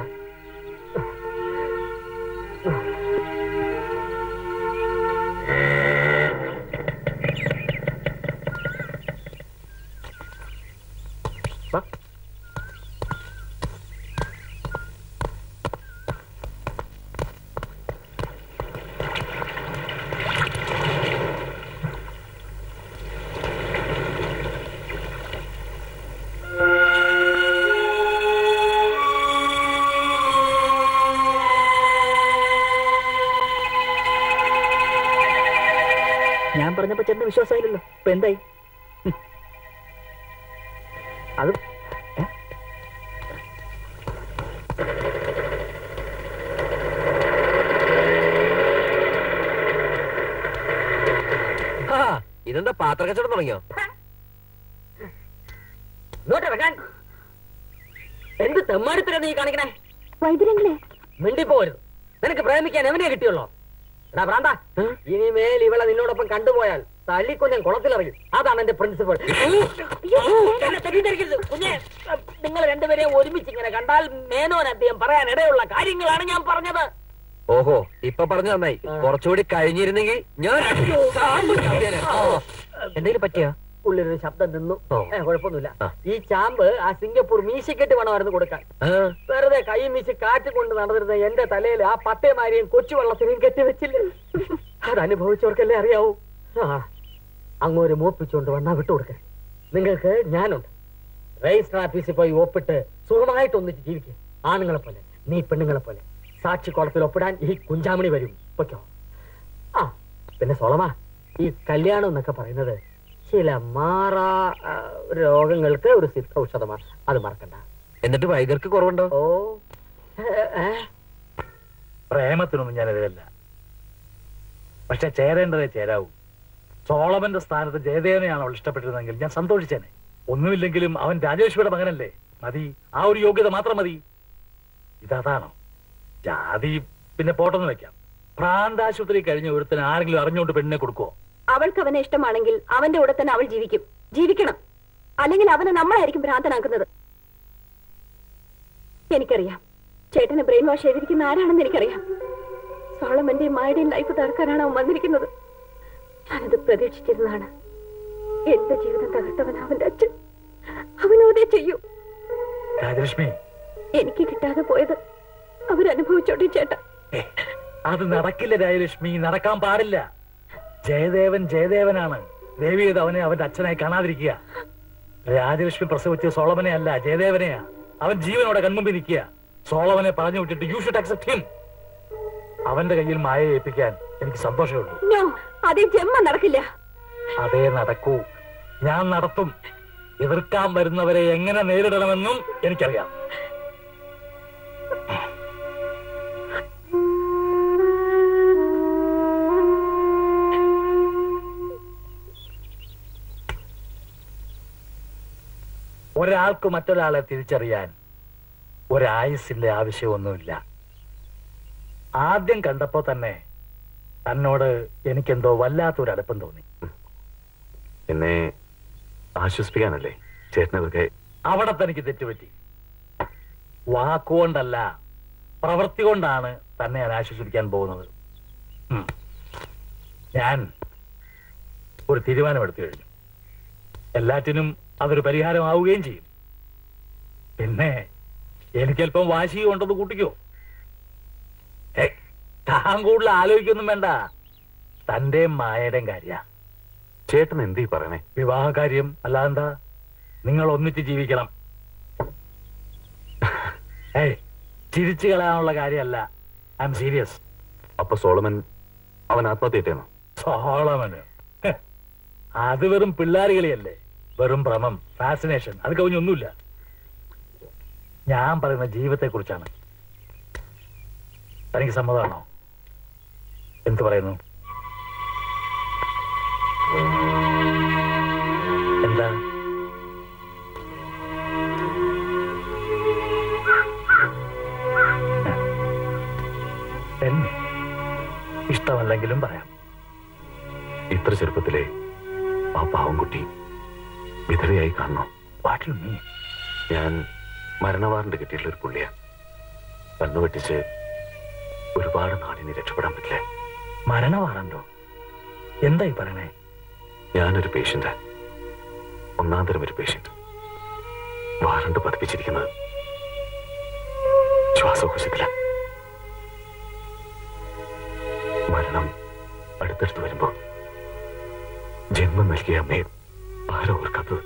ഞാൻ പറഞ്ഞപ്പോ ചേട്ടന് വിശ്വാസമായില്ലല്ലോ ഇപ്പൊ എന്തായി ഹും. അത് ഏ? ആ, ഇതെന്താ പാത്ര കച്ചവടം തുടങ്ങിയോ ഇങ്ങോട്ട് ഇറങ്ങാൻ എന്ത് തെമ്മാടിത്തര നീ കാണിക്കണേ വൈദ്യരങ്ങളെ മിണ്ടിപ്പോരുത് നിനക്ക് പ്രേമിക്കാൻ എവനെ കിട്ടിയുള്ളോ എടാ ഭ്രാന്ത ഇനിമേൽ ഇവളെ നിന്നോടൊപ്പം കണ്ടുപോയാൽ തല്ലിക്കൊഞ്ഞൻ കുളത്തിലിറങ്ങി അതാണ് എന്റെ പ്രിൻസിപ്പൾ എന്നെ തെറ്റിദ്ധരിക്കരുത് കുഞ്ഞെ നിങ്ങൾ രണ്ടുപേരെയും ഒരുമിച്ച് ഇങ്ങനെ കണ്ടാൽ മേനോൻ അദ്ദേഹം പറയാൻ ഇടയുള്ള കാര്യങ്ങളാണ് ഞാൻ പറഞ്ഞത് ഓഹോ ഇപ്പൊ പറഞ്ഞു നന്നായി കുറച്ചുകൂടി കഴിഞ്ഞിരുന്നെങ്കിൽ ഞാൻ എന്തെങ്കിലും പറ്റിയ ഉള്ളിലൊരു ശബ്ദം നിന്നു ഓ. ഏ, കുഴപ്പമൊന്നുമില്ല ആ. ഈ ചാമ്പ് ആ സിംഗപ്പൂർ മീശക്കെട്ട് വേണമായിരുന്നു കൊടുക്കാൻ വെറുതെ കൈ വീശി കാറ്റ് കൊണ്ട് നടന്നിരുന്ന എന്റെ തലയിൽ ആ പട്ടയമാരിയും കൊച്ചു വെള്ളത്തിനെയും കെട്ടിവെച്ചില്ലേ അത് അനുഭവിച്ചവർക്കല്ലേ അറിയാവൂ ആ അങ്ങോട്ട് മോപ്പിച്ചുകൊണ്ട് വന്നാ വിട്ടുകൊടുക്ക നിങ്ങൾക്ക് ഞാനുണ്ട് രജിസ്റ്റർ ഓഫീസിൽ പോയി ഒപ്പിട്ട് സുഖമായിട്ട് ഒന്നിച്ച് ജീവിക്കുക ആണുങ്ങളെ പോലെ നീ പെണ്ണുങ്ങളെ പോലെ സാക്ഷി കുളത്തിൽ ഒപ്പിടാൻ ഈ കുഞ്ചാമണി വരും പൊയ്ക്കോ ആ പിന്നെ സോളമ ഈ കല്യാണം എന്നൊക്കെ പറയുന്നത് ചില മാറാ ആ, രോഗങ്ങൾക്ക് ഒരു സിദ്ധ ഔഷധമാണ് അത് മറക്കണ്ട എന്നിട്ട് വൈദ്യർക്ക് കുറവുണ്ടോ ഓ ഏ, ഏ, പ്രേമത്തിനൊന്നും ഞാൻ എതിരല്ല പക്ഷെ ചേരേണ്ടതേ ചേരാവൂ സോളമന്റെ സ്ഥാനത്ത് ജയദേവനെയാണ് അവൾ ഇഷ്ടപ്പെട്ടിരുന്നെങ്കിൽ ഞാൻ സന്തോഷിച്ചേനെ ഒന്നുമില്ലെങ്കിലും അവൻ രാജേശ്വരിയുടെ മകനല്ലേ മതി ആ ഒരു യോഗ്യത മാത്രം മതി ഇതതാണോ ജാതി പിന്നെ പോട്ടെന്ന് വെക്കാം ഭ്രാന്താശുപത്രി കഴിഞ്ഞ ഒരുത്തിന് ആരെങ്കിലും അറിഞ്ഞുകൊണ്ട് പെണ്ണിനെ കൊടുക്കുവോ അവൾക്ക് അവനെ ഇഷ്ടമാണെങ്കിൽ അവന്റെ കൂടെ തന്നെ അവൾ ജീവിക്കും ജീവിക്കണം അല്ലെങ്കിൽ അവനെ നമ്മളായിരിക്കും ഭ്രാന്തനാക്കുന്നത് എനിക്കറിയാം ചേട്ടനെ ബ്രെയിൻ വാഷ് ചെയ്തിരിക്കുന്ന ആരാണെന്ന് എനിക്കറിയാം സോളമന്റെയും മായുടെയും ലൈഫ് തകർക്കാനാണ് അവൻ വന്നിരിക്കുന്നത് ഞാനത് പ്രതീക്ഷിച്ചിരുന്നതാണ് എന്റെ ജീവിതം തകർത്തവൻ അവന്റെ അച്ഛൻ അവനോതേ ചെയ്യൂ രാജലക്ഷ്മി എനിക്ക് കിട്ടാതെ പോയത് അവരനുഭവിച്ചോട്ടെ ചേട്ടാ ഏ, അത് നടക്കില്ല രാജലക്ഷ്മി നടക്കാൻ പാടില്ല ജയദേവൻ ജയദേവനാണ് ദേവി ഇത് അവനെ അവന്റെ അച്ഛനായി കാണാതിരിക്കുക രാജലക്ഷ്മി പ്രസവിച്ച സോളമനെ അല്ല ജയദേവനെയാ അവൻ ജീവനോടെ കൺമുമ്പിൽ നിൽക്കുക സോളമനെ പറഞ്ഞു വിട്ടിട്ട് യു ഷുഡ് അക്സെപ്റ്റ് ഹിം അവന്റെ കയ്യിൽ മായ ഏൽപ്പിക്കാൻ എനിക്ക് സന്തോഷമേ ഉള്ളൂ നോ അതേ ജന്മ നടക്കില്ല അതേ നടക്കൂ ഞാൻ നടത്തും എതിർക്കാൻ വരുന്നവരെ എങ്ങനെ നേരിടണമെന്നും എനിക്കറിയാം ഒരാൾക്ക് മറ്റൊരാളെ തിരിച്ചറിയാൻ ഒരായുസിന്റെ ആവശ്യമൊന്നുമില്ല ആദ്യം കണ്ടപ്പോ തന്നെ തന്നോട് എനിക്കെന്തോ വല്ലാത്തൊരു അടുപ്പം തോന്നി എന്നെ ആശ്വസിപ്പിക്കാനല്ലേ ചേട്ടനതൊക്കെ അവിടെ തനിക്ക് തെറ്റുപറ്റി വാക്കുകൊണ്ടല്ല പ്രവൃത്തി കൊണ്ടാണ് തന്നെ ഞാൻ ആശ്വസിപ്പിക്കാൻ പോകുന്നത് ഉം. ഞാൻ ഒരു തീരുമാനമെടുത്തു കഴിഞ്ഞു എല്ലാറ്റിനും അതൊരു പരിഹാരമാവുകയും ചെയ്യും പിന്നെ എനിക്കല്പം വാശി കൊണ്ടത് കൂട്ടിക്കോ ഏ താൻ കൂടുതൽ ആലോചിക്കൊന്നും വേണ്ട തന്റെയും മായയുടെയും കാര്യ ചേട്ടൻ എന്തീ പറയണേ വിവാഹ കാര്യം അല്ലാതെന്താ നിങ്ങൾ ഒന്നിച്ച് ജീവിക്കണം ഏയ് ചിരിച്ചു കളയാനുള്ള കാര്യമല്ല ഐ എം സീരിയസ് അപ്പൊ സോളമൻ അവൻ ആത്മഹത്യ ചെയ്യണോ സോളമന് ഹ്, അത് വെറും പിള്ളേരുകളിയല്ലേ വെറും ഭ്രമം ഫാസിനേഷൻ അത് കവിഞ്ഞൊന്നുമില്ല ഞാൻ പറയുന്ന ജീവിതത്തെ കുറിച്ചാണ് തനിക്ക് സമ്മതമാണോ എന്ത് പറയുന്നു എന്താ ഇഷ്ടമല്ലെങ്കിലും പറയാം ഇത്ര ചെറുപ്പത്തിലെ ആ പാവം കുട്ടി വിധവയായി കാണണോ വാട്ട് യു മീൻ ഞാൻ മരണവാറിന്റെ കിട്ടിയിട്ടുള്ള ഒരു പുള്ളിയാ കണ്ണു വെട്ടിച്ച് ഒരുപാട് നാടിനി രക്ഷപ്പെടാൻ പറ്റില്ല മരണവാറുണ്ടോ എന്തായി പറയണേ ഞാനൊരു പേഷ്യന്റ് ഒന്നാം തരം ഒരു പേഷ്യന്റ് വാറണ്ട് പതിപ്പിച്ചിരിക്കുന്നത് ശ്വാസകോശത്തില മരണം അടുത്തടുത്ത് വരുമ്പോ ജന്മം നൽകിയ അമ്മയെ ആരോ ഓർക്കാത്തത്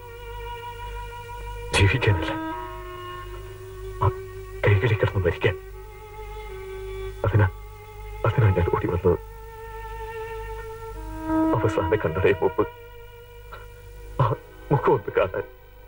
ജീവിക്കാനല്ല ആ കൈകളിൽ കിടന്ന് മരിക്കാൻ അതിനാ അതിനാ ഞാൻ ഓടി വന്നത് അവസാന കണ്ണടയെ മുമ്പ് ആ മുഖം ഒന്ന് കാണാൻ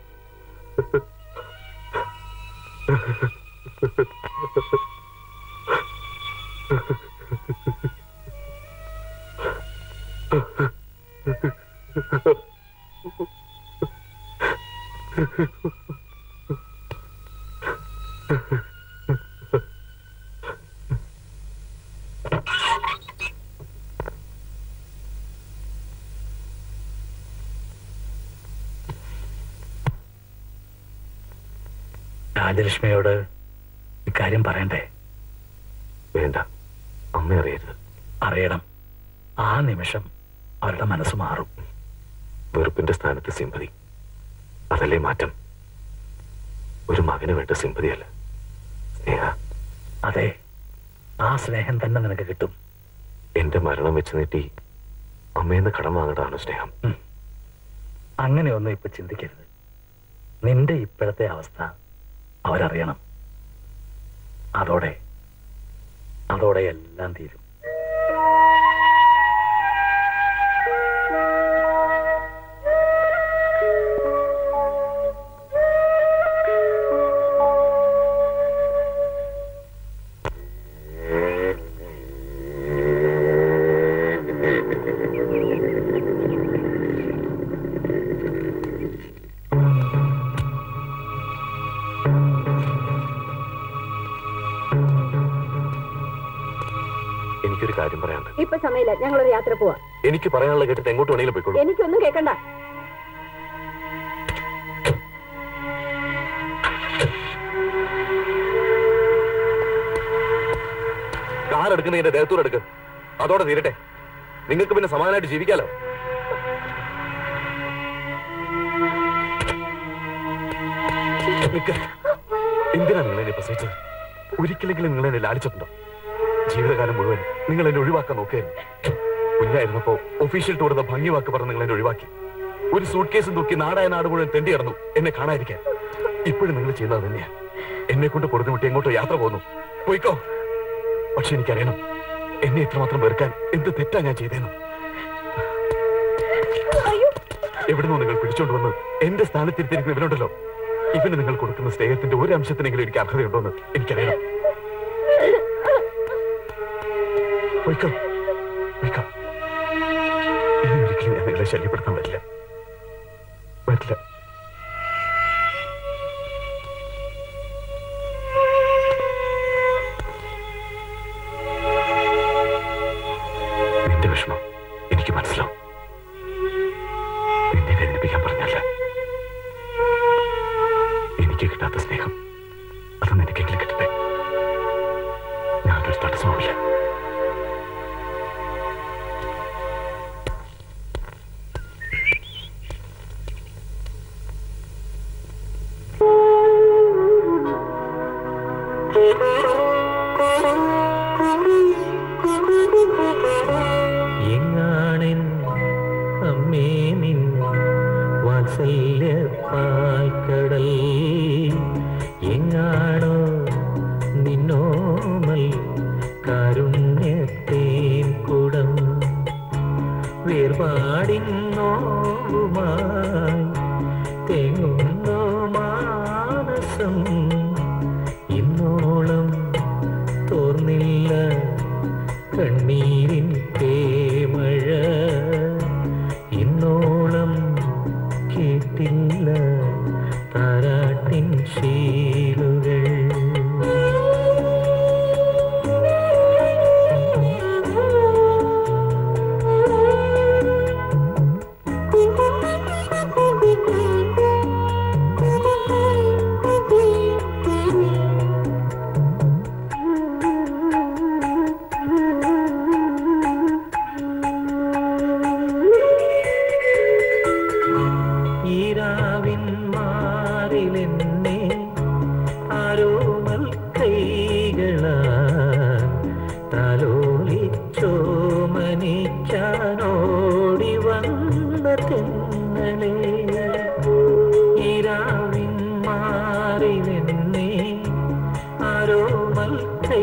രാജലക്ഷ്മിയോട് ഇക്കാര്യം പറയണ്ടേ വേണ്ട അമ്മ അറിയരുത് അറിയണം ആ നിമിഷം അവരുടെ മനസ്സ് മാറും വെറുപ്പിന്റെ സ്ഥാനത്ത് സിമ്പതി അതല്ലേ മാറ്റം ഒരു മകന് വേണ്ട സിമ്പതിയല്ല സ്നേഹ അതെ ആ സ്നേഹം തന്നെ നിനക്ക് കിട്ടും എന്റെ മരണം വെച്ച് നീട്ടി അമ്മയെന്ന് കടം വാങ്ങേണ്ടതാണോ സ്നേഹം അങ്ങനെയൊന്നും ഇപ്പൊ ചിന്തിക്കരുത് നിന്റെ ഇപ്പോഴത്തെ അവസ്ഥ അവരറിയണം അതോടെ അതോടെ എല്ലാം തീരും എനിക്കൊരു കാര്യം പറയാനുണ്ട് ഇപ്പൊ സമയമില്ല ഞങ്ങളൊരു യാത്ര പോവാ എനിക്ക് പറയാനുള്ള കേട്ടിട്ട് എങ്ങോട്ട് വേണമെങ്കിലും പോയിക്കോളൂ എനിക്കൊന്നും കേൾക്കണ്ട കാർ എടുക്കുന്ന എന്റെ ദേഹത്തൂടെ എടുക്ക് അതോടെ തീരട്ടെ നിങ്ങൾക്ക് പിന്നെ സമാധാനമായിട്ട് ജീവിക്കാലോ നിക്ക്. എന്തിനാ നിങ്ങൾ എന്നെ പ്രസവിച്ചത് ഒരിക്കലെങ്കിലും നിങ്ങൾ എന്നെ ലാളിച്ചിട്ടുണ്ടോ ജീവിതകാലം മുഴുവൻ നിങ്ങൾ എന്നെ ഒഴിവാക്കാൻ നോക്കുകയായിരുന്നു കുഞ്ഞായിരുന്നപ്പോ ഒഫീഷ്യൽ ടൂറിന്റെ ഭംഗി വാക്ക് പറഞ്ഞ് നിങ്ങൾ എന്നെ ഒഴിവാക്കി ഒരു സൂട്ട് കേസും തൂക്കി നാടായ നാട് മുഴുവൻ തെണ്ടി ഇറന്നു എന്നെ കാണാതിരിക്കാൻ ഇപ്പോഴും നിങ്ങൾ ചെയ്യുന്നത് തന്നെയാ എന്നെ കൊണ്ട് പൊറുതി വിട്ട് എങ്ങോട്ടോ യാത്ര പോകുന്നു പോയിക്കോ പക്ഷെ എനിക്കറിയണം എന്നെ ഇത്രമാത്രം വെറുക്കാൻ എന്ത് തെറ്റാ ഞാൻ ചെയ്തേന്ന് എവിടുന്നോ നിങ്ങൾ പിടിച്ചോണ്ട് വന്ന് എന്റെ സ്ഥാനത്തിരുത്തിരിക്കുന്ന ഇവനുണ്ടല്ലോ ഇവന് നിങ്ങൾ കൊടുക്കുന്ന സ്നേഹത്തിന്റെ ഒരു അംശത്തിനെങ്കിലും എനിക്ക് അർഹതയുണ്ടോന്ന് എനിക്കറിയണം പോയിക്കോ പോയിക്കോ ഇനി ഒരിക്കലും ഞാൻ നിങ്ങളെ ശല്യപ്പെടുത്താൻ പറ്റില്ല പറ്റില്ല നിന്റെ വിഷമം എനിക്ക് മനസ്സിലാവും നിന്നെ വേദനിപ്പിക്കാൻ പറഞ്ഞല്ല എനിക്ക് കിട്ടാത്ത സ്നേഹം അത് നിനക്കെങ്കിലും കിട്ടട്ടെ ഞാനൊരു തടസ്സമാവില്ല എങ്ങാണെൻ അമ്മേ നിൻ വാത്സല്യ പാൽക്കടൽ എങ്ങാണോ നിന്നോമൽ കാരുണ്യത്തേൻ കുടം വേർപാടിൻ നോവുമായി തെങ്ങുന്നോ മാനസം ഇന്നോളം തോർന്നി ഓമൽ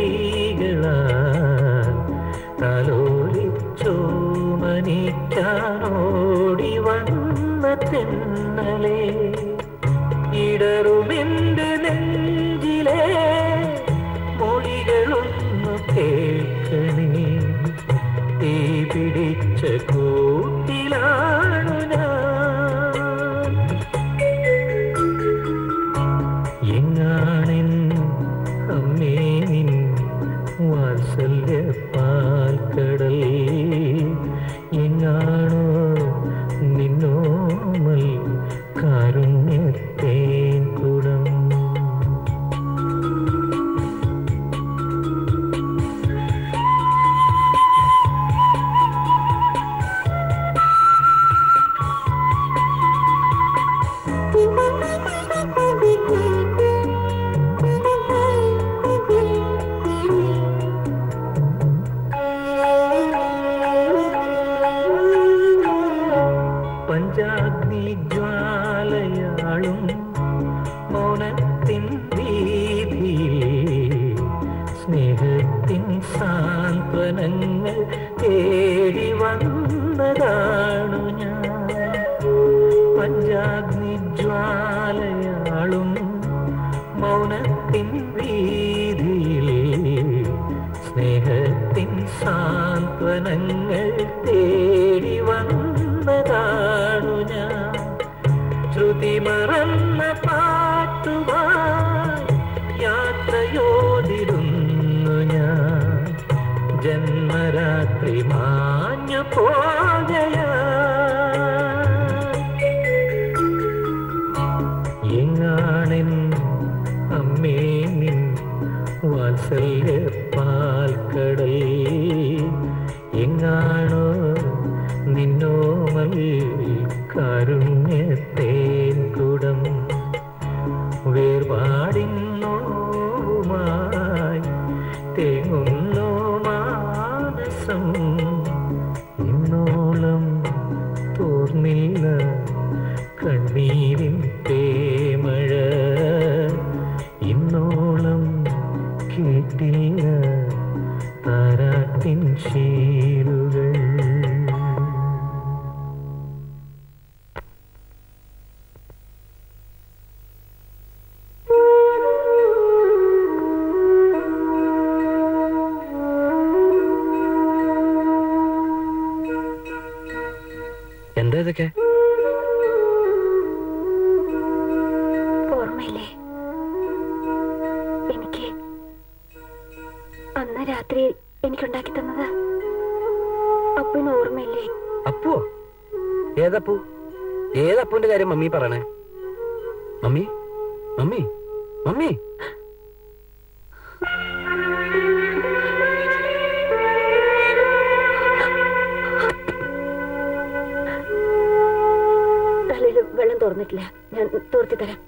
കൈകളാൽ തലോലിച്ചോ മനിക്കാനോടി വന്ന തെന്നലേ ഇടറുമെന്റെ നെഞ്ചിലെ മൊഴികളൊന്നു കേൾക്കണേ തീ പിടിച്ച കൂട്ടിലാണു ഞാൻ എങ്ങാണെൻ അമ്മേ നിൻ വാത്സല്യ പാൽക്കടൽ എങ്ങാണോ നിന്നോമൽ കാരുണ്യത്തേൻ കുടം പഞ്ചാഗ്നി ജ്വാലയാളും മൗനത്തിൻ വീതിയിൽ സ്നേഹത്തിൻ സാന്ത്വനങ്ങൾ തേടി വന്നതാണു ഞാൻ പഞ്ചാഗ്നി ജ്വാലയാളും മൗനത്തിൻ വീതിയിൽ സ്നേഹത്തിൻ സാന്ത്വനങ്ങൾ തേടി വന്നതാണു ഞാൻ ശ്രുതി മറന്ന പാട്ടുമായി യാത്രയോതിരുന്നു ഞാൻ ജന്മരാത്രി മാഞ്ഞു പോകയാ എങ്ങാണെൻ അമ്മേ നിൻ വാത്സല്യ പാൽക്കടൽ എങ്ങാണോ നിന്നോമൽ കാരുണ്യത്തേൻ കുടം വേർപാടിന്നോവുമായി തേങ്ങുന്നോ മാനസം ഇന്നോളം തോർന്നില്ല കണ്ണീരിൻ തേമഴ ഇന്നോളം കേട്ടില്ല താരാട്ടിൻ ശീലുകൾ എന്താ ഇതൊക്കെ ഓർമ്മയില്ലേ എനിക്ക് അന്ന് രാത്രി എനിക്കുണ്ടാക്കി തന്നത് അപ്പിന് ഓർമ്മയില്ലേ അപ്പോ ഏതപ്പു ഏതപ്പുന്റെ കാര്യം മമ്മി പറയണേ മമ്മി മമ്മി മമ്മി തലയിൽ വെള്ളം തുറന്നിട്ടില്ല ഞാൻ തോർത്തി തരാം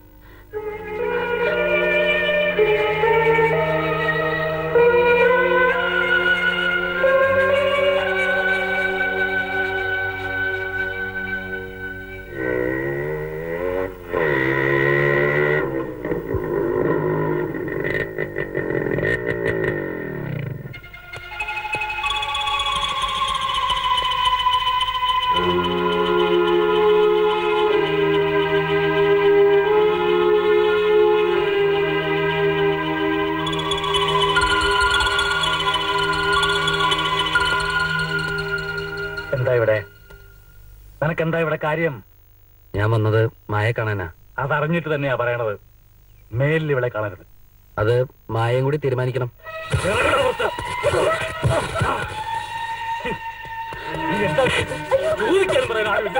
എന്താ ഇവിടെ നിനക്ക് എന്താ ഇവിടെ കാര്യം ഞാൻ വന്നത് മായെ കാണാനാ അതറിഞ്ഞിട്ട് തന്നെയാ പറയണത് മേലിൽ ഇവിടെ കാണരുത് അത് മായയും കൂടി തീരുമാനിക്കണം ഇറങ്ങടാ പുറത്ത്. നീ എന്താ ചോദിക്കാൻ പറയാൻ ആരുമില്ല.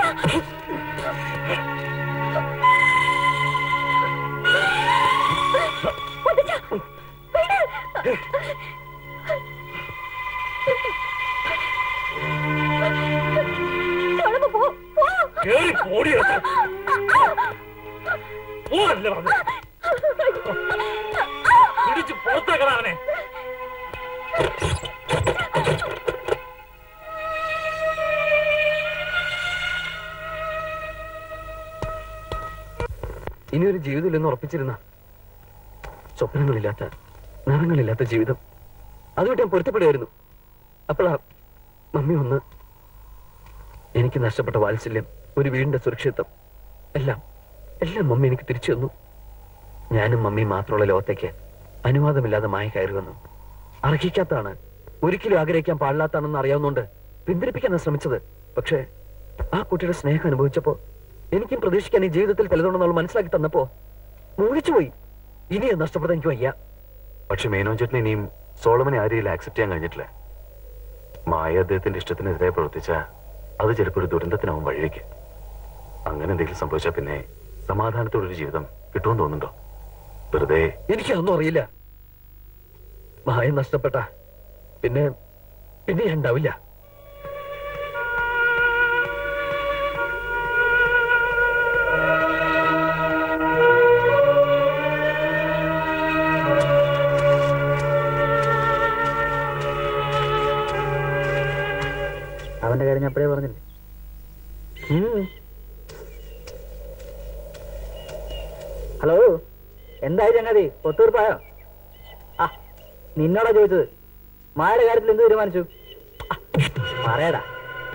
കേറി പോടിയെടുത്ത്. പോവല്ലേ പറഞ്ഞത്? പിടിച്ച് പുറത്താക്കണം അവനെ ഇനി ഒരു ജീവിതമില്ലെന്ന് ഉറപ്പിച്ചിരുന്ന സ്വപ്നങ്ങളില്ലാത്ത നിറങ്ങളില്ലാത്ത ജീവിതം അതുകൊണ്ട് ഞാൻ പൊരുത്തപ്പെടുമായിരുന്നു അപ്പോഴാ മമ്മി ഒന്ന് എനിക്ക് നഷ്ടപ്പെട്ട വാത്സല്യം ഒരു വീടിന്റെ സുരക്ഷിതത്വം എല്ലാം എല്ലാം മമ്മി എനിക്ക് തിരിച്ചു തന്നു ഞാനും മമ്മിയും മാത്രമുള്ള ലോകത്തേക്ക് അനുവാദമില്ലാതെ മായ കയറി വന്നു അർഹിക്കാത്തതാണ് ഒരിക്കലും ആഗ്രഹിക്കാൻ പാടില്ലാത്താണെന്ന് അറിയാവുന്നതുകൊണ്ട് പിന്തിരിപ്പിക്കാനാണ് ശ്രമിച്ചത് പക്ഷേ ആ കുട്ടിയുടെ സ്നേഹം അനുഭവിച്ചപ്പോ എനിക്കും പ്രതീക്ഷിക്കാൻ ഈ ജീവിതത്തിൽ ചിലതുണ്ടെന്ന് മനസ്സിലാക്കി തന്നപ്പോ മൂഴിച്ചുപോയി ഇനി അത് നഷ്ടപ്പെടാൻ എനിക്ക് വയ്യ പക്ഷെ മേനോൻ ചേട്ടന് ഇനിയും സോളമനെ ആ രീതിയിൽ ആക്സെപ്റ്റ് ചെയ്യാൻ കഴിഞ്ഞിട്ടില്ല മായ അദ്ദേഹത്തിന്റെ ഇഷ്ടത്തിനെതിരെ പ്രവർത്തിച്ച അത് ചിലപ്പോൾ ഒരു ദുരന്തത്തിനാവും വഴിവെക്ക് അങ്ങനെ എന്തെങ്കിലും സംഭവിച്ചാൽ പിന്നെ സമാധാനത്തോടൊരു ജീവിതം കിട്ടുമെന്ന് തോന്നുന്നുണ്ടോ വെറുതെ എനിക്കതൊന്നും അറിയില്ല മായ നഷ്ടപ്പെട്ട പിന്നെ പിന്നെ ഞാൻ ഉണ്ടാവില്ല അവന്റെ കാര്യം ഞാൻ അപ്പഴേ പറഞ്ഞില്ലേ ഹലോ എന്തായി ചങ്ങാതി ഒത്തൂർപ്പായോ ആ നിന്നോടാ ചോദിച്ചത് മായുടെ കാര്യത്തിൽ എന്ത് തീരുമാനിച്ചു ആ, പറയടാ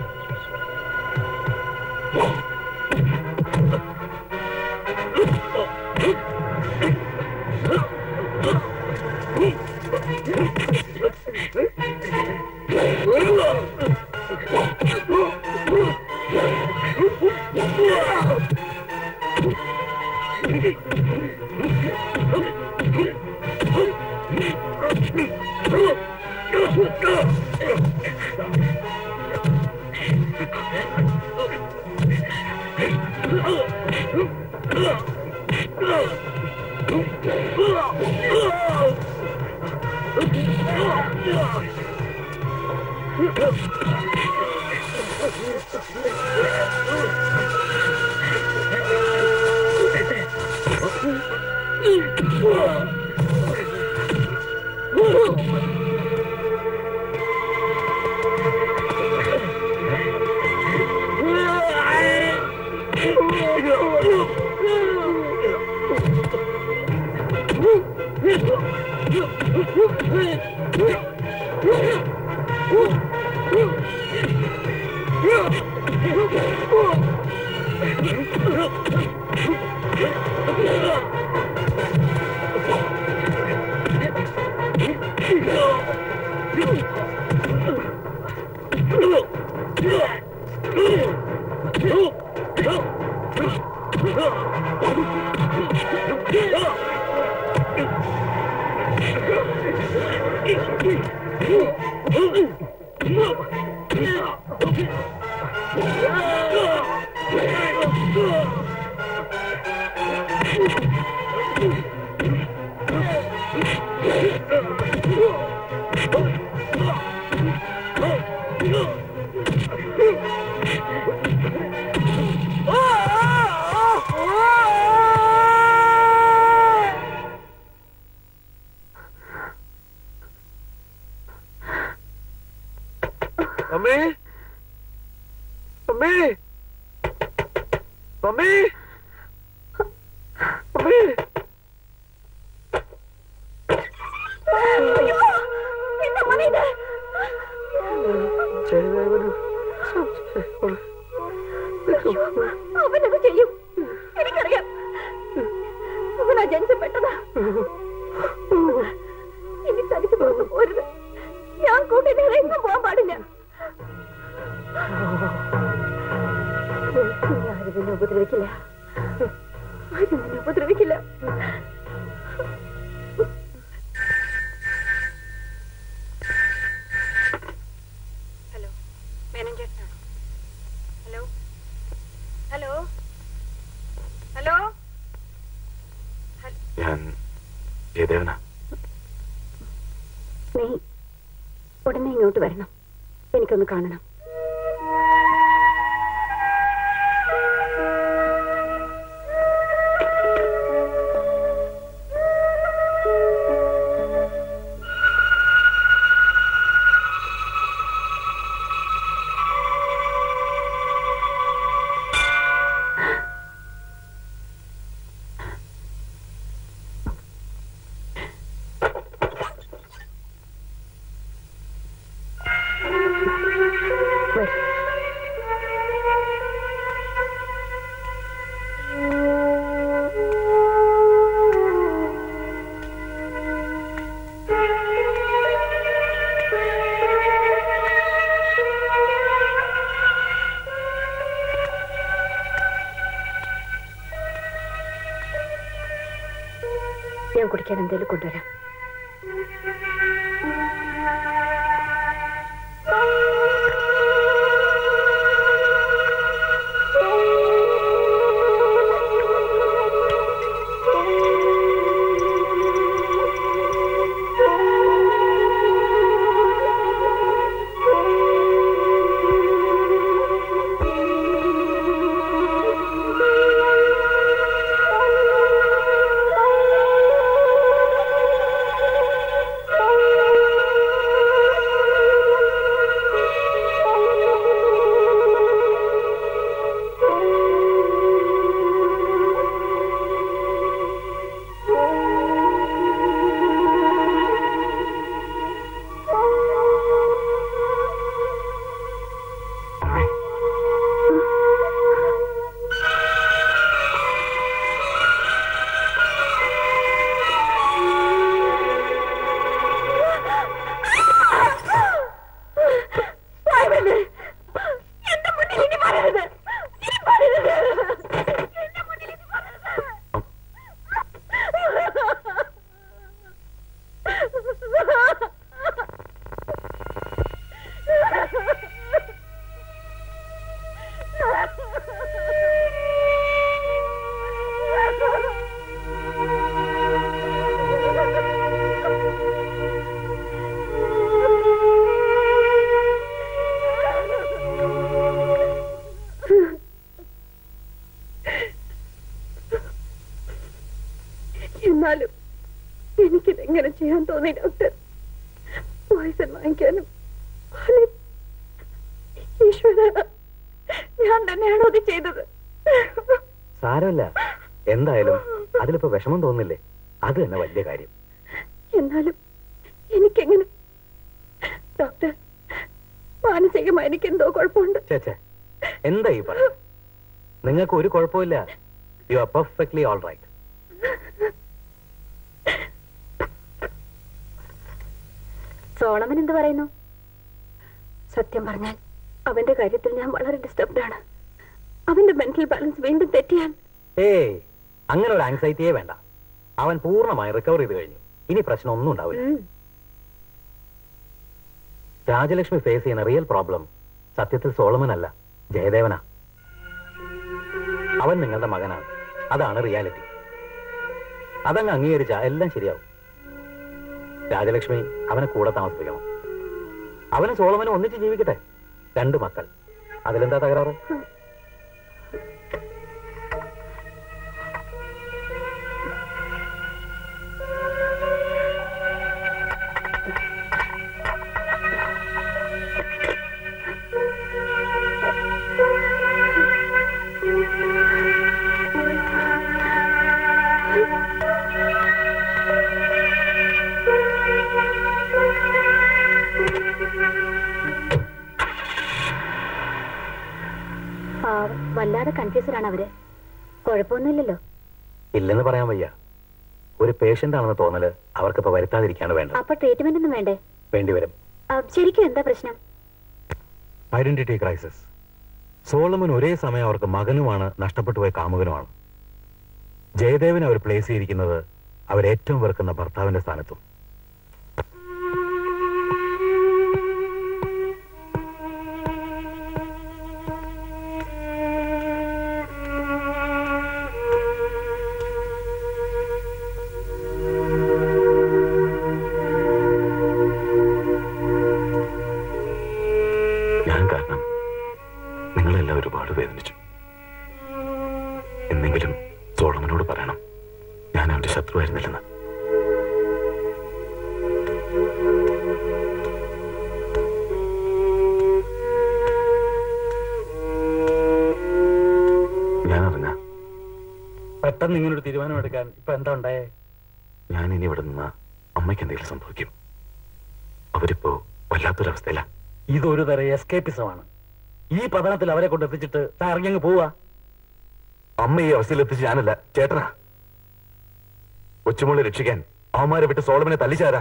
അമ്മേ അമ്മേ അമ്മേ അമ്മേ ജയദേവന് അവനത് ചെയ്യും എനിക്കറിയാം അവനാ ജനിച്ചപ്പെട്ടതാ ഇനി തനിക്ക് പുറത്ത് പോരുത് ഞാൻ കൂട്ടിനെ എങ്ങും പോകാൻ പാടില്ല ആരും നിന്നെ ഉപദ്രവിക്കില്ല ആരും നിന്നെ ഉപദ്രവിക്കില്ല ഹലോ മേനൻ ചേട്ടനാണോ ഹലോ ഹലോ ഹലോ ഞാൻ ജയദേവനാ നീ ഉടനെ ഇങ്ങോട്ട് വരണം എനിക്കൊന്ന് കാണണം ചേട്ടന് കുടിക്കാൻ എന്തെങ്കിലും കൊണ്ടുവരാം എന്നാലും എനിക്കിതെങ്ങനെ ചെയ്യാൻ തോന്നി ഡോക്ടർ പോയിസൺ വാങ്ങിക്കാനും പാലിൽ- ഈശ്വര ഞാൻ തന്നെയാണോ അത് ചെയ്തത് സാരമില്ല എന്തായാലും അതിലിപ്പോ വിഷമം തോന്നില്ലേ അത് തന്നെ വലിയ കാര്യം എന്നാലും എനിക്കെങ്ങനെ ഡോക്ടർ മാനസികമായി എനിക്ക് എന്തോ കുഴപ്പമുണ്ട് ചേച്ചേ എന്താ ഈ പറ നിങ്ങൾക്ക് ഒരു കുഴപ്പമില്ല you are perfectly all right Solomon എന്ത് പറയുന്നു സത്യം പറഞ്ഞാൽ അവന്റെ കാര്യത്തിൽ ഞാൻ വളരെ ഡിസ്റ്റർബ്ഡ് ആണ് അവന്റെ മെന്റൽ ബാലൻസ് വീണ്ടും തെറ്റിയാൽ ഏയ് അങ്ങനെ ഒരു ആങ്സൈറ്റിയേ വേണ്ട അവൻ പൂർണ്ണമായി റിക്കവർ ചെയ്ത് കഴിഞ്ഞു ഇനി പ്രശ്നം ഒന്നും ഉണ്ടാവില്ല ഉം, രാജലക്ഷ്മി ഫേസ് ചെയ്യുന്ന റിയൽ പ്രോബ്ലം സത്യത്തിൽ സോളമൻ അല്ല ജയദേവനാ അവൻ നിങ്ങളുടെ മകനാണ് അതാണ് റിയാലിറ്റി അതങ്ങ് അംഗീകരിച്ച എല്ലാം ശരിയാവും രാജലക്ഷ്മി അവനെ കൂടെ താമസിപ്പിക്കണം അവനും സോളമനും ഒന്നിച്ച് ജീവിക്കട്ടെ രണ്ട് മക്കൾ അതിലെന്താ തകരാറ് പാവം വല്ലാതെ കൺഫ്യൂസ്ഡ് ആണ് അവര് കുഴപ്പമൊന്നുമില്ലല്ലോ ഇല്ലെന്ന് പറയാൻ വയ്യ ഒരു പേഷ്യന്റ് ആണെന്ന് തോന്നല് അവർക്കിപ്പോ വരുത്താതിരിക്കാണ് വേണ്ടത് അപ്പൊ ട്രീറ്റ്മെന്റ് ഒന്നും വേണ്ടേ വേണ്ടിവരും ആ, ശരിക്കും എന്താ പ്രശ്നം ഐഡന്റിറ്റി ക്രൈസിസ് സോളമൻ ഒരേ സമയം അവർക്ക് മകനുമാണ് നഷ്ടപ്പെട്ടു പോയ കാമുകനുമാണ് ജയദേവനെ അവർ പ്ലേസ് ചെയ്തിരിക്കുന്നത് അവരേറ്റവും വെറുക്കുന്ന ഭർത്താവിന്റെ സ്ഥാനത്തും ഞാൻ കാരണം നിങ്ങളെല്ലാം ഒരുപാട് വേദനിച്ചു എന്നെങ്കിലും സോളമനോട് പറയണം ഞാൻ അവന്റെ ശത്രുവായിരുന്നില്ലെന്ന് ഞാൻ അറിഞ്ഞ പെട്ടെന്ന് ഇങ്ങനൊരു തീരുമാനമെടുക്കാൻ ഇപ്പൊ എന്താ ഉണ്ടായേ ഞാൻ ഇനി ഇവിടെ നിന്ന അമ്മയ്ക്ക് എന്തെങ്കിലും സംഭവിക്കും അവരിപ്പോ വല്ലാത്തൊരവസ്ഥയില ഇതൊരു തരം എസ്കേപ്പിസമാണ് ഈ പതനത്തിൽ അവരെ കൊണ്ട് എത്തിച്ചിട്ട് താൻ ഇറങ്ങിയങ്ങ് പോവാ അമ്മ ഈ അവസ്ഥയിൽ എത്തിച്ച് ഞാനല്ല ചേട്ടനാ കൊച്ചുമോളെ രക്ഷിക്കാൻ അവന്മാരെ വിട്ട് സോളമനെ തല്ലിച്ചാരാ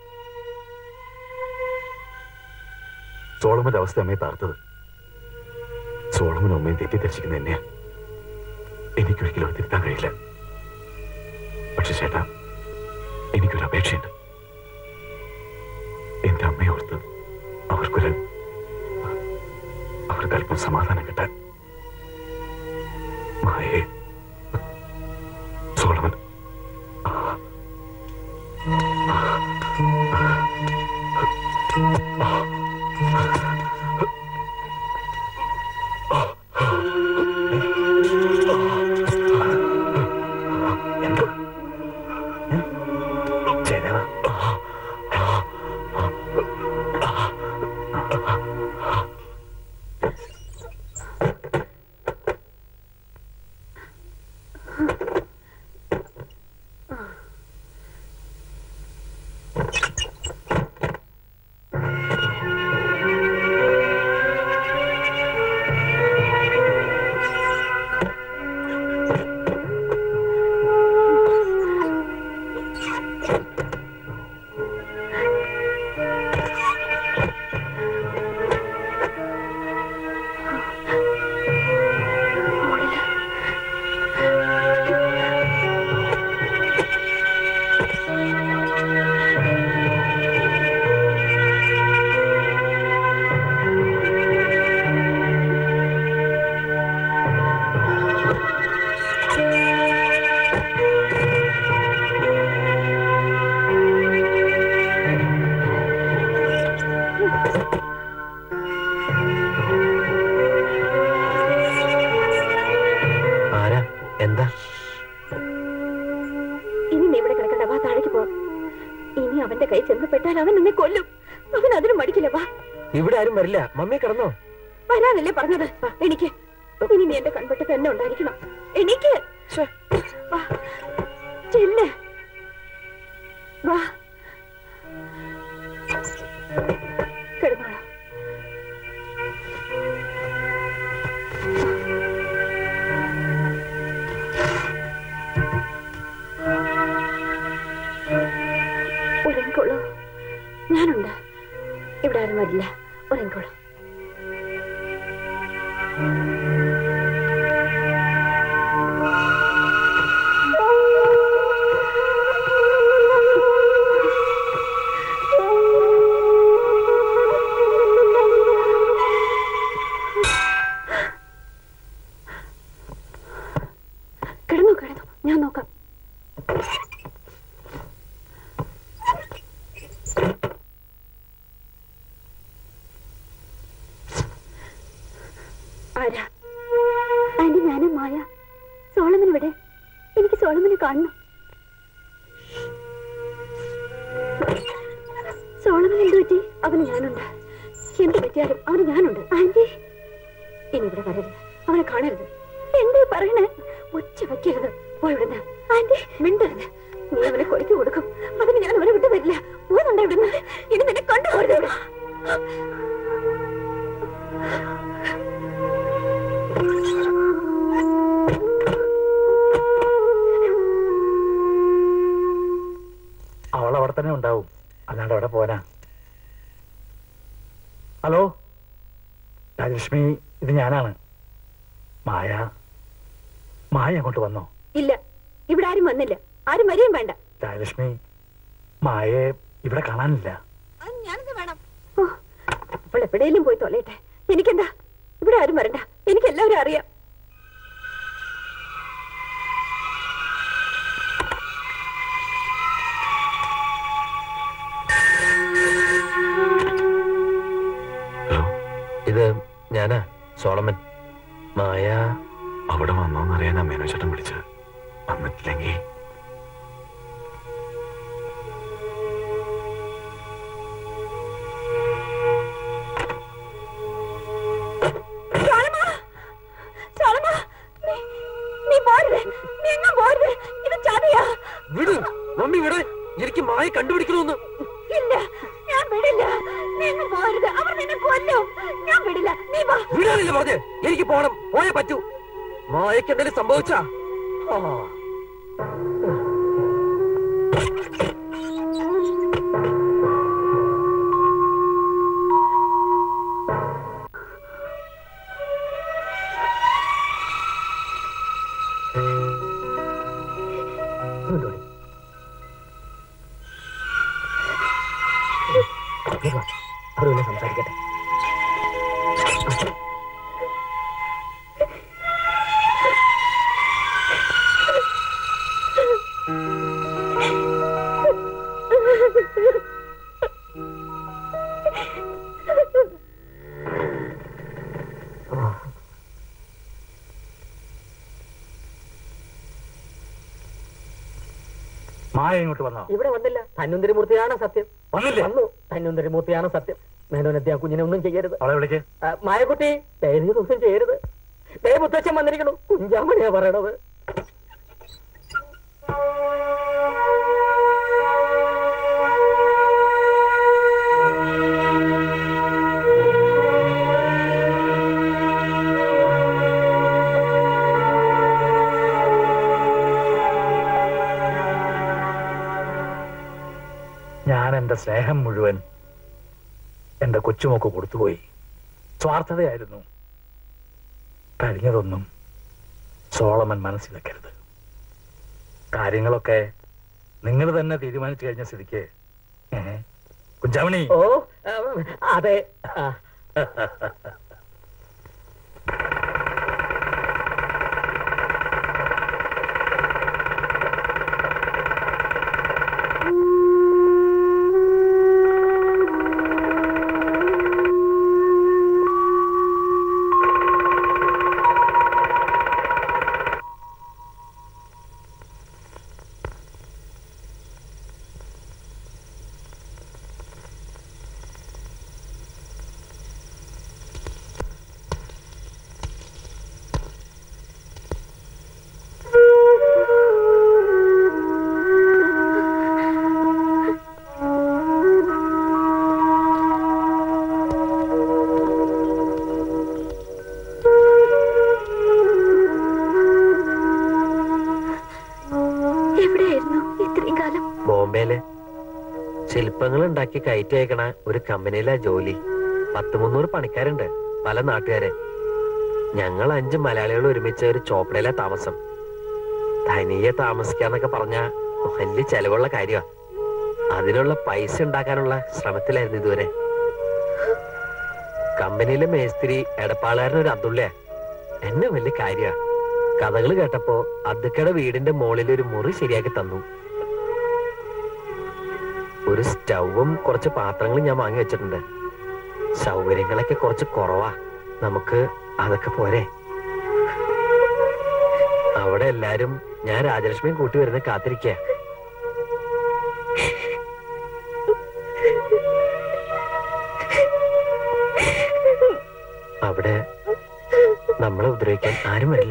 സോളമന്റെ അവസ്ഥ അമ്മയെ താർത്തത് സോളമനും അമ്മയും തെറ്റിദ്ധരിച്ചിരിക്കുന്ന എന്നെയാ എനിക്കൊരിക്കലും അത് തിരുത്താൻ കഴിയില്ല പക്ഷെ ചേട്ടാ എനിക്കൊരു അപേക്ഷയുണ്ട് എന്റെ അമ്മയെ ഓർത്ത് അവർക്കൊരു അവർക്ക് അല്പം സമാധാനം കിട്ടാൻ മായേ സോളമൻ എന്തോ ജയദേവ ആരാ എന്താ ഇനി നീ ഇവിടെ കിടക്കണ്ട വാ താഴേക്ക് പോ ഇനി അവന്റെ കൈ ചെന്നപ്പെട്ടാൽ അവൻ നിന്നെ കൊല്ലും അവൻ അതിനും മടിക്കില്ല വാ ഇവിടെ ആരും വരില്ല മമ്മി കിടന്നോ വരാനല്ലേ പറഞ്ഞത് വാ, എണീക്ക് ഇനി നീ എന്റെ കൺപെട്ട് തന്നെ ഉണ്ടായിരിക്കണം എണീക്ക് വാ ചെല്ല് വാ കിടന്നോളാം ഉറങ്ങിക്കോളൂ ഞാനുണ്ട് ഇവിടെ ആരും വരില്ല ഉറങ്ങിക്കോളൂ കിടന്നു കിടന്നു ഞാൻ നോക്കാം ആരാ ആന്റി ഞാനും മായ സോളമൻ ഇവിടെ എനിക്ക് സോളമനെ കാണണം സോളമൻ എന്ത് പറ്റി അവന് ഞാനുണ്ട് എന്ത് പറ്റിയാലും അവന് ഞാനുണ്ട് ആന്റി ഇനി ഇവിടെ വരരുത് അവനെ കാണരുത് എന്തേ പറയണേ ഒച്ച വയ്ക്കരുത് പോയിവിടുന്ന് ആന്റി മിണ്ടരുത് നീ അവനെ കൊലക്ക് കൊടുക്കും അതിന് ഞാൻ അവനെ വിട്ടു തരില്ല പോകുന്നുണ്ട് ഇവിടുന്ന് ഇനി നിന്നെ കണ്ടുപോരുത് ഇവിടെ അവൾ അവിടെ തന്നെ ഉണ്ടാവും അല്ലാണ്ട് അവിടെ പോരാ ഹലോ രാജലക്ഷ്മി ഇത് ഞാനാണ് മായ മായ അങ്ങോട്ട് വന്നോ ഇല്ല ഇവിടെ ആരും വന്നില്ല ആരും വരികയും വേണ്ട രാജലക്ഷ്മി മായയെ ഇവിടെ കാണാനില്ല ഞാനെന്ത് വേണം ഓ അവൾ എവിടെയെങ്കിലും പോയി തൊലയട്ടെ എനിക്കെന്താ ഇവിടെ ആരും വരണ്ട എനിക്ക് എല്ലാവരും അറിയാം ഹലോ ഇത് ഞാനാ സോളമൻ മായ അവിടെ വന്നോന്നറിയാനാ മേനോചേട്ടൻ വിളിച്ചത് വന്നിട്ടില്ലെങ്കിൽ സോളമാ! സോളമാ! നീ- നീ പോരുത് നീ എങ്ങും പോരുത് ഇത് ചതിയാ വിട് മമ്മി വിട് എനിക്ക് മായ കണ്ടുപിടിക്കണമെന്ന് ഇല്ല ഞാൻ വിടില്ല നീ എങ്ങും പോരുത് അവർ നിന്നെ കൊല്ലും ഞാൻ വിടില്ല നീ വാ വിടാനില്ല പറഞ്ഞ് എനിക്ക് പോണം പോയേ പറ്റൂ മായക്ക് എന്തെങ്കിലും സംഭവിച്ചാ ആ. അവരൊന്ന് സംസാരിക്കട്ടെ മായ ഇങ്ങോട്ട് വന്നോ ഇവിടെ വന്നില്ല ധന്വന്തരി മൂർത്തിയാണ് സത്യം വന്നില്ലേ? വന്നു ധന്വന്തരി മൂർത്തിയാണ് സത്യം മേനോനെത്തി ആ കുഞ്ഞിനെ ഒന്നും ചെയ്യരുത് അവളെ വിളിക്ക് ആ, മായക്കുട്ടി ദയവ് ഒന്നും ചെയ്യരുത് ദയ മുത്തച്ഛൻ വന്നിരിക്കണു കുഞ്ചാമണിയാ പറയണത് ഞാൻ എന്റെ സ്നേഹം മുഴുവൻ എന്റെ കൊച്ചുമൊക്കെ കൊടുത്തുപോയി സ്വാർത്ഥതയായിരുന്നു കഴിഞ്ഞതൊന്നും സോളമൻ മനസ്സിൽ വെക്കരുത് കാര്യങ്ങളൊക്കെ നിങ്ങൾ തന്നെ തീരുമാനിച്ചു കഴിഞ്ഞ സ്ഥിതിക്ക് ഏ, കുഞ്ചാമണി ഓ ആ, അതെ ആ, എവിടെയായിരുന്നു ഇത്രയും കാലം ബോംബെയില് ശില്പങ്ങൾ ഉണ്ടാക്കി കയറ്റി അയക്കണ ഒരു കമ്പനിയിലാ ജോലി പത്ത് മുന്നൂറ് പണിക്കാരുണ്ട് പല നാട്ടുകാര് ഞങ്ങൾ അഞ്ച് മലയാളികൾ ഒരുമിച്ച് ഒരു ചോപ്പടയിലെ താമസം തനിയെ താമസിക്കാന്നൊക്കെ പറഞ്ഞ വലിയ ചെലവുള്ള കാര്യമാ അതിനുള്ള പൈസ ഉണ്ടാക്കാനുള്ള ശ്രമത്തിലായിരുന്നു ഇതുവരെ കമ്പനിയിലെ മേസ്തിരി എടപ്പാളുകാരൻ ഒരു അതുള്ളയാ എന്നെ വലിയ കാര്യ കഥകൾ കേട്ടപ്പോ അദ്ദക്കയുടെ വീടിന്റെ മുകളിൽ ഒരു മുറി ശരിയാക്കി തന്നു ഒരു സ്റ്റൗവും കുറച്ച് പാത്രങ്ങളും ഞാൻ വാങ്ങി വെച്ചിട്ടുണ്ട് സൗകര്യങ്ങളൊക്കെ കുറച്ച് കുറവാ നമുക്ക് അതൊക്കെ പോരെ അവിടെ എല്ലാരും ഞാൻ രാജലക്ഷ്മിയും കൂട്ടി വരുന്ന കാത്തിരിക്ക അവിടെ നമ്മളെ ഉപദ്രവിക്കാൻ ആരും വരില്ല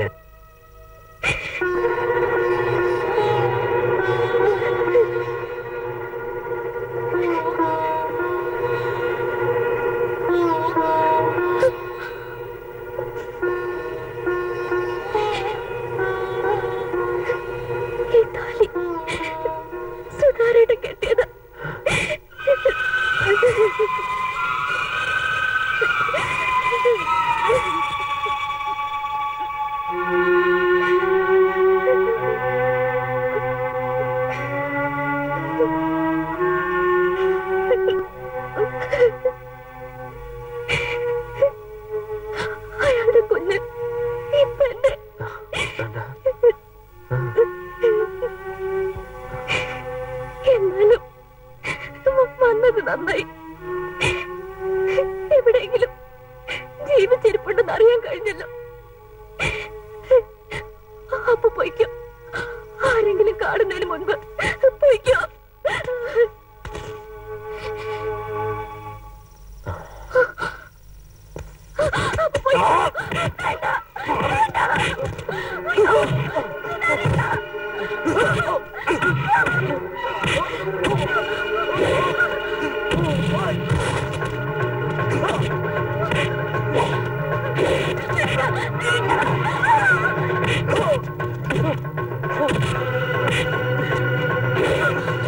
ഈ താലി സുധാരയുടെ കെട്ടിയത് അയാളുടെ കുഞ്ഞ് ഇപ്പൊ എന്റെ വേണ്ട. എന്നാലും വന്നത് നന്നായി എവിടെയെങ്കിലും ജീവിച്ചിരിപ്പുണ്ടെന്ന് അറിയാൻ കഴിഞ്ഞല്ലോ അപ്പൊ പൊയ്ക്കോ ആരെങ്കിലും കാണുന്നതിന് മുൻപ് പൊയ്ക്കോ അപ്പൊ പൊയ്ക്കോ. വേണ്ട, വേണ്ട. അയ്യോ. ആ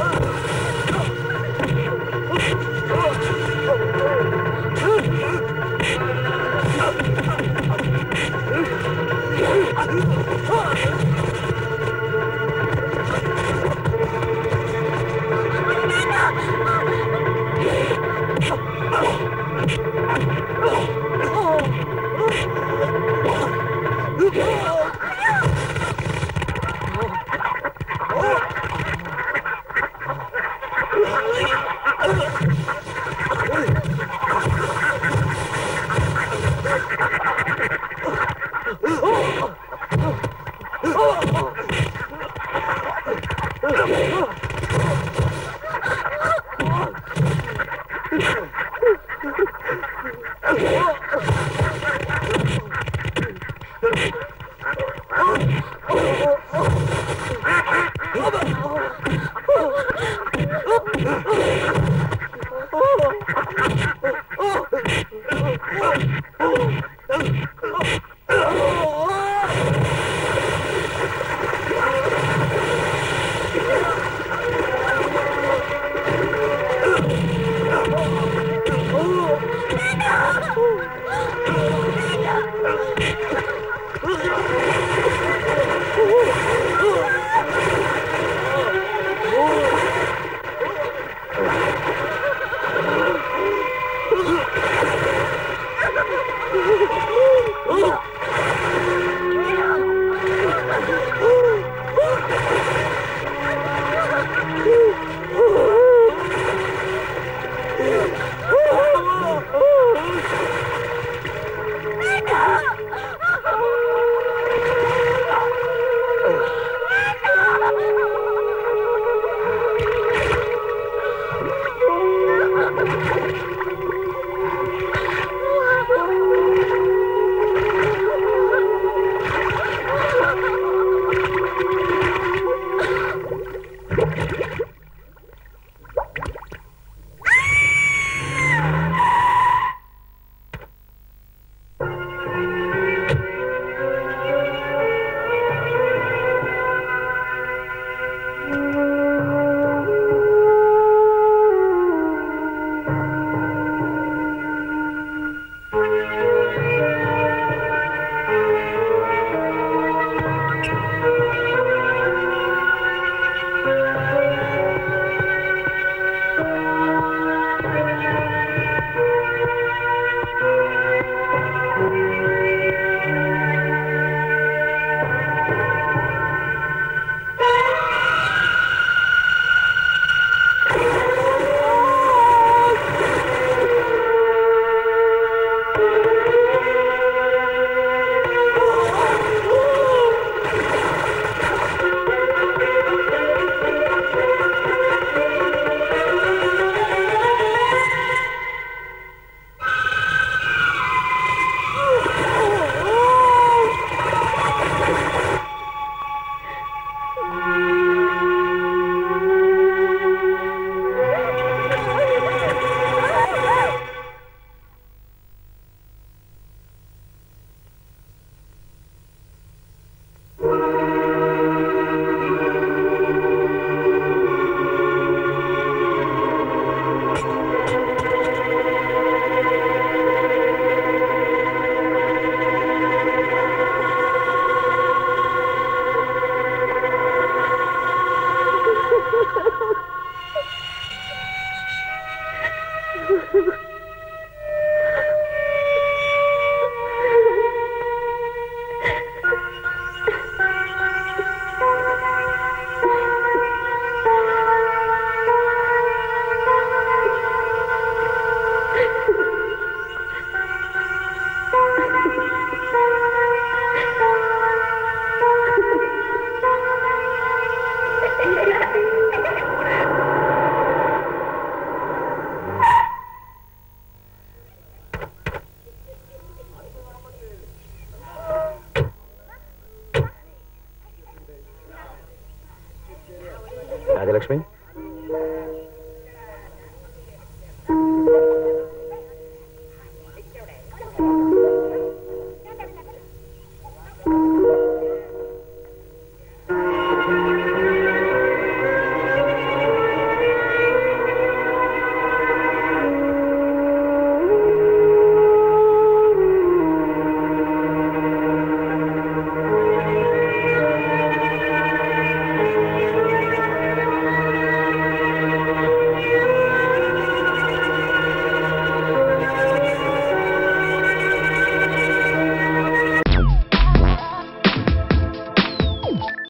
രാജലക്ഷ്മി